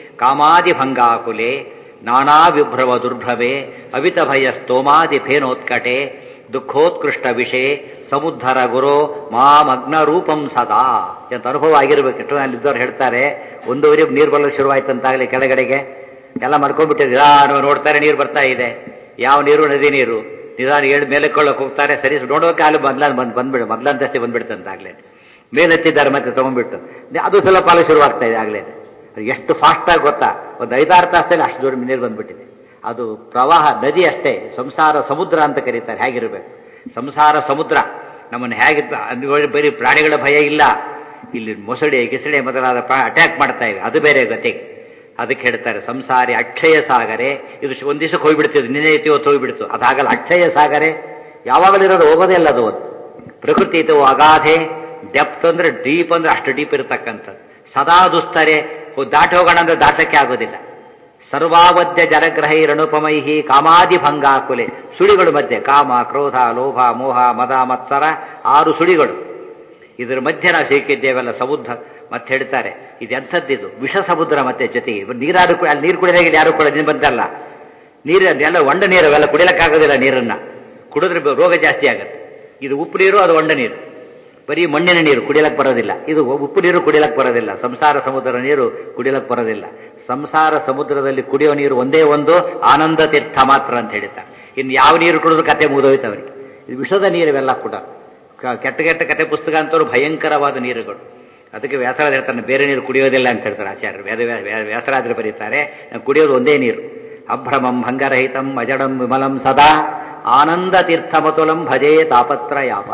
ಕಾಮಾದಿಭಂಗಾಕುಲೆ ನಾನಾ ವಿಭ್ರವ ದುರ್ಭ್ರಮೆ ಅವಿತ ಭಯ ಸ್ತೋಮಾದಿ ಫೇನೋತ್ಕಟೆ ದುಃಖೋತ್ಕೃಷ್ಟ ವಿಷಯ ಸಮುದ್ಧರ ಗುರು ಮಾಮಗ್ನ ರೂಪಂ ಸದಾ ಅಂತ ಅನುಭವ ಆಗಿರ್ಬೇಕಿಟ್ಟು ಅಲ್ಲಿದ್ದವ್ರು ಹೇಳ್ತಾರೆ ಒಂದೂವರೆ ನೀರು ಬರಲು ಶುರುವಾಯ್ತಂತಾಗಲಿ ಕೆಳಗಡೆಗೆ ಎಲ್ಲ ಮಾಡ್ಕೊಂಡ್ಬಿಟ್ಟಿದ್ರೆ ನಾವು ನೋಡ್ತಾರೆ ನೀರು ಬರ್ತಾ ಇದೆ ಯಾವ ನೀರು ನದಿ ನೀರು ನಿಧಾನ ಏಳು ಮೇಲಕ್ಕೊಳ್ಳೋಕೆ ಹೋಗ್ತಾರೆ ಸರಿ ನೋಡೋಕೆ ಅಲ್ಲಿ ಮೊದ್ಲಾನ್ ಬಂದು ಬಂದ್ಬಿಡು ಮೊದ್ಲಂತಸ್ತಿ ಬಂದ್ಬಿಡ್ತಂತಾಗ್ಲೇ ಮೇಲೆತ್ತಿದ್ದಾರೆ ಮತ್ತೆ ತಗೊಂಡ್ಬಿಟ್ಟು ಅದು ಸ್ವಲ್ಪ ಪಾಲು ಶುರುವಾಗ್ತಾ ಇದೆ ಆಗ್ಲೇ ಅದು ಎಷ್ಟು ಫಾಸ್ಟ್ ಆಗಿ ಗೊತ್ತಾ ಒಂದು ಐದಾರು ತಾಸಲ್ಲಿ ಅಷ್ಟು ದೂರ ನೀರು ಬಂದ್ಬಿಟ್ಟಿದೆ ಅದು ಪ್ರವಾಹ ನದಿ ಅಷ್ಟೇ ಸಂಸಾರ ಸಮುದ್ರ ಅಂತ ಕರೀತಾರೆ ಹೇಗಿರಬೇಕು ಸಂಸಾರ ಸಮುದ್ರ ನಮ್ಮನ್ನು ಹೇಗಿದ್ದ ಅದು ಬರೀ ಪ್ರಾಣಿಗಳ ಭಯ ಇಲ್ಲ ಇಲ್ಲಿ ಮೊಸಳೆ ಗಿಸಳೆ ಮೊದಲಾದ ಅಟ್ಯಾಕ್ ಮಾಡ್ತಾ ಇವೆ ಅದು ಬೇರೆ ಗತಿ ಅದಕ್ಕೆ ಹೇಳ್ತಾರೆ ಸಂಸಾರಿ ಅಕ್ಷಯ ಸಾಗರೆ ಇದು ಒಂದ್ ದಿವಸಕ್ಕೆ ಹೋಗ್ಬಿಡ್ತಿದ್ದು ನಿನ್ನೆ ಐತಿ ಹೊತ್ತು ಹೋಗ್ಬಿಡ್ತು ಅದಾಗಲ್ಲ ಅಕ್ಷಯ ಸಾಗರೆ ಯಾವಾಗಲೂ ಇರೋದು ಹೋಗೋದೇ ಅಲ್ಲ ಅದು ಒಂದು ಪ್ರಕೃತಿ ಇದು ಅಗಾಧೆ ಡೆಪ್ತ್ ಅಂದ್ರೆ ಡೀಪ್ ಅಂದ್ರೆ ಅಷ್ಟು ಡೀಪ್ ಇರತಕ್ಕಂಥದ್ದು ಸದಾ ದುಸ್ತರೆ ದಾಟಿ ಹೋಗೋಣ ಅಂದ್ರೆ ದಾಟಕ್ಕೆ ಆಗೋದಿಲ್ಲ ಸರ್ವಾವದ್ಯ ಜಲಗ್ರಹೈರಣುಪಮೈಹಿ ಕಾಮಾದಿ ಭಂಗಾಕುಲೆ ಸುಳಿಗಳು ಮಧ್ಯೆ ಕಾಮ ಕ್ರೋಧ ಲೋಭ ಮೋಹ ಮದ ಮತ್ಸರ ಆರು ಸುಳಿಗಳು ಇದರ ಮಧ್ಯೆ ನಾವು ಸಿಕ್ಕಿದ್ದೇವಲ್ಲ ಸಮುದ್ರ ಮತ್ತೆ ಹೇಳ್ತಾರೆ ಇದು ಎಂಥದ್ದಿದು ವಿಷ ಸಮುದ್ರ ಮತ್ತೆ ಜೊತೆಗೆ ನೀರಾರು ಅಲ್ಲಿ ನೀರು ಕುಡಿದಾಗ ಯಾರು ಕೂಡ ನೀರು ಬಂತಲ್ಲ ನೀರು ಎಲ್ಲ ಒಂಡ ನೀರು ಅವೆಲ್ಲ ಕುಡಿಯಲಿಕ್ಕಾಗೋದಿಲ್ಲ ನೀರನ್ನ ಕುಡಿದ್ರೆ ರೋಗ ಜಾಸ್ತಿ ಆಗುತ್ತೆ ಇದು ಉಪ್ಪು ನೀರು ಅದು ಒಂಡ ನೀರು ಬರೀ ಮಣ್ಣಿನ ನೀರು ಕುಡಿಯಲಕ್ಕೆ ಬರೋದಿಲ್ಲ ಇದು ಉಪ್ಪು ನೀರು ಕುಡಿಯಲಕ್ಕೆ ಬರೋದಿಲ್ಲ ಸಂಸಾರ ಸಮುದ್ರ ನೀರು ಕುಡಿಯಲಕ್ಕೆ ಬರೋದಿಲ್ಲ ಸಂಸಾರ ಸಮುದ್ರದಲ್ಲಿ ಕುಡಿಯೋ ನೀರು ಒಂದೇ ಒಂದು ಆನಂದ ತೀರ್ಥ ಮಾತ್ರ ಅಂತ ಹೇಳ್ತಾರೆ ಇನ್ನು ಯಾವ ನೀರು ಕುಡಿದ್ರು ಕತೆ ಮುಗಿದೋಯ್ತು ಅವರಿಗೆ ಇದು ವಿಷದ ನೀರುವೆಲ್ಲ ಕೂಡ ಕೆಟ್ಟ ಕೆಟ್ಟ ಕತೆ ಪುಸ್ತಕ ಅಂತವ್ರು ಭಯಂಕರವಾದ ನೀರುಗಳು ಅದಕ್ಕೆ ವ್ಯಾಸರಾಜ ಹೇಳ್ತಾನೆ ಬೇರೆ ನೀರು ಕುಡಿಯೋದಿಲ್ಲ ಅಂತ ಹೇಳ್ತಾರೆ ಆಚಾರ್ಯರು ವೇದ ವ್ಯಾಸರಾಜರು ಬರೀತಾರೆ ಕುಡಿಯೋದು ಒಂದೇ ನೀರು ಅಭ್ರಮಂ ಭಂಗರಹಿತಂ ಅಜಡಂ ವಿಮಲಂ ಸದಾ ಆನಂದ ತೀರ್ಥಮತುಲಂ ಭಜೇ ತಾಪತ್ರಯಾಪ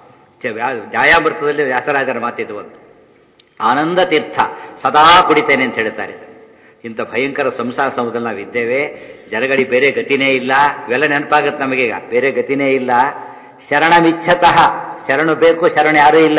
ನ್ಯಾಯಾಮೃತದಲ್ಲಿ ವ್ಯಾಸರಾಜರ ಮಾತಿದ್ದು ಒಂದು ಆನಂದ ತೀರ್ಥ ಸದಾ ಕುಡಿತೇನೆ ಅಂತ ಹೇಳ್ತಾರೆ ಇಂಥ ಭಯಂಕರ ಸಂಸಾರ ಸಮುದ್ರ ನಾವು ಇದ್ದೇವೆ ಜನಗಳಿಗೆ ಬೇರೆ ಗತಿನೇ ಇಲ್ಲ ಇವೆಲ್ಲ ನೆನಪಾಗತ್ತೆ ನಮಗೀಗ ಬೇರೆ ಗತಿನೇ ಇಲ್ಲ ಶರಣಮಿಚ್ಛತಃ ಶರಣು ಬೇಕು ಶರಣ ಯಾರೂ ಇಲ್ಲ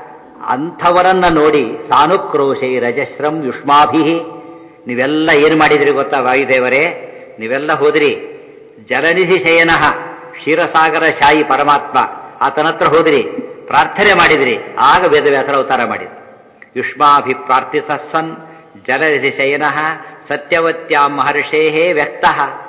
ಅಂಥವರನ್ನ ನೋಡಿ ಸಾನುಕ್ರೋಶೈ ರಜಶ್ರಂ ಯುಷ್ಮಾಭಿ ನೀವೆಲ್ಲ ಏನು ಮಾಡಿದ್ರಿ ಗೊತ್ತಾ ವಾಯುದೇವರೇ ನೀವೆಲ್ಲ ಹೋದ್ರಿ ಜಲನಿಧಿ ಶಯನ ಕ್ಷೀರಸಾಗರ ಶಾಯಿ ಪರಮಾತ್ಮ ಆತನತ್ರ ಹೋದ್ರಿ ಪ್ರಾರ್ಥನೆ ಮಾಡಿದ್ರಿ ಆಗ ವೇದವ್ಯಾಸರ ಅವತಾರ ಮಾಡಿದ್ರಿ ಯುಷ್ಮಾಭಿ ಪ್ರಾರ್ಥಿಸ ಸನ್ ಜಲನಿಧಿ ಶಯನ ಸತ್ಯವತ್ಯಾಂ ಮಹರ್ಷೇ ವ್ಯಕ್ತ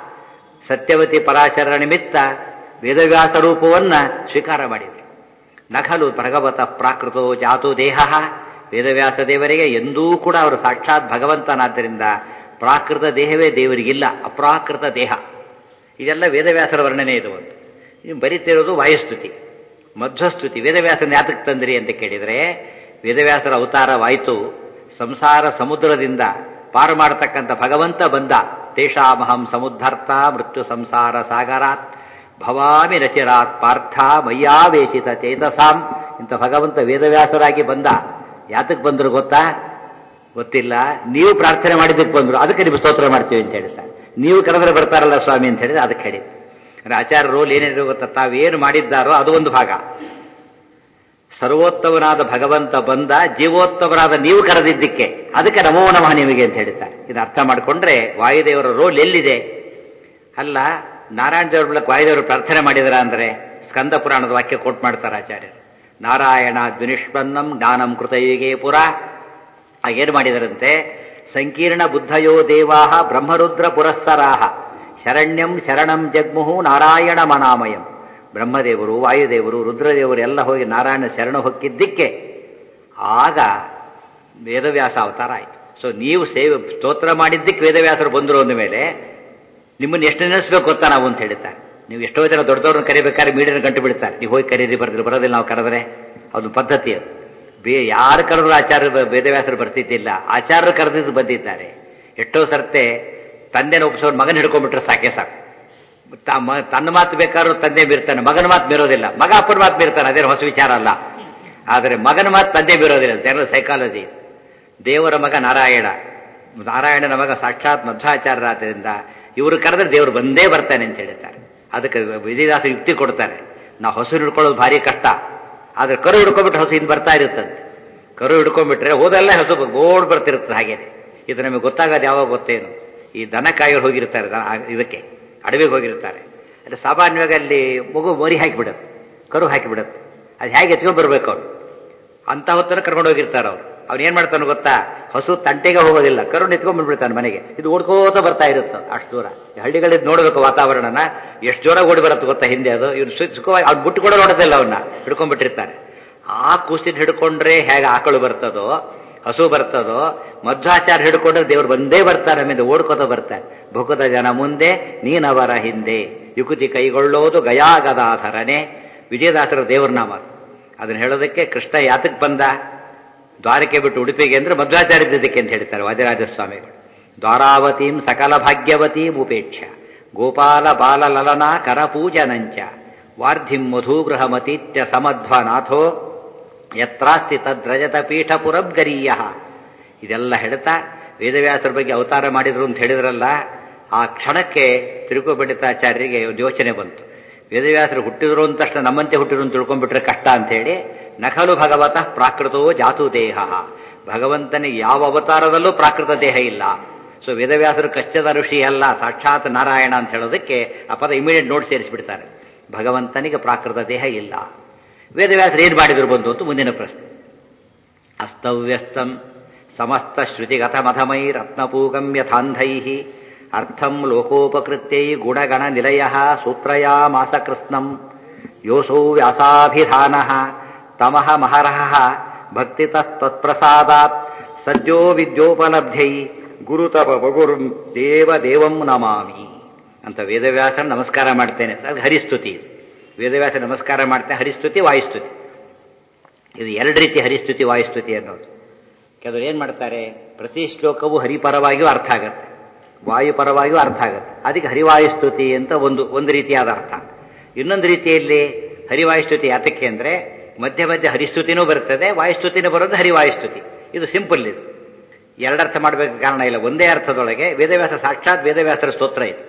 ಸತ್ಯವತಿ ಪರಾಶರ ನಿಮಿತ್ತ ವೇದವ್ಯಾಸ ರೂಪವನ್ನ ಸ್ವೀಕಾರ ಮಾಡಿದ್ರಿ ನಖಲು ಭಗವತ ಪ್ರಾಕೃತೋ ಜಾತು ದೇಹ ವೇದವ್ಯಾಸ ದೇವರಿಗೆ ಎಂದೂ ಕೂಡ ಅವರು ಸಾಕ್ಷಾತ್ ಭಗವಂತನಾದ್ದರಿಂದ ಪ್ರಾಕೃತ ದೇಹವೇ ದೇವರಿಗಿಲ್ಲ ಅಪ್ರಾಕೃತ ದೇಹ ಇದೆಲ್ಲ ವೇದವ್ಯಾಸರ ವರ್ಣನೆ ಇದು ಒಂದು ನೀವು ಬರೀತಿರೋದು ವಾಯುಸ್ತುತಿ ಮಧ್ವಸ್ತುತಿ ವೇದವ್ಯಾಸನ ಯಾತಕ್ಕೆ ತಂದ್ರಿ ಅಂತ ಕೇಳಿದರೆ ವೇದವ್ಯಾಸರ ಅವತಾರವಾಯಿತು ಸಂಸಾರ ಸಮುದ್ರದಿಂದ ಪಾರು ಮಾಡತಕ್ಕಂಥ ಭಗವಂತ ಬಂದ ತೇಷಾಮಹಂ ಸಮುದ್ಧಾರ್ಥ ಮೃತ್ಯು ಸಂಸಾರ ಸಾಗರಾತ್ ಭವಾಮಿ ರಚಿರಾತ್ ಪಾರ್ಥ ಮಯ್ಯಾವೇಶಿತ ಚೇತಸಾಂ ಇಂಥ ಭಗವಂತ ವೇದವ್ಯಾಸರಾಗಿ ಬಂದ ಯಾತಕ್ಕೆ ಬಂದ್ರು ಗೊತ್ತಾ ಗೊತ್ತಿಲ್ಲ ನೀವು ಪ್ರಾರ್ಥನೆ ಮಾಡಿದ್ದಕ್ಕೆ ಬಂದ್ರು ಅದಕ್ಕೆ ನೀವು ಸ್ತೋತ್ರ ಮಾಡ್ತೀವಿ ಅಂತ ಹೇಳ್ತಾರೆ ನೀವು ಕರೆದ್ರೆ ಬರ್ತಾರಲ್ಲ ಸ್ವಾಮಿ ಅಂತ ಹೇಳಿದ್ರೆ ಅದಕ್ಕೆ ಹೇಳಿ ಅಂದ್ರೆ ಆಚಾರ್ಯ ರೋಲ್ ಏನಿದೆ ಗೊತ್ತಾ ತಾವೇನು ಮಾಡಿದ್ದಾರೋ ಅದು ಒಂದು ಭಾಗ ಸರ್ವೋತ್ತಮನಾದ ಭಗವಂತ ಬಂದ ಜೀವೋತ್ತಮನಾದ ನೀವು ಕರೆದಿದ್ದಕ್ಕೆ ಅದಕ್ಕೆ ನಮೋ ನಮಃ ನಿಮಗೆ ಅಂತ ಹೇಳ್ತಾರೆ ಇದು ಅರ್ಥ ಮಾಡಿಕೊಂಡ್ರೆ ವಾಯುದೇವರ ರೋಲ್ ಎಲ್ಲಿದೆ ಅಲ್ಲ ನಾರಾಯಣ ದೇವರ ಮೂಲಕ ವಾಯುದೇವರು ಪ್ರಾರ್ಥನೆ ಮಾಡಿದರ ಅಂದ್ರೆ ಸ್ಕಂದ ಪುರಾಣದ ವಾಕ್ಯ ಕೋಟ್ ಮಾಡ್ತಾರೆ ಆಚಾರ್ಯರು ನಾರಾಯಣ ದ್ವಿನಿಷ್ಪನ್ನಂ ಜ್ಞಾನಂ ಕೃತಯುಗೇ ಪುರ ಆಗೇನು ಮಾಡಿದರಂತೆ ಸಂಕೀರ್ಣ ಬುದ್ಧಯೋ ದೇವಾಹ ಬ್ರಹ್ಮರುದ್ರ ಪುರಸ್ಸರಾಹ ಶರಣ್ಯಂ ಶರಣಂ ಜಗ್ಮುಹು ನಾರಾಯಣ ಮನಾಮಯಂ ಬ್ರಹ್ಮದೇವರು ವಾಯುದೇವರು ರುದ್ರದೇವರು ಎಲ್ಲ ಹೋಗಿ ನಾರಾಯಣ ಶರಣ ಹೊಕ್ಕಿದ್ದಕ್ಕೆ ಆಗ ವೇದವ್ಯಾಸ ಅವತಾರ ಆಯಿತು ಸೊ ನೀವು ಸೇವೆ ಸ್ತೋತ್ರ ಮಾಡಿದ್ದಕ್ಕೆ ವೇದವ್ಯಾಸರು ಬಂದರು ಅಂದ ಮೇಲೆ ನಿಮ್ಮನ್ನು ಎಷ್ಟು ನೆನೆಸ್ಬೇಕು ಗೊತ್ತಾ ನಾವು ಅಂತ ಹೇಳ್ತಾರೆ ನೀವು ಎಷ್ಟೋ ಜನ ದೊಡ್ಡದವ್ರನ್ನ ಕರಿಬೇಕಾದ್ರೆ ಮೀಡಿಯನ್ ಗಂಟು ಬಿಡ್ತಾರೆ ನೀವು ಹೋಗಿ ಕರೀರಿ ಬರ್ದಿಲ್ಲ ಬರೋದಿಲ್ಲ ನಾವು ಕರೆದ್ರೆ ಅದು ಪದ್ಧತಿ ಅದು ಬೇ ಯಾರು ಕರೆದ್ರು ಆಚಾರ್ಯ ವೇದವ್ಯಾಸರು ಬರ್ತಿದ್ದಿಲ್ಲ ಆಚಾರ್ಯರು ಕರೆದಿದ್ದು ಬಂದಿದ್ದಾರೆ ಎಷ್ಟೋ ಸರ್ತೆ ತಂದೆನ ಒಪ್ಪಿಸೋರು ಮಗನ ಹಿಡ್ಕೊಂಡ್ಬಿಟ್ರೆ ಸಾಕೆ ಸಾಕು ತಮ್ಮ ತನ್ನ ಮಾತು ಬೇಕಾದ್ರೂ ತಂದೆ ಮೀರ್ತಾನೆ ಮಗನ ಮಾತು ಮೀರೋದಿಲ್ಲ ಮಗ ಅಪ್ಪನ ಮಾತು ಮೀರ್ತಾನೆ ಅದೇನು ಹೊಸ ವಿಚಾರ ಅಲ್ಲ ಆದರೆ ಮಗನ ಮಾತು ತಂದೆ ಮೀರೋದಿಲ್ಲ ಜನರ ಸೈಕಾಲಜಿ ದೇವರ ಮಗ ನಾರಾಯಣ ನಾರಾಯಣನ ಮಗ ಸಾಕ್ಷಾತ್ ಮಧ್ವಾಚಾರ್ಯರಾದ್ರಿಂದ ಇವರು ಕರೆದ್ರೆ ದೇವರು ಬಂದೇ ಬರ್ತಾನೆ ಅಂತ ಹೇಳ್ತಾರೆ ಅದಕ್ಕೆ ವಿಜಯದಾಸ ಯುಕ್ತಿ ಕೊಡ್ತಾರೆ ನಾವು ಹಸು ಹಿಡ್ಕೊಳ್ಳೋದು ಭಾರಿ ಕಷ್ಟ ಆದ್ರೆ ಕರು ಹಿಡ್ಕೊಂಡ್ಬಿಟ್ಟು ಹಸು ಹಿಂದೆ ಬರ್ತಾ ಇರುತ್ತಂತೆ ಕರು ಹಿಡ್ಕೊಂಡ್ಬಿಟ್ರೆ ಹೋದೆಲ್ಲ ಹಸು ಓಡ್ ಬರ್ತಿರುತ್ತೆ ಹಾಗೇನೆ ಇದು ನಮಗೆ ಗೊತ್ತಾಗೋದು ಯಾವಾಗ ಗೊತ್ತೇನು ಈ ದನ ಕಾಯೋರು ಹೋಗಿರ್ತಾರೆ ದನ- ಆ- ಇದಕ್ಕೆ ಅಡವಿಗೆ ಹೋಗಿರ್ತಾರೆ ಅಲ್ಲಿ ಸಾಮಾನ್ಯವಾಗಿ ಅಲ್ಲಿ ಮಗು ಮರಿ ಹಾಕಿಬಿಡುತ್ತೆ ಕರು ಹಾಕಿಬಿಡುತ್ತೆ ಅದು ಹೇಗೆ ಎತ್ಕೊಂಡ್ ಬರ್ಬೇಕು ಅವ್ರು ಅಂತ ಹೊತ್ತನ್ನು ಕರ್ಕೊಂಡು ಹೋಗಿರ್ತಾರೆ ಅವ್ರು ಅವ್ನು ಏನ್ ಮಾಡ್ತಾನೆ ಗೊತ್ತಾ ಹಸು ತಂಟೆಗೆ ಹೋಗೋದಿಲ್ಲ ಕರು ನಿತ್ಕೊಂಡ್ ಬಂದ್ಬಿಡ್ತಾನೆ ಮನೆಗೆ ಇದು ಓಡ್ಕೋತ ಬರ್ತಾ ಇರುತ್ತೆ ಅದು ಅಷ್ಟು ದೂರ ಈ ಹಳ್ಳಿಗಳಿದ್ ನೋಡ್ಬೇಕು ವಾತಾವರಣನ ಎಷ್ಟು ಜೋರ ಓಡಿ ಬರುತ್ತೆ ಗೊತ್ತಾ ಹಿಂದೆ ಅದು ಇವ್ನು ಸು- ಸುಖವಾಗಿ ಅವ್ನು ಬಿಟ್ಟು ಕೂಡ ನೋಡೋದಿಲ್ಲ ಅವನ್ನ ಹಿಡ್ಕೊಂಡ್ಬಿಟ್ಟಿರ್ತಾನೆ ಆ ಕೂಸಿನ ಹಿಡ್ಕೊಂಡ್ರೆ ಹೇಗೆ ಆಕಳು ಬರ್ತದೋ ಹಸು ಬರ್ತದೋ ಮಧ್ವಾಚಾರ ಹಿಡ್ಕೊಂಡ್ರೆ ದೇವ್ರು ಬಂದೇ ಬರ್ತಾರೆ ಆಮೇಲೆ ಓಡ್ಕೋತ ಬರ್ತಾರೆ ಭುಕದ ಜನ ಮುಂದೆ ನೀನವರ ಹಿಂದೆ ಯುಕುತಿ ಕೈಗೊಳ್ಳೋದು ಗಯಾಗದಾಧರನೆ ವಿಜಯದಾಸರ ದೇವ್ರ ನಾಮ ಅದು. ಅದನ್ನ ಹೇಳೋದಕ್ಕೆ ಕೃಷ್ಣ ಯಾತಕ್ ಬಂದ ದ್ವಾರಕೆ ಬಿಟ್ಟು ಉಡುಪಿಗೆ ಅಂದ್ರೆ ಮಧ್ವಾಚಾರ್ಯದಕ್ಕೆ ಅಂತ ಹೇಳ್ತಾರೆ ವಾದಿರಾಜ ಸ್ವಾಮಿಗಳು ದ್ವಾರಾವತೀಂ ಸಕಲ ಭಾಗ್ಯವತೀಂ ಉಪೇಕ್ಷ ಗೋಪಾಲ ಬಾಲ ಲಲನ ಕರಪೂಜನಂಚ ವಾರ್ಧಿಂ ಮಧುಗೃಹಮತೀತ್ಯ ಸಮಧ್ವನಾಥೋ ಯತ್ರಾಸ್ತಿ ತದ್ರಜತ ಪೀಠ ಪುರಬ್ಗರೀಯ ಇದೆಲ್ಲ ಹೇಳ್ತಾ ವೇದವ್ಯಾಸರ ಬಗ್ಗೆ ಅವತಾರ ಮಾಡಿದ್ರು ಅಂತ ಹೇಳಿದ್ರಲ್ಲ ಆ ಕ್ಷಣಕ್ಕೆ ತಿರುಕುಪಂಡಿತಾಚಾರ್ಯರಿಗೆ ಒಂದು ಯೋಚನೆ ಬಂತು ವೇದವ್ಯಾಸರು ಹುಟ್ಟಿದ್ರು ಅಂತ ತಕ್ಷಣ ನಮ್ಮಂತೆ ಹುಟ್ಟಿದ್ರು ಅಂತ ತಿಳ್ಕೊಂಡ್ಬಿಟ್ರೆ ಕಷ್ಟ ಅಂತ ಹೇಳಿ ನಖಲು ಭಗವತಃ ಪ್ರಾಕೃತೋ ಜಾತು ದೇಹ ಭಗವಂತನಿಗೆ ಯಾವ ಅವತಾರದಲ್ಲೂ ಪ್ರಾಕೃತ ದೇಹ ಇಲ್ಲ ಸೊ ವೇದವ್ಯಾಸರು ಕಚ್ಚದ ಋಷಿ ಅಲ್ಲ ಸಾಕ್ಷಾತ್ ನಾರಾಯಣ ಅಂತ ಹೇಳೋದಕ್ಕೆ ಆ ಪದ ಇಮಿಡಿಯೇಟ್ ನೋಟ್ ಸೇರಿಸ್ಬಿಡ್ತಾರೆ ಭಗವಂತನಿಗೆ ಪ್ರಾಕೃತ ದೇಹ ಇಲ್ಲ ವೇದವ್ಯಾಸರು ಏನ್ ಮಾಡಿದ್ರು ಬಂದು ಅಂತ ಮುಂದಿನ ಪ್ರಶ್ನೆ ಅಸ್ತವ್ಯಸ್ತಂ ಸಮಸ್ತ ಶ್ರುತಿಗತ ಮಧಮೈ ರತ್ನಪೂಗಂ ಯಥಾಂಧೈ ಅರ್ಥಂ ಲೋಕೋಪಕೃತ್ಯೈ ಗುಣಗಣ ನಿಲಯ ಸೂತ್ರಯಾಮಾಸ ಕೃತ್ಸ್ನಂ ಯೋಸೌ ವ್ಯಾಸಾಭಿಧಾನ ತಮಃ ಮಹರಹ ಭಕ್ತಿತತ್ಪ್ರಸಾದಾತ್ ಸದ್ಯೋ ವಿದ್ಯೋಪಲಬ್ಧೈ ಗುರುತಪ ಬಗುರುಂ ದೇವ ದೇವಂ ನಮಾಮಿ ಅಂತ ವೇದವ್ಯಾಸ ನಮಸ್ಕಾರ ಮಾಡ್ತೇನೆ ಅದು ಹರಿಸ್ತುತಿ ಇದು. ವೇದವ್ಯಾಸ ನಮಸ್ಕಾರ ಮಾಡ್ತೇನೆ ಹರಿಸ್ತುತಿ ವಾಯುಸ್ತುತಿ ಇದು ಎರಡು ರೀತಿ ಹರಿಸ್ತುತಿ ವಾಯುಸ್ತುತಿ ಅನ್ನೋದು ಕೆಲವರು ಏನ್ ಮಾಡ್ತಾರೆ ಪ್ರತಿ ಶ್ಲೋಕವು ಹರಿಪರವಾಗಿಯೂ ಅರ್ಥ ಆಗತ್ತೆ ವಾಯುಪರವಾಗಿಯೂ ಅರ್ಥ ಆಗತ್ತೆ ಅದಕ್ಕೆ ಹರಿವಾಯುಸ್ತುತಿ ಅಂತ ಒಂದು ಒಂದು ರೀತಿಯಾದ ಅರ್ಥ ಇನ್ನೊಂದು ರೀತಿಯಲ್ಲಿ ಹರಿವಾಯುಸ್ತುತಿ ಯಾತಕ್ಕೆ ಅಂದ್ರೆ ಮಧ್ಯ ಮಧ್ಯ ಹರಿಸ್ತುತಿನೂ ಬರ್ತದೆ ವಾಯುಸ್ತುತಿನೂ ಬರೋದು ಹರಿವಾಯುಸ್ತುತಿ ಇದು ಸಿಂಪಲ್ ಇದು ಎರಡರ್ಥ ಮಾಡಬೇಕು ಕಾರಣ ಇಲ್ಲ ಒಂದೇ ಅರ್ಥದೊಳಗೆ ವೇದವ್ಯಾಸ ಸಾಕ್ಷಾತ್ ವೇದವ್ಯಾಸರ ಸ್ತೋತ್ರ ಇದೆ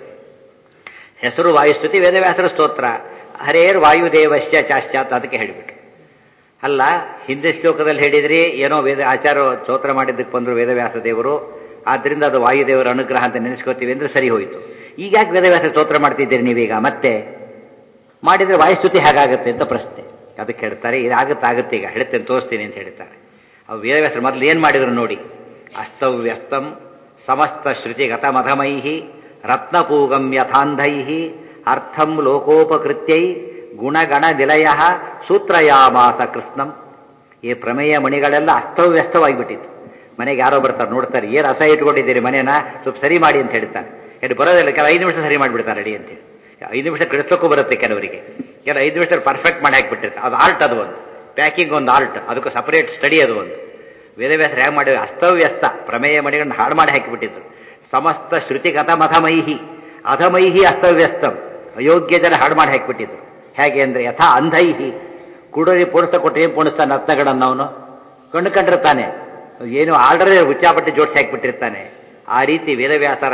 ಹೆಸರು ವಾಯುಸ್ತುತಿ ವೇದವ್ಯಾಸರ ಸ್ತೋತ್ರ ಹರೇರ್ ವಾಯುದೇವಶ್ಯ ಚಾಶ್ಚಾತ್ ಅದಕ್ಕೆ ಹೇಳಿಬಿಟ್ರು ಅಲ್ಲ ಹಿಂದೆ ಶ್ಲೋಕದಲ್ಲಿ ಹೇಳಿದ್ರಿ ಏನೋ ವೇದ ಆಚಾರ ಸ್ತೋತ್ರ ಮಾಡಿದ್ದಕ್ಕೆ ಬಂದ್ರು ವೇದವ್ಯಾಸ ದೇವರು ಆದ್ರಿಂದ ಅದು ವಾಯುದೇವರ ಅನುಗ್ರಹ ಅಂತ ನೆನೆಸ್ಕೋತೀವಿ ಅಂದ್ರೆ ಸರಿ ಹೋಯಿತು ಈಗ ಯಾಕೆ ವೇದವ್ಯಾಸ ಸ್ತೋತ್ರ ಮಾಡ್ತಿದ್ದೀರಿ ನೀವೀಗ ಮತ್ತೆ ಮಾಡಿದ್ರೆ ವಾಯುಸ್ತುತಿ ಹೇಗಾಗುತ್ತೆ ಅಂತ ಪ್ರಶ್ನೆ ಅದಕ್ಕೆ ಹೇಳ್ತಾರೆ ಇದಾಗುತ್ತೆ ಆಗುತ್ತೆ ಈಗ ಹೇಳ್ತೇನೆ ತೋರಿಸ್ತೀನಿ ಅಂತ ಹೇಳ್ತಾರೆ ಅವು ವೇದವ್ಯಾಸರು ಮೊದಲು ಏನ್ ಮಾಡಿದ್ರು ನೋಡಿ ಅಸ್ತವ್ಯಸ್ತಂ ಸಮಸ್ತ ಶ್ರುತಿಗತ ಮಧಮೈ ರತ್ನಪೂಗಂ ಯಥಾಂಧೈ ಅರ್ಥಂ ಲೋಕೋಪಕೃತ್ಯೈ ಗುಣಗಣ ನಿಲಯ ಸೂತ್ರಯಾಮಾಸ ಕೃಷ್ಣಂ ಈ ಪ್ರಮೇಯ ಮಣಿಗಳೆಲ್ಲ ಅಸ್ತವ್ಯಸ್ತವಾಗಿಬಿಟ್ಟಿತ್ತು ಮನೆಗೆ ಯಾರೋ ಬರ್ತಾರೆ ನೋಡ್ತಾರೆ ಏನು ರಸ ಇಟ್ಕೊಂಡಿದ್ದೀರಿ ಮನೇನ ಸ್ವಲ್ಪ ಸರಿ ಮಾಡಿ ಅಂತ ಹೇಳ್ತಾರೆ ಹೇಳಿ ಬರೋದಿಲ್ಲ ಕೆಲ ಐದು ನಿಮಿಷ ಸರಿ ಮಾಡಿಬಿಡ್ತಾರೆ ರೆಡಿ ಅಂತೇಳಿ ಐದು ನಿಮಿಷ ಕಳಿಸ್ಲಿಕ್ಕೂ ಬರುತ್ತೆ ಕೆಲವರಿಗೆ ಕೆಲ ಐದು ನಿಮಿಷದಲ್ಲಿ ಪರ್ಫೆಕ್ಟ್ ಮಾಡಿ ಹಾಕಿಬಿಟ್ಟಿರ್ತಾರೆ ಅದು ಆರ್ಟ್ ಅದು ಒಂದು ಪ್ಯಾಕಿಂಗ್ ಒಂದು ಆರ್ಟ್ ಅದಕ್ಕೆ ಸಪರೇಟ್ ಸ್ಟಡಿ ಅದು ಒಂದು ವೇದವ್ಯಾಸ ಹೇಗೆ ಮಾಡಿ ಅಸ್ತವ್ಯಸ್ತ ಪ್ರಮೇಯ ಮಣಿಗಳನ್ನ ಹಾಳು ಮಾಡಿ ಹಾಕಿಬಿಟ್ಟಿದ್ರು ಸಮಸ್ತ ಶ್ರುತಿಗತ ಮಧಮೈಹಿ ಅಧಮೈಹಿ ಅಸ್ತವ್ಯಸ್ತಂ ಅಯೋಗ್ಯ ಜನ ಹಾಳು ಮಾಡಿ ಹಾಕಿಬಿಟ್ಟಿದ್ರು ಹೇಗೆ ಅಂದ್ರೆ ಯಥಾ ಅಂಧೈಹಿ ಕುಡೋರಿ ಪೋಣಿಸ್ತಾ ಕೊಟ್ಟರೆ ಏನು ಪೋಣಿಸ್ತಾನೆ ರತ್ನಗಳನ್ನು ಅವನು ಕಣ್ಣು ಕಂಡಿರ್ತಾನೆ ಏನು ಆಲ್ರೆಡಿ ಹುಚ್ಚಾಪಟ್ಟಿ ಜೋಡಿಸಿ ಹಾಕಿಬಿಟ್ಟಿರ್ತಾನೆ ಆ ರೀತಿ ವೇದವ್ಯಾಸರ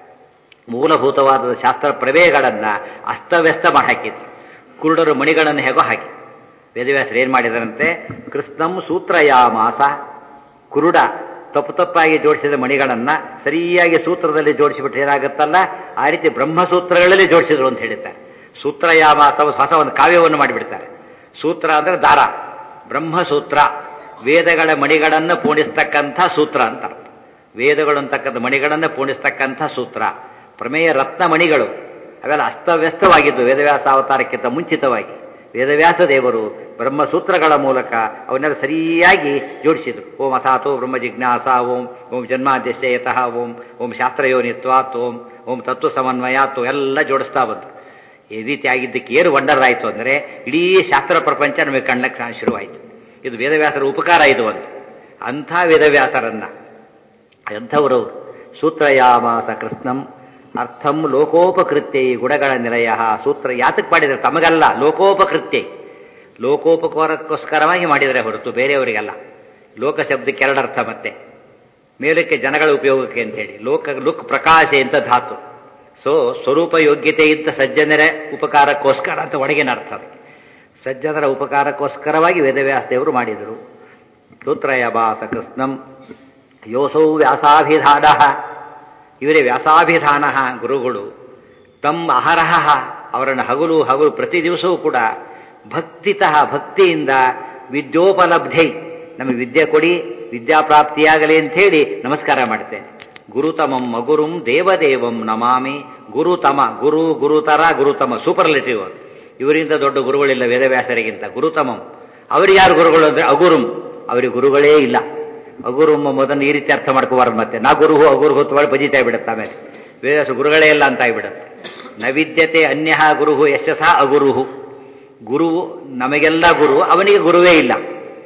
ಮೂಲಭೂತವಾದ ಶಾಸ್ತ್ರ ಪ್ರಮೇಯಗಳನ್ನ ಅಸ್ತವ್ಯಸ್ತ ಮಾಡಿ ಹಾಕಿದ್ರು ಕುರುಡರು ಮಣಿಗಳನ್ನು ಹೇಗೋ ಹಾಕಿ ವೇದವ್ಯಾಸರು ಏನ್ ಮಾಡಿದರಂತೆ ಕೃಷ್ಣಂ ಸೂತ್ರಯಾಮಾಸ ಕುರುಡ ತಪ್ಪು ತಪ್ಪಾಗಿ ಜೋಡಿಸಿದ ಮಣಿಗಳನ್ನ ಸರಿಯಾಗಿ ಸೂತ್ರದಲ್ಲಿ ಜೋಡಿಸಿಬಿಟ್ರೆ ಏನಾಗುತ್ತಲ್ಲ ಆ ರೀತಿ ಬ್ರಹ್ಮಸೂತ್ರಗಳಲ್ಲಿ ಜೋಡಿಸಿದ್ರು ಅಂತ ಹೇಳಿದ್ದಾರೆ ಸೂತ್ರಯಾಮಾಸ ಹೊಸ ಒಂದು ಕಾವ್ಯವನ್ನು ಮಾಡಿಬಿಡ್ತಾರೆ ಸೂತ್ರ ಅಂದ್ರೆ ದಾರ ಬ್ರಹ್ಮಸೂತ್ರ ವೇದಗಳ ಮಣಿಗಳನ್ನು ಪೂಣಿಸ್ತಕ್ಕಂಥ ಸೂತ್ರ ಅಂತ ಅರ್ಥ ವೇದಗಳು ಅಂತಕ್ಕಂಥ ಮಣಿಗಳನ್ನು ಪೂಣಿಸ್ತಕ್ಕಂಥ ಸೂತ್ರ ಪ್ರಮೇಯ ರತ್ನ ಮಣಿಗಳು ಅವೆಲ್ಲ ಅಸ್ತವ್ಯಸ್ತವಾಗಿದ್ದು ವೇದವ್ಯಾಸ ಅವತಾರಕ್ಕಿಂತ ಮುಂಚಿತವಾಗಿ ವೇದವ್ಯಾಸ ದೇವರು ಬ್ರಹ್ಮಸೂತ್ರಗಳ ಮೂಲಕ ಅವನ್ನೆಲ್ಲ ಸರಿಯಾಗಿ ಜೋಡಿಸಿದ್ರು ಓಂ ಅಥಾತೋ ಬ್ರಹ್ಮ ಜಿಜ್ಞಾಸ ಓಂ ಓಂ ಜನ್ಮಾದ್ಯಶಯತಃ ಓಂ ಓಂ ಶಾಸ್ತ್ರಯೋನಿತ್ವಾತ್ ಓಂ ಓಂ ತತ್ವ ಸಮನ್ವಯಾತ್ ಎಲ್ಲ ಜೋಡಿಸ್ತಾ ಬಂತು ಈ ರೀತಿ ಆಗಿದ್ದಕ್ಕೆ ಏನು ವಂಡರ್ ಆಯಿತು ಅಂದರೆ ಇಡೀ ಶಾಸ್ತ್ರ ಪ್ರಪಂಚ ನಮಗೆ ಕಣ್ಣಕ್ಕೆ ಶುರುವಾಯಿತು ಇದು ವೇದವ್ಯಾಸರ ಉಪಕಾರ ಇದು ಒಂದು ಅಂಥ ವೇದವ್ಯಾಸರನ್ನ ಎಂಥವರು ಸೂತ್ರಯಾಮಾಸ ಕೃಷ್ಣಂ ಅರ್ಥಂ ಲೋಕೋಪಕೃತ್ಯ ಈ ಗುಣಗಳ ನಿಲಯ ಸೂತ್ರ ಯಾತಕ್ಕೆ ಮಾಡಿದರೆ ತಮಗಲ್ಲ ಲೋಕೋಪಕೃತ್ಯ ಲೋಕೋಪಕಾರಕ್ಕೋಸ್ಕರವಾಗಿ ಮಾಡಿದರೆ ಹೊರತು ಬೇರೆಯವರಿಗಲ್ಲ ಲೋಕ ಶಬ್ದಕ್ಕೆ ಎರಡರ್ಥ ಮತ್ತೆ ಮೇಲಕ್ಕೆ ಜನಗಳ ಉಪಯೋಗಕ್ಕೆ ಅಂತೇಳಿ ಲೋಕ ಲುಕ್ ಪ್ರಕಾಶೆ ಅಂತ ಧಾತು ಸೊ ಸ್ವರೂಪ ಯೋಗ್ಯತೆ ಇದ್ದ ಸಜ್ಜನರ ಉಪಕಾರಕ್ಕೋಸ್ಕರ ಅಂತ ಒಳಗಿನ ಅರ್ಥ ಅದಕ್ಕೆ ಸಜ್ಜನರ ಉಪಕಾರಕ್ಕೋಸ್ಕರವಾಗಿ ವೇದವ್ಯಾಸ ದೇವರು ಮಾಡಿದರು ರುತ್ರಯಭಾಸ ಕೃಷ್ಣಂ ಯೋಸೌ ವ್ಯಾಸಾಭಿಧಾನ ಇವರೇ ವ್ಯಾಸಾಭಿಧಾನ ಗುರುಗಳು ತಮ್ಮ ಅಹರಹ ಅವರನ್ನು ಹಗಲು ಹಗಲು ಪ್ರತಿ ದಿವಸವೂ ಕೂಡ ಭಕ್ತಿತಃ ಭಕ್ತಿಯಿಂದ ವಿದ್ಯೋಪಲಬ್ಧೈ ನಮಗೆ ವಿದ್ಯೆ ಕೊಡಿ ವಿದ್ಯಾಪ್ರಾಪ್ತಿಯಾಗಲಿ ಅಂತ ಹೇಳಿ ನಮಸ್ಕಾರ ಮಾಡ್ತೇನೆ ಗುರುತಮಂ ಮಗುರುಂ ದೇವದೇವಂ ನಮಾಮಿ ಗುರುತಮ ಗುರು ಗುರುತರ ಗುರುತಮ ಸೂಪರ್ಲೆಟಿವ್ ಅವರು ಇವರಿಂದ ದೊಡ್ಡ ಗುರುಗಳಿಲ್ಲ ವೇದವ್ಯಾಸರಿಗಿಂತ ಗುರುತಮಂ ಅವರಿಗೆ ಯಾರು ಗುರುಗಳು ಅಂದ್ರೆ ಅಗುರುಂ ಅವರಿಗೆ ಗುರುಗಳೇ ಇಲ್ಲ ಅಗುರುಂ ಮೊದಲು ಈ ರೀತಿ ಅರ್ಥ ಮಾಡ್ಕೋಬಾರ್ದು ಮತ್ತೆ ನಾ ಗುರುಹು ಅಗುರು ಹೊತ್ತು ಬಜಿತಾ ಬಿಡುತ್ತೆ ಆಮೇಲೆ ವೇದವ್ಯಾಸ ಗುರುಗಳೇ ಇಲ್ಲ ಅಂತ ಆಗಿಬಿಡುತ್ತೆ ನ ವಿದ್ಯತೆ ಅನ್ಯ ಗುರುಹು ಯಶಃ ಅಗುರುಹು ಗುರು ನಮಗೆಲ್ಲ ಗುರು ಅವನಿಗೆ ಗುರುವೇ ಇಲ್ಲ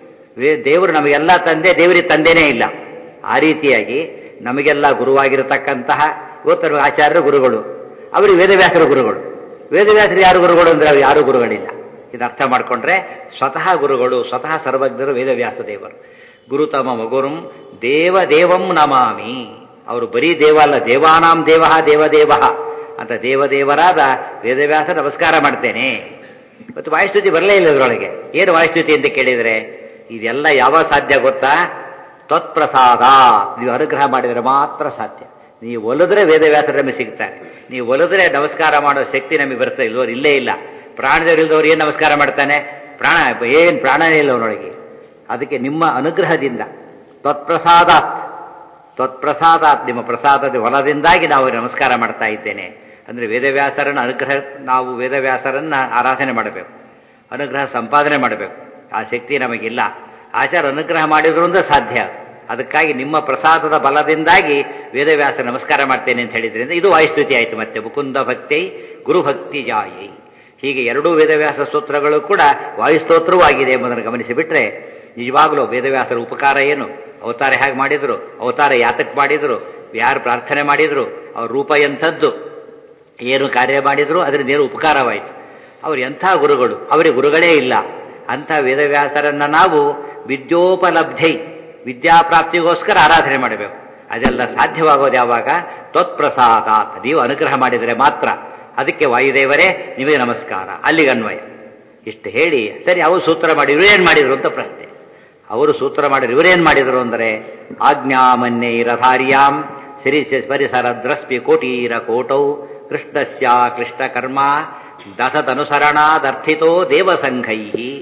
ದೇವರು ನಮಗೆಲ್ಲ ತಂದೆ ದೇವರಿಗೆ ತಂದೆನೇ ಇಲ್ಲ ಆ ರೀತಿಯಾಗಿ ನಮಗೆಲ್ಲ ಗುರುವಾಗಿರತಕ್ಕಂತಹ ಇವತ್ತರ ಆಚಾರ್ಯರು ಗುರುಗಳು ಅವರಿಗೆ ವೇದವ್ಯಾಸರ ಗುರುಗಳು ವೇದವ್ಯಾಸರು ಯಾರು ಗುರುಗಳು ಅಂದ್ರೆ ಅವ್ರು ಯಾರು ಗುರುಗಳಿಲ್ಲ ಇದು ಅರ್ಥ ಮಾಡ್ಕೊಂಡ್ರೆ ಸ್ವತಃ ಗುರುಗಳು ಸ್ವತಃ ಸರ್ವಜ್ಞರು ವೇದವ್ಯಾಸ ದೇವರು ಗುರುತಮ ಮಗುರುಂ ದೇವ ದೇವಂ ನಮಾಮಿ ಅವರು ಬರೀ ದೇವ ಅಲ್ಲ ದೇವಾನಾಂ ದೇವ ದೇವದೇವ ಅಂತ ದೇವದೇವರಾದ ವೇದವ್ಯಾಸ ನಮಸ್ಕಾರ ಮಾಡ್ತೇನೆ ಇವತ್ತು ವಾಯುಸ್ತುತಿ ಬರಲೇ ಇಲ್ಲ ಇದರೊಳಗೆ ಏನು ವಾಯುಸ್ತುತಿ ಅಂತ ಕೇಳಿದರೆ ಇದೆಲ್ಲ ಯಾವಾಗ ಸಾಧ್ಯ ಗೊತ್ತಾ ತ್ವತ್ಪ್ರಸಾದ ನೀವು ಅನುಗ್ರಹ ಮಾಡಿದರೆ ಮಾತ್ರ ಸಾಧ್ಯ ನೀವು ಒಲಿದ್ರೆ ವೇದವ್ಯಾಸರು ನಮಗೆ ಸಿಗ್ತಾರೆ ನೀವು ಒಲಿದ್ರೆ ನಮಸ್ಕಾರ ಮಾಡೋ ಶಕ್ತಿ ನಮಗೆ ಬರ್ತದೆ ಇಲ್ಲವ್ರು ಇಲ್ಲೇ ಇಲ್ಲ ಪ್ರಾಣದವರಿಲ್ದವ್ರು ಏನು ನಮಸ್ಕಾರ ಮಾಡ್ತಾನೆ ಪ್ರಾಣ ಏನು ಪ್ರಾಣನೇ ಇಲ್ಲ ಅವನೊಳಗೆ ಅದಕ್ಕೆ ನಿಮ್ಮ ಅನುಗ್ರಹದಿಂದ ತ್ವತ್ಪ್ರಸಾದಾತ್ ತ್ವತ್ಪ್ರಸಾದಾತ್ ನಿಮ್ಮ ಪ್ರಸಾದದ ಹೊಲದಿಂದಾಗಿ ನಾವು ನಮಸ್ಕಾರ ಮಾಡ್ತಾ ಇದ್ದೇನೆ ಅಂದ್ರೆ ವೇದವ್ಯಾಸರನ್ನ ಅನುಗ್ರಹ ನಾವು ವೇದವ್ಯಾಸರನ್ನ ಆರಾಧನೆ ಮಾಡಬೇಕು ಅನುಗ್ರಹ ಸಂಪಾದನೆ ಮಾಡಬೇಕು ಆ ಶಕ್ತಿ ನಮಗಿಲ್ಲ ಆಚಾರ ಅನುಗ್ರಹ ಮಾಡಿದ್ರು ಅಂದ್ರೆ ಸಾಧ್ಯ ಅದಕ್ಕಾಗಿ ನಿಮ್ಮ ಪ್ರಸಾದದ ಬಲದಿಂದಾಗಿ ವೇದವ್ಯಾಸ ನಮಸ್ಕಾರ ಮಾಡ್ತೇನೆ ಅಂತ ಹೇಳಿದ್ರಿಂದ ಇದು ವಾಯುಸ್ತುತಿ ಆಯಿತು ಮತ್ತೆ ಮುಕುಂದ ಭಕ್ತಿ ಗುರುಭಕ್ತಿ ಜಾಯಿ ಹೀಗೆ ಎರಡೂ ವೇದವ್ಯಾಸ ಸ್ತೋತ್ರಗಳು ಕೂಡ ವಾಯುಸ್ತೋತ್ರವೂ ಆಗಿದೆ ಎಂಬುದನ್ನು ಗಮನಿಸಿಬಿಟ್ರೆ ನಿಜವಾಗ್ಲೂ ವೇದವ್ಯಾಸರ ಉಪಕಾರ ಏನು ಅವತಾರ ಹೇಗೆ ಮಾಡಿದ್ರು ಅವತಾರ ಯಾತಕ್ ಮಾಡಿದ್ರು ಯಾರು ಪ್ರಾರ್ಥನೆ ಮಾಡಿದ್ರು ಅವ್ರ ರೂಪ ಎಂಥದ್ದು ಏನು ಕಾರ್ಯ ಮಾಡಿದ್ರು ಅದರಿಂದ ಏನು ಉಪಕಾರವಾಯಿತು ಅವರು ಎಂಥ ಗುರುಗಳು ಅವರಿಗೆ ಗುರುಗಳೇ ಇಲ್ಲ ಅಂಥ ವೇದವ್ಯಾಸರನ್ನ ನಾವು ವಿದ್ಯೋಪಲಬ್ಧೈ ವಿದ್ಯಾಪ್ರಾಪ್ತಿಗೋಸ್ಕರ ಆರಾಧನೆ ಮಾಡಬೇಕು ಅದೆಲ್ಲ ಸಾಧ್ಯವಾಗೋದು ಯಾವಾಗ ತ್ವತ್ಪ್ರಸಾದಾತ್ ನೀವು ಅನುಗ್ರಹ ಮಾಡಿದರೆ ಮಾತ್ರ ಅದಕ್ಕೆ ವಾಯುದೇವರೇ ನಿಮಗೆ ನಮಸ್ಕಾರ ಅಲ್ಲಿಗೆ ಅನ್ವಯ ಇಷ್ಟು ಹೇಳಿ ಸರಿ ಅವರು ಸೂತ್ರ ಮಾಡಿ ಇವರೇನು ಮಾಡಿದ್ರು ಅಂತ ಪ್ರಶ್ನೆ ಅವರು ಸೂತ್ರ ಮಾಡಿದ್ರು ಇವರೇನು ಮಾಡಿದ್ರು ಅಂದರೆ ಆಜ್ಞಾಮನ್ಯೈರಧಾರ್ಯಾಂ ಸಿರಿ ಪರಿಸರ ದ್ರಸ್ಪಿ ಕೋಟೀರ ಕೋಟೌ ಕೃಷ್ಣಸ್ಯ ಕೃಷ್ಣಕರ್ಮ ದಶತನುಸರಣಾದರ್ಥಿತೋ ದೇವಸಂಘೈ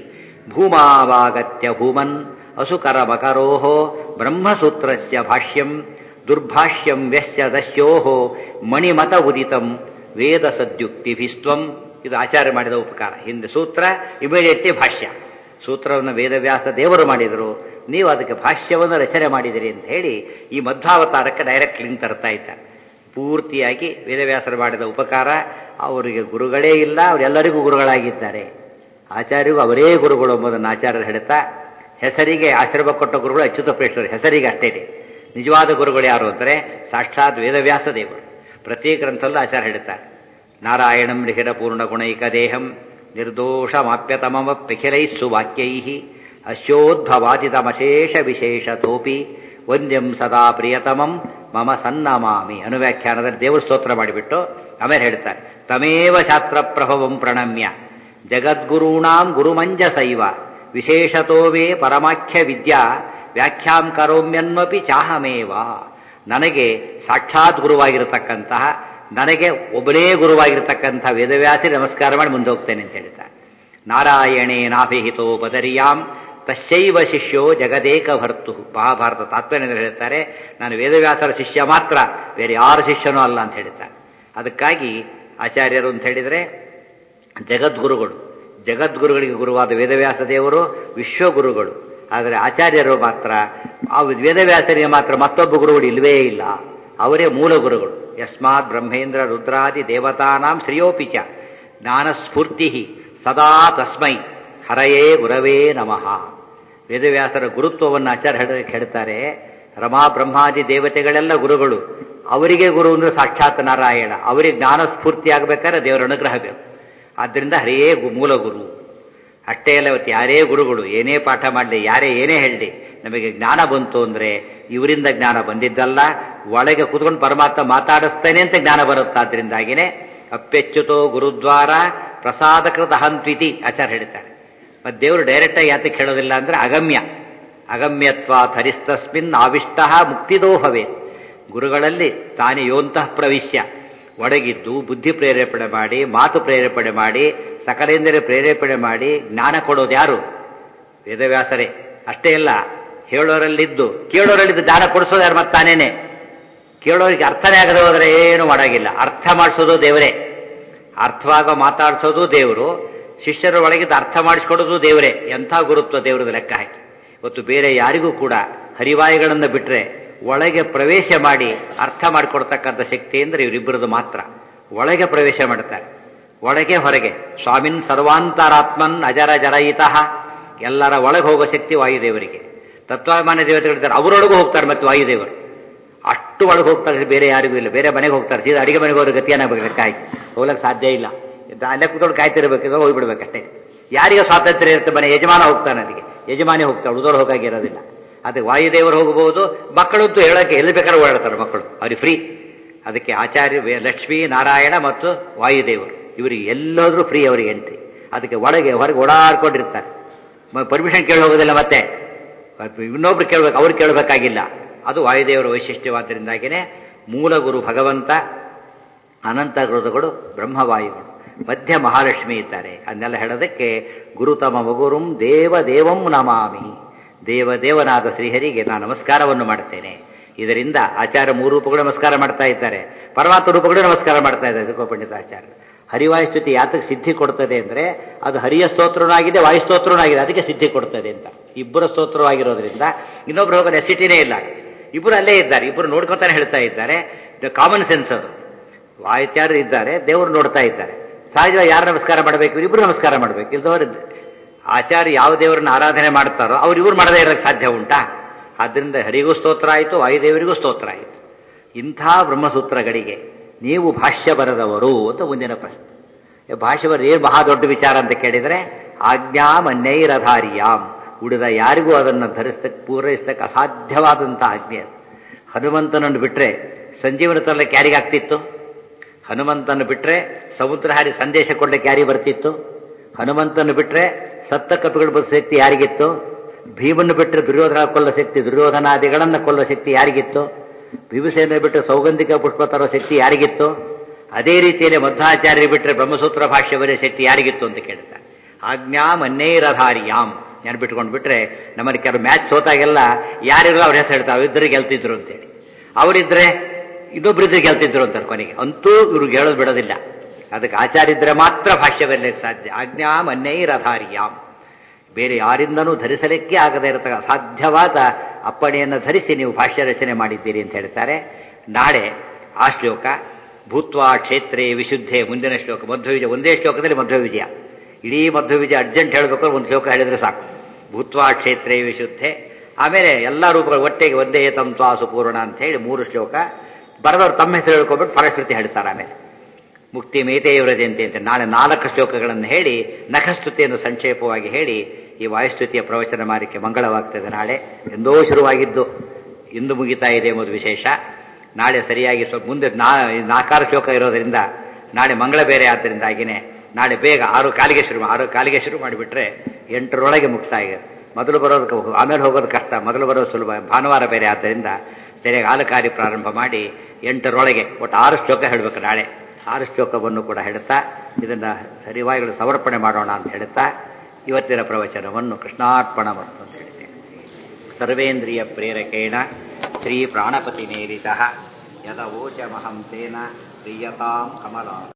ಭೂಮಾವಾಗತ್ಯ ಭೂಮನ್ ಅಸುಕರಮಕರೋ ಬ್ರಹ್ಮಸೂತ್ರಸ್ಯ ಭಾಷ್ಯಂ ದುರ್ಭಾಷ್ಯಂ ವ್ಯಸ್ಯ ದಸ್ಯೋ ಮಣಿಮತ ಉದಿತಂ ವೇದ ಸದ್ಯುಕ್ತಿಭಿಸ್ತ್ವಂ ಇದು ಆಚಾರ್ಯ ಮಾಡಿದ ಉಪಕಾರ ಹಿಂದೆ ಸೂತ್ರ ಇಮಿಡಿಯೇಟ್ಲಿ ಭಾಷ್ಯ ಸೂತ್ರವನ್ನು ವೇದವ್ಯಾಸ ದೇವರು ಮಾಡಿದರು ನೀವು ಅದಕ್ಕೆ ಭಾಷ್ಯವನ್ನು ರಚನೆ ಮಾಡಿದಿರಿ ಅಂತ ಹೇಳಿ ಈ ಮಧ್ವಾವತಾರಕ್ಕೆ ಡೈರೆಕ್ಟ್ ಲಿಂಕ್ ತರ್ತಾ ಇದ್ದಾರೆ ಪೂರ್ತಿಯಾಗಿ ವೇದವ್ಯಾಸರು ಮಾಡಿದ ಉಪಕಾರ ಅವರಿಗೆ ಗುರುಗಳೇ ಇಲ್ಲ ಅವರೆಲ್ಲರಿಗೂ ಗುರುಗಳಾಗಿದ್ದಾರೆ ಆಚಾರ್ಯಗೂ ಅವರೇ ಗುರುಗಳು ಎಂಬುದನ್ನು ಆಚಾರ್ಯರು ಹೇಳ್ತಾ ಹೆಸರಿಗೆ ಆಶ್ರಮ ಕೊಟ್ಟ ಗುರುಗಳು ಅಚ್ಯುತ ಪ್ರೇಷ್ಠರು ಹೆಸರಿಗೆ ಅಷ್ಟೇ ಇದೆ ನಿಜವಾದ ಗುರುಗಳು ಯಾರು ಅಂದರೆ ಸಾಕ್ಷಾತ್ ವೇದವ್ಯಾಸ ದೇವರು ಪ್ರತಿ ಗ್ರಂಥಲ್ಲೂ ಆಚಾರ್ಯ ಹೇಳ್ತಾರೆ ನಾರಾಯಣಂ ಲಿಖಿತ ಪೂರ್ಣ ಗುಣೈಕ ದೇಹಂ ನಿರ್ದೋಷಮಾಪ್ಯತಮಮಪ್ಯಖಿಲೈಸ್ಸು ವಾಕ್ಯೈ ಅಸ್ಯೋದ್ಭವಾದಿತಮಶೇಷ ವಿಶೇಷತೋಪಿ ವಂದ್ಯಂ ಸದಾ ಪ್ರಿಯತಮಂ ಮಮ ಸನ್ನಮಾಮಿ ಅನುವ್ಯಾಖ್ಯಾನದಲ್ಲಿ ದೇವರು ಸ್ತೋತ್ರ ಮಾಡಿಬಿಟ್ಟು ಆಮೇಲೆ ಹೇಳ್ತಾರೆ ತಮೇವ ಶಾಸ್ತ್ರ ಪ್ರಭವಂ ಪ್ರಣಮ್ಯ ಜಗದ್ಗುರುಣಾಂ ಗುರುಮಂಜಸೈವ ವಿಶೇಷತೋ ಮೇ ಪರಮಾಖ್ಯ ವಿದ್ಯಾ ವ್ಯಾಖ್ಯಾಂ ಕರೋಮ್ಯನ್ವಪಿ ಚಾಹಮೇವ ನನಗೆ ಸಾಕ್ಷಾತ್ ಗುರುವಾಗಿರತಕ್ಕಂತಹ ನನಗೆ ಒಬ್ಬನೇ ಗುರುವಾಗಿರತಕ್ಕಂಥ ವೇದವ್ಯಾಸಿ ನಮಸ್ಕಾರ ಮಾಡಿ ಮುಂದೆ ಹೋಗ್ತೇನೆ ಅಂತ ಹೇಳ್ತಾರೆ ನಾರಾಯಣೇ ನಾಭಿಹಿತೋ ಬದರಿಯಾಂ ತಸ್ಯೈವ ಶಿಷ್ಯೋ ಜಗದೇಕ ಭರ್ತು ಮಹಾಭಾರತ ತಾತ್ಪರ್ಯ ಹೇಳ್ತಾರೆ ನಾನು ವೇದವ್ಯಾಸರ ಶಿಷ್ಯ ಮಾತ್ರ ಬೇರೆ ಯಾರ ಶಿಷ್ಯನೂ ಅಲ್ಲ ಅಂತ ಹೇಳ್ತಾರೆ ಅದಕ್ಕಾಗಿ ಆಚಾರ್ಯರು ಅಂತ ಹೇಳಿದರೆ ಜಗದ್ಗುರುಗಳು ಜಗದ್ಗುರುಗಳಿಗೆ ಗುರುವಾದ ವೇದವ್ಯಾಸ ದೇವರು ವಿಶ್ವಗುರುಗಳು ಆದರೆ ಆಚಾರ್ಯರು ಮಾತ್ರ ಆ ವೇದವ್ಯಾಸರಿಗೆ ಮಾತ್ರ ಮತ್ತೊಬ್ಬ ಗುರುಗಳು ಇಲ್ಲವೇ ಇಲ್ಲ ಅವರೇ ಮೂಲ ಗುರುಗಳು ಯಸ್ಮಾತ್ ಬ್ರಹ್ಮೇಂದ್ರ ರುದ್ರಾದಿ ದೇವತಾನಾಂ ಶ್ರೇಯೋಪಿಚ ಜ್ಞಾನಸ್ಫೂರ್ತಿ ಸದಾ ತಸ್ಮೈ ಹರಯೇ ಗುರವೇ ನಮಃ ವೇದವ್ಯಾಸರ ಗುರುತ್ವವನ್ನು ಆಚಾರ್ಯ ಹೇಳ್ತಾರೆ ರಮಾ ಬ್ರಹ್ಮಾದಿ ದೇವತೆಗಳೆಲ್ಲ ಗುರುಗಳು ಅವರಿಗೆ ಗುರು ಅಂದ್ರೆ ಸಾಕ್ಷಾತ್ ನಾರಾಯಣ ಅವರಿಗೆ ಜ್ಞಾನ ಸ್ಫೂರ್ತಿ ಆಗಬೇಕಾದ್ರೆ ದೇವರ ಅನುಗ್ರಹ ಬೇಕು ಆದ್ದರಿಂದ ಹರಿಯೇ ಗು- ಮೂಲ ಗುರು ಅಷ್ಟೇ ಅಲ್ಲ ಇವತ್ತು ಯಾರೇ ಗುರುಗಳು ಏನೇ ಪಾಠ ಮಾಡಲಿ ಯಾರೇ ಏನೇ ಹೇಳಲಿ ನಮಗೆ ಜ್ಞಾನ ಬಂತು ಅಂದ್ರೆ ಇವರಿಂದ ಜ್ಞಾನ ಬಂದಿದ್ದಲ್ಲ ಒಳಗೆ ಕುತ್ಕೊಂಡು ಪರಮಾತ್ಮ ಮಾತಾಡಿಸ್ತೇನೆ ಅಂತ ಜ್ಞಾನ ಬರುತ್ತೆ ಆದ್ರಿಂದಾಗಿನೇ ಅಪ್ಯಚ್ಯುತೋ ಗುರುದ್ವಾರ ಪ್ರಸಾದಕೃತ ಹಂತ್ವಿತಿ ಆಚಾರ್ಯ ಹೇಳ್ತಾರೆ ಮತ್ತೆ ದೇವರು ಡೈರೆಕ್ಟ್ ಆಗಿ ಯಾತಕ್ಕೆ ಹೇಳೋದಿಲ್ಲ ಅಂದ್ರೆ ಅಗಮ್ಯ ಅಗಮ್ಯತ್ವ ಥರಿಸ್ತಸ್ಮಿನ್ ಆವಿಷ್ಟ ಮುಕ್ತಿದೋ ಭವೆ ಗುರುಗಳಲ್ಲಿ ತಾನೇ ಯೋಂತಃ ಪ್ರವಿಶ್ಯ ಒಡಗಿದ್ದು ಬುದ್ಧಿ ಪ್ರೇರೇಪಣೆ ಮಾಡಿ ಮಾತು ಪ್ರೇರೇಪಣೆ ಮಾಡಿ ಸಕಲೇಂದ್ರ ಪ್ರೇರೇಪಣೆ ಮಾಡಿ ಜ್ಞಾನ ಕೊಡೋದು ಯಾರು ವೇದವ್ಯಾಸರೇ ಅಷ್ಟೇ ಇಲ್ಲ ಹೇಳೋರಲ್ಲಿದ್ದು ಕೇಳೋರಲ್ಲಿದ್ದು ಜ್ಞಾನ ಕೊಡಿಸೋದು ಯಾರು ಮತ್ತಾನೇನೆ ಕೇಳೋರಿಗೆ ಅರ್ಥನೇ ಆಗದೆ ಹೋದ್ರೆ ಏನು ಮಾಡಾಗಿಲ್ಲ ಅರ್ಥ ಮಾಡಿಸೋದು ದೇವರೇ ಅರ್ಥವಾಗ ಮಾತಾಡಿಸೋದು ದೇವರು ಶಿಷ್ಯರ ಒಳಗಿದ್ದು ಅರ್ಥ ಮಾಡಿಸ್ಕೊಡೋದು ದೇವರೇ ಎಂಥ ಗುರುತ್ವ ದೇವರದ ಲೆಕ್ಕ ಹಾಕಿ ಇವತ್ತು ಬೇರೆ ಯಾರಿಗೂ ಕೂಡ ಹರಿವಾಯುಗಳನ್ನು ಬಿಟ್ರೆ ಒಳಗೆ ಪ್ರವೇಶ ಮಾಡಿ ಅರ್ಥ ಮಾಡಿಕೊಡ್ತಕ್ಕಂಥ ಶಕ್ತಿ ಅಂದ್ರೆ ಇವರಿಬ್ಬರದು ಮಾತ್ರ ಒಳಗೆ ಪ್ರವೇಶ ಮಾಡ್ತಾರೆ ಒಳಗೆ ಹೊರಗೆ ಸ್ವಾಮಿನ್ ಸರ್ವಾಂತರಾತ್ಮನ್ ಅಜರ ಜರಯಿತಃ ಎಲ್ಲರ ಒಳಗೆ ಹೋಗೋ ಶಕ್ತಿ ವಾಯುದೇವರಿಗೆ ತತ್ವಾಭಿಮಾನ ದೇವತೆಗಳಿದ್ದಾರೆ ಅವರೊಳಗೂ ಹೋಗ್ತಾರೆ ಮತ್ತೆ ವಾಯುದೇವರು ಅಷ್ಟು ಒಳಗೆ ಹೋಗ್ತಾರೆ ಬೇರೆ ಯಾರಿಗೂ ಇಲ್ಲ ಬೇರೆ ಮನೆಗೆ ಹೋಗ್ತಾರೆ ಸೀದಾ ಅಡಿಗೆ ಮನೆಗೆ ಹೋದ್ರೆ ಗತಿಯನ್ನಾಗಬೇಕು ಲೆಕ್ಕ ಹಾಕಿ ಹೋಗ್ಲಕ್ಕೆ ಸಾಧ್ಯ ಇಲ್ಲ ಇದ್ದ- ಅಲ್ಲೇ ಕೂತ್ಕೊಂಡು ಕಾಯ್ತಿರ್ಬೇಕು ಹೋಗ್ಬಿಡ್ಬೇಕಷ್ಟೇ ಯಾರಿಗೆ ಸ್ವಾತಂತ್ರ್ಯ ಇರುತ್ತೆ ಮನೆ ಯಜಮಾನ ಹೋಗ್ತಾನೆ ಅದಕ್ಕೆ ಯಜಮಾನಿ ಹೋಗ್ತಾಳೆ ಉದೋರು ಹೋಗಾಗಿರೋದಿಲ್ಲ ಅದಕ್ಕೆ ವಾಯುದೇವರು ಹೋಗಬಹುದು ಮಕ್ಕಳಂತೂ ಹೇಳಕ್ಕೆ ಎಲ್ಲಿ ಬೇಕಾದ್ರೂ ಓಡಾಡ್ತಾರೆ ಮಕ್ಕಳು ಅವ್ರಿಗೆ ಫ್ರೀ ಅದಕ್ಕೆ ಆಚಾರ್ಯ ವೇ- ಲಕ್ಷ್ಮೀ ನಾರಾಯಣ ಮತ್ತು ವಾಯುದೇವರು ಇವರಿಗೆ ಎಲ್ಲಾದ್ರೂ ಫ್ರೀ ಅವರಿಗೆ ಎಂಟ್ರಿ ಅದಕ್ಕೆ ಒಳಗೆ ಹೊರಗೆ ಓಡಾಡ್ಕೊಂಡಿರ್ತಾರೆ ಪರ್ಮಿಷನ್ ಕೇಳಿ ಹೋಗೋದಿಲ್ಲ ಮತ್ತೆ ಇನ್ನೊಬ್ರು ಕೇಳ್ಬೇಕು ಅವ್ರು ಕೇಳಬೇಕಾಗಿಲ್ಲ ಅದು ವಾಯುದೇವರ ವೈಶಿಷ್ಟ್ಯವಾದ್ದರಿಂದಾಗಿನೇ ಮೂಲ ಗುರು ಭಗವಂತ ಅನಂತ ಗುರುಗಳು ಬ್ರಹ್ಮವಾಯುಗಳು ಮಧ್ಯ ಮಹಾಲಕ್ಷ್ಮಿ ಇದ್ದಾರೆ ಅದನ್ನೆಲ್ಲ ಹೇಳೋದಕ್ಕೆ ಗುರುತಮ ಮಗುರುಂ ದೇವ ದೇವಂ ನಮಾಮಿ ದೇವ ದೇವನಾದ ಶ್ರೀಹರಿಗೆ ನಾನು ನಮಸ್ಕಾರವನ್ನು ಮಾಡ್ತೇನೆ ಇದರಿಂದ ಆಚಾರ್ಯ ಮೂರು ರೂಪಗಳು ನಮಸ್ಕಾರ ಮಾಡ್ತಾ ಇದ್ದಾರೆ ಪರಮಾತ್ಮ ರೂಪಗಳು ನಮಸ್ಕಾರ ಮಾಡ್ತಾ ಇದ್ದಾರೆ ಇದಕ್ಕೋ ಪಂಡಿತ ಆಚಾರ್ಯ ಹರಿವಾಯುಸ್ತುತಿ ಯಾತಕ್ಕೆ ಸಿದ್ಧಿ ಕೊಡ್ತದೆ ಅಂದ್ರೆ ಅದು ಹರಿಯ ಸ್ತೋತ್ರನೂ ಆಗಿದೆ ವಾಯುಸ್ತೋತ್ರನೂ ಆಗಿದೆ ಅದಕ್ಕೆ ಸಿದ್ಧಿ ಕೊಡ್ತದೆ ಅಂತ ಇಬ್ಬರ ಸ್ತೋತ್ರವಾಗಿರೋದ್ರಿಂದ ಇನ್ನೊಬ್ರು ಹೋಗೋ ನೆಸಿಟಿನೇ ಇಲ್ಲ ಇಬ್ಬರು ಅಲ್ಲೇ ಇದ್ದಾರೆ ಇಬ್ಬರು ನೋಡ್ಕೊತಾನೆ ಹೇಳ್ತಾ ಇದ್ದಾರೆ ಕಾಮನ್ ಸೆನ್ಸ್ ಅದು ವಾಯುತ್ಯಾರು ಇದ್ದಾರೆ ದೇವರು ನೋಡ್ತಾ ಇದ್ದಾರೆ ಸಹಜವಾಗಿ ಯಾರು ನಮಸ್ಕಾರ ಮಾಡಬೇಕು ಇಬ್ಬರು ನಮಸ್ಕಾರ ಮಾಡಬೇಕು ಇಲ್ದವರು ಆಚಾರ್ಯ ಯಾವ ದೇವರನ್ನ ಆರಾಧನೆ ಮಾಡ್ತಾರೋ ಅವ್ರು ಇವ್ರು ಮಾಡದೇ ಇರೋಕ್ಕೆ ಸಾಧ್ಯ ಉಂಟಾ ಆದ್ದರಿಂದ ಹರಿಗೂ ಸ್ತೋತ್ರ ಆಯಿತು ವಾಯುದೇವರಿಗೂ ಸ್ತೋತ್ರ ಆಯಿತು ಇಂಥ ಬ್ರಹ್ಮಸೂತ್ರಗಳಿಗೆ ನೀವು ಭಾಷ್ಯ ಬರೆದವರು ಅಂತ ಮುಂದಿನ ಪ್ರಶ್ನೆ ಈ ಭಾಷ್ಯ ಬರೆದು ಏನು ಮಹಾ ದೊಡ್ಡ ವಿಚಾರ ಅಂತ ಕೇಳಿದರೆ ಆಜ್ಞಾಮನ್ಯೈರಧಾರಿಯಾಂ ಉಳಿದ ಯಾರಿಗೂ ಅದನ್ನು ಧರಿಸ್ತಕ್ಕೆ ಪೂರೈಸ್ತಕ್ಕೆ ಅಸಾಧ್ಯವಾದಂಥ ಆಜ್ಞೆ ಅದು ಹನುಮಂತನನ್ನು ಬಿಟ್ಟರೆ ಸಂಜೀವನ ತರಲಿಕ್ಕೆ ಯಾರಿಗಾಗ್ತಿತ್ತು ಹನುಮಂತನ ಬಿಟ್ರೆ ಸಮುದ್ರ ಹಾರಿ ಸಂದೇಶ ಕೊಡ್ಲಿಕ್ಕೆ ಯಾರಿಗೆ ಬರ್ತಿತ್ತು ಹನುಮಂತನ ಬಿಟ್ರೆ ಸತ್ತ ಕಪಿಗಳು ಬರೋ ಶಕ್ತಿ ಯಾರಿಗಿತ್ತು ಭೀಮನ್ನು ಬಿಟ್ಟರೆ ದುರ್ಯೋಧನ ಕೊಲ್ಲೋ ಶಕ್ತಿ ದುರ್ಯೋಧನಾದಿಗಳನ್ನ ಕೊಲ್ಲೋ ಶಕ್ತಿ ಯಾರಿಗಿತ್ತು ಭೀಮಸೇನ ಬಿಟ್ಟರೆ ಸೌಗಂಧಿಕ ಪುಷ್ಪ ತರೋ ಶಕ್ತಿ ಯಾರಿಗಿತ್ತು ಅದೇ ರೀತಿಯಲ್ಲಿ ಮಧ್ವಾಚಾರ್ಯ ಬಿಟ್ಟರೆ ಬ್ರಹ್ಮಸೂತ್ರ ಭಾಷ್ಯ ಬರೆಯೋ ಶಕ್ತಿ ಯಾರಿಗಿತ್ತು ಅಂತ ಕೇಳ್ತಾರೆ ಆಜ್ಞಾ ಮನ್ನೇರಧಾರಿಯಾಮ್ ನೆನ್ಬಿಟ್ಕೊಂಡು ಬಿಟ್ರೆ ನಮ್ಮಲ್ಲಿ ಕೆಲವು ಮ್ಯಾಚ್ ಸೋತಾಗೆಲ್ಲ ಯಾರಿರೋ ಅವ್ರ ಹೆಸರು ಹೇಳ್ತಾರೆ ಅವರಿದ್ದರೆ ಗೆಲ್ತಿದ್ರು ಅಂತೇಳಿ ಅವರಿದ್ರೆ ಇನ್ನೊಬ್ಬರಿದ್ರೆ ಗೆಲ್ತಿದ್ರು ಅಂತಾರೆ ಕೊನೆಗೆ ಅಂತೂ ಇವ್ರಿಗೆ ಹೇಳೋದು ಬಿಡೋದಿಲ್ಲ ಅದಕ್ಕೆ ಆಚಾರ ಇದ್ರೆ ಮಾತ್ರ ಭಾಷ್ಯ ಬರಲಿಕ್ಕೆ ಸಾಧ್ಯ ಆಜ್ಞಾ ಮನ್ಯೈರಧಾರಿಯಾಂ ಬೇರೆ ಯಾರಿಂದನೂ ಧರಿಸಲಿಕ್ಕೆ ಆಗದೇ ಇರತಕ್ಕ ಅಸಾಧ್ಯವಾದ ಅಪ್ಪಣೆಯನ್ನು ಧರಿಸಿ ನೀವು ಭಾಷ್ಯ ರಚನೆ ಮಾಡಿದ್ದೀರಿ ಅಂತ ಹೇಳ್ತಾರೆ ನಾಳೆ ಆ ಶ್ಲೋಕ ಭೂತ್ವಾ ಕ್ಷೇತ್ರೇ ವಿಶುದ್ಧೆ ಮುಂದಿನ ಶ್ಲೋಕ ಮಧ್ವವಿಜಯ ಒಂದೇ ಶ್ಲೋಕದಲ್ಲಿ ಮಧ್ವವಿಜಯ ಇಡೀ ಮಧ್ವವಿಜಯ ಅರ್ಜೆಂಟ್ ಹೇಳಬೇಕು ಒಂದು ಶ್ಲೋಕ ಹೇಳಿದ್ರೆ ಸಾಕು ಭೂತ್ವಾ ಕ್ಷೇತ್ರೇ ವಿಶುದ್ಧೆ ಆಮೇಲೆ ಎಲ್ಲ ರೂಪಗಳು ಒಟ್ಟಿಗೆ ಒಂದೇ ತಂತ್ವಾ ಸುಪೂರ್ಣ ಅಂತ ಹೇಳಿ ಮೂರು ಶ್ಲೋಕ ಬರೆದವ್ರು ತಮ್ಮ ಹೆಸರು ಹೇಳ್ಕೊಬಿಟ್ಟು ಫಲಶ್ರುತಿ ಹೇಳ್ತಾರೆ ಆಮೇಲೆ ಮುಕ್ತಿ ಮೇತೆಯ ವ್ರಜಂತೆ ಅಂತ ನಾಳೆ ನಾಲ್ಕು ಶ್ಲೋಕಗಳನ್ನು ಹೇಳಿ ನಖಸ್ತುತಿಯನ್ನು ಸಂಕ್ಷೇಪವಾಗಿ ಹೇಳಿ ಈ ವಾಯುಸ್ತುತಿಯ ಪ್ರವಚನ ಮಾಲಿಕೆ ಮಂಗಳವಾಗ್ತದೆ ನಾಳೆ ಎಂದೋ ಶುರುವಾಗಿದ್ದು ಇಂದು ಮುಗಿತಾ ಇದೆ ಎಂಬುದು ವಿಶೇಷ ನಾಳೆ ಸರಿಯಾಗಿ ಸ್ವಲ್ಪ ಮುಂದೆ ನಾ ನಾಲ್ಕಾರು ಶ್ಲೋಕ ಇರೋದ್ರಿಂದ ನಾಳೆ ಮಂಗಳ ಬೇರೆ ಆದ್ದರಿಂದಾಗಿನೇ ನಾಳೆ ಬೇಗ ಆರು ಕಾಲಿಗೆ ಶುರು ಆರು ಕಾಲಿಗೆ ಶುರು ಮಾಡಿಬಿಟ್ರೆ ಎಂಟರೊಳಗೆ ಮುಕ್ತಾಯ ಮೊದಲು ಬರೋದಕ್ಕೆ ಆಮೇಲೆ ಹೋಗೋದು ಕಷ್ಟ ಮೊದಲು ಬರೋದು ಸುಲಭ ಭಾನುವಾರ ಬೇರೆ ಆದ್ದರಿಂದ ಸರಿಯಾಗಿ ಆಲು ಕಾಲಿ ಪ್ರಾರಂಭ ಮಾಡಿ ಎಂಟರೊಳಗೆ ಒಟ್ಟು ಆರು ಶ್ಲೋಕ ಹೇಳಬೇಕು ನಾಳೆ ಆರು ಶ್ಲೋಕವನ್ನು ಕೂಡ ಹೇಳುತ್ತಾ ಇದನ್ನು ಸರಿವಾಯಿಗಳು ಸಮರ್ಪಣೆ ಮಾಡೋಣ ಅಂತ ಹೇಳುತ್ತಾ ಇವತ್ತಿನ ಪ್ರವಚನವನ್ನು ಕೃಷ್ಣಾರ್ಪಣ ಮಸ್ತು ಅಂತ ಹೇಳ್ತೇನೆ ಸರ್ವೇಂದ್ರಿಯ ಪ್ರೇರಕೇಣ ಶ್ರೀ ಪ್ರಾಣಪತಿ ಮೇಲಿತ ಯದವೋಚಮಹಂ ತೇನ ಪ್ರಿಯತಾಂ ಕಮಲ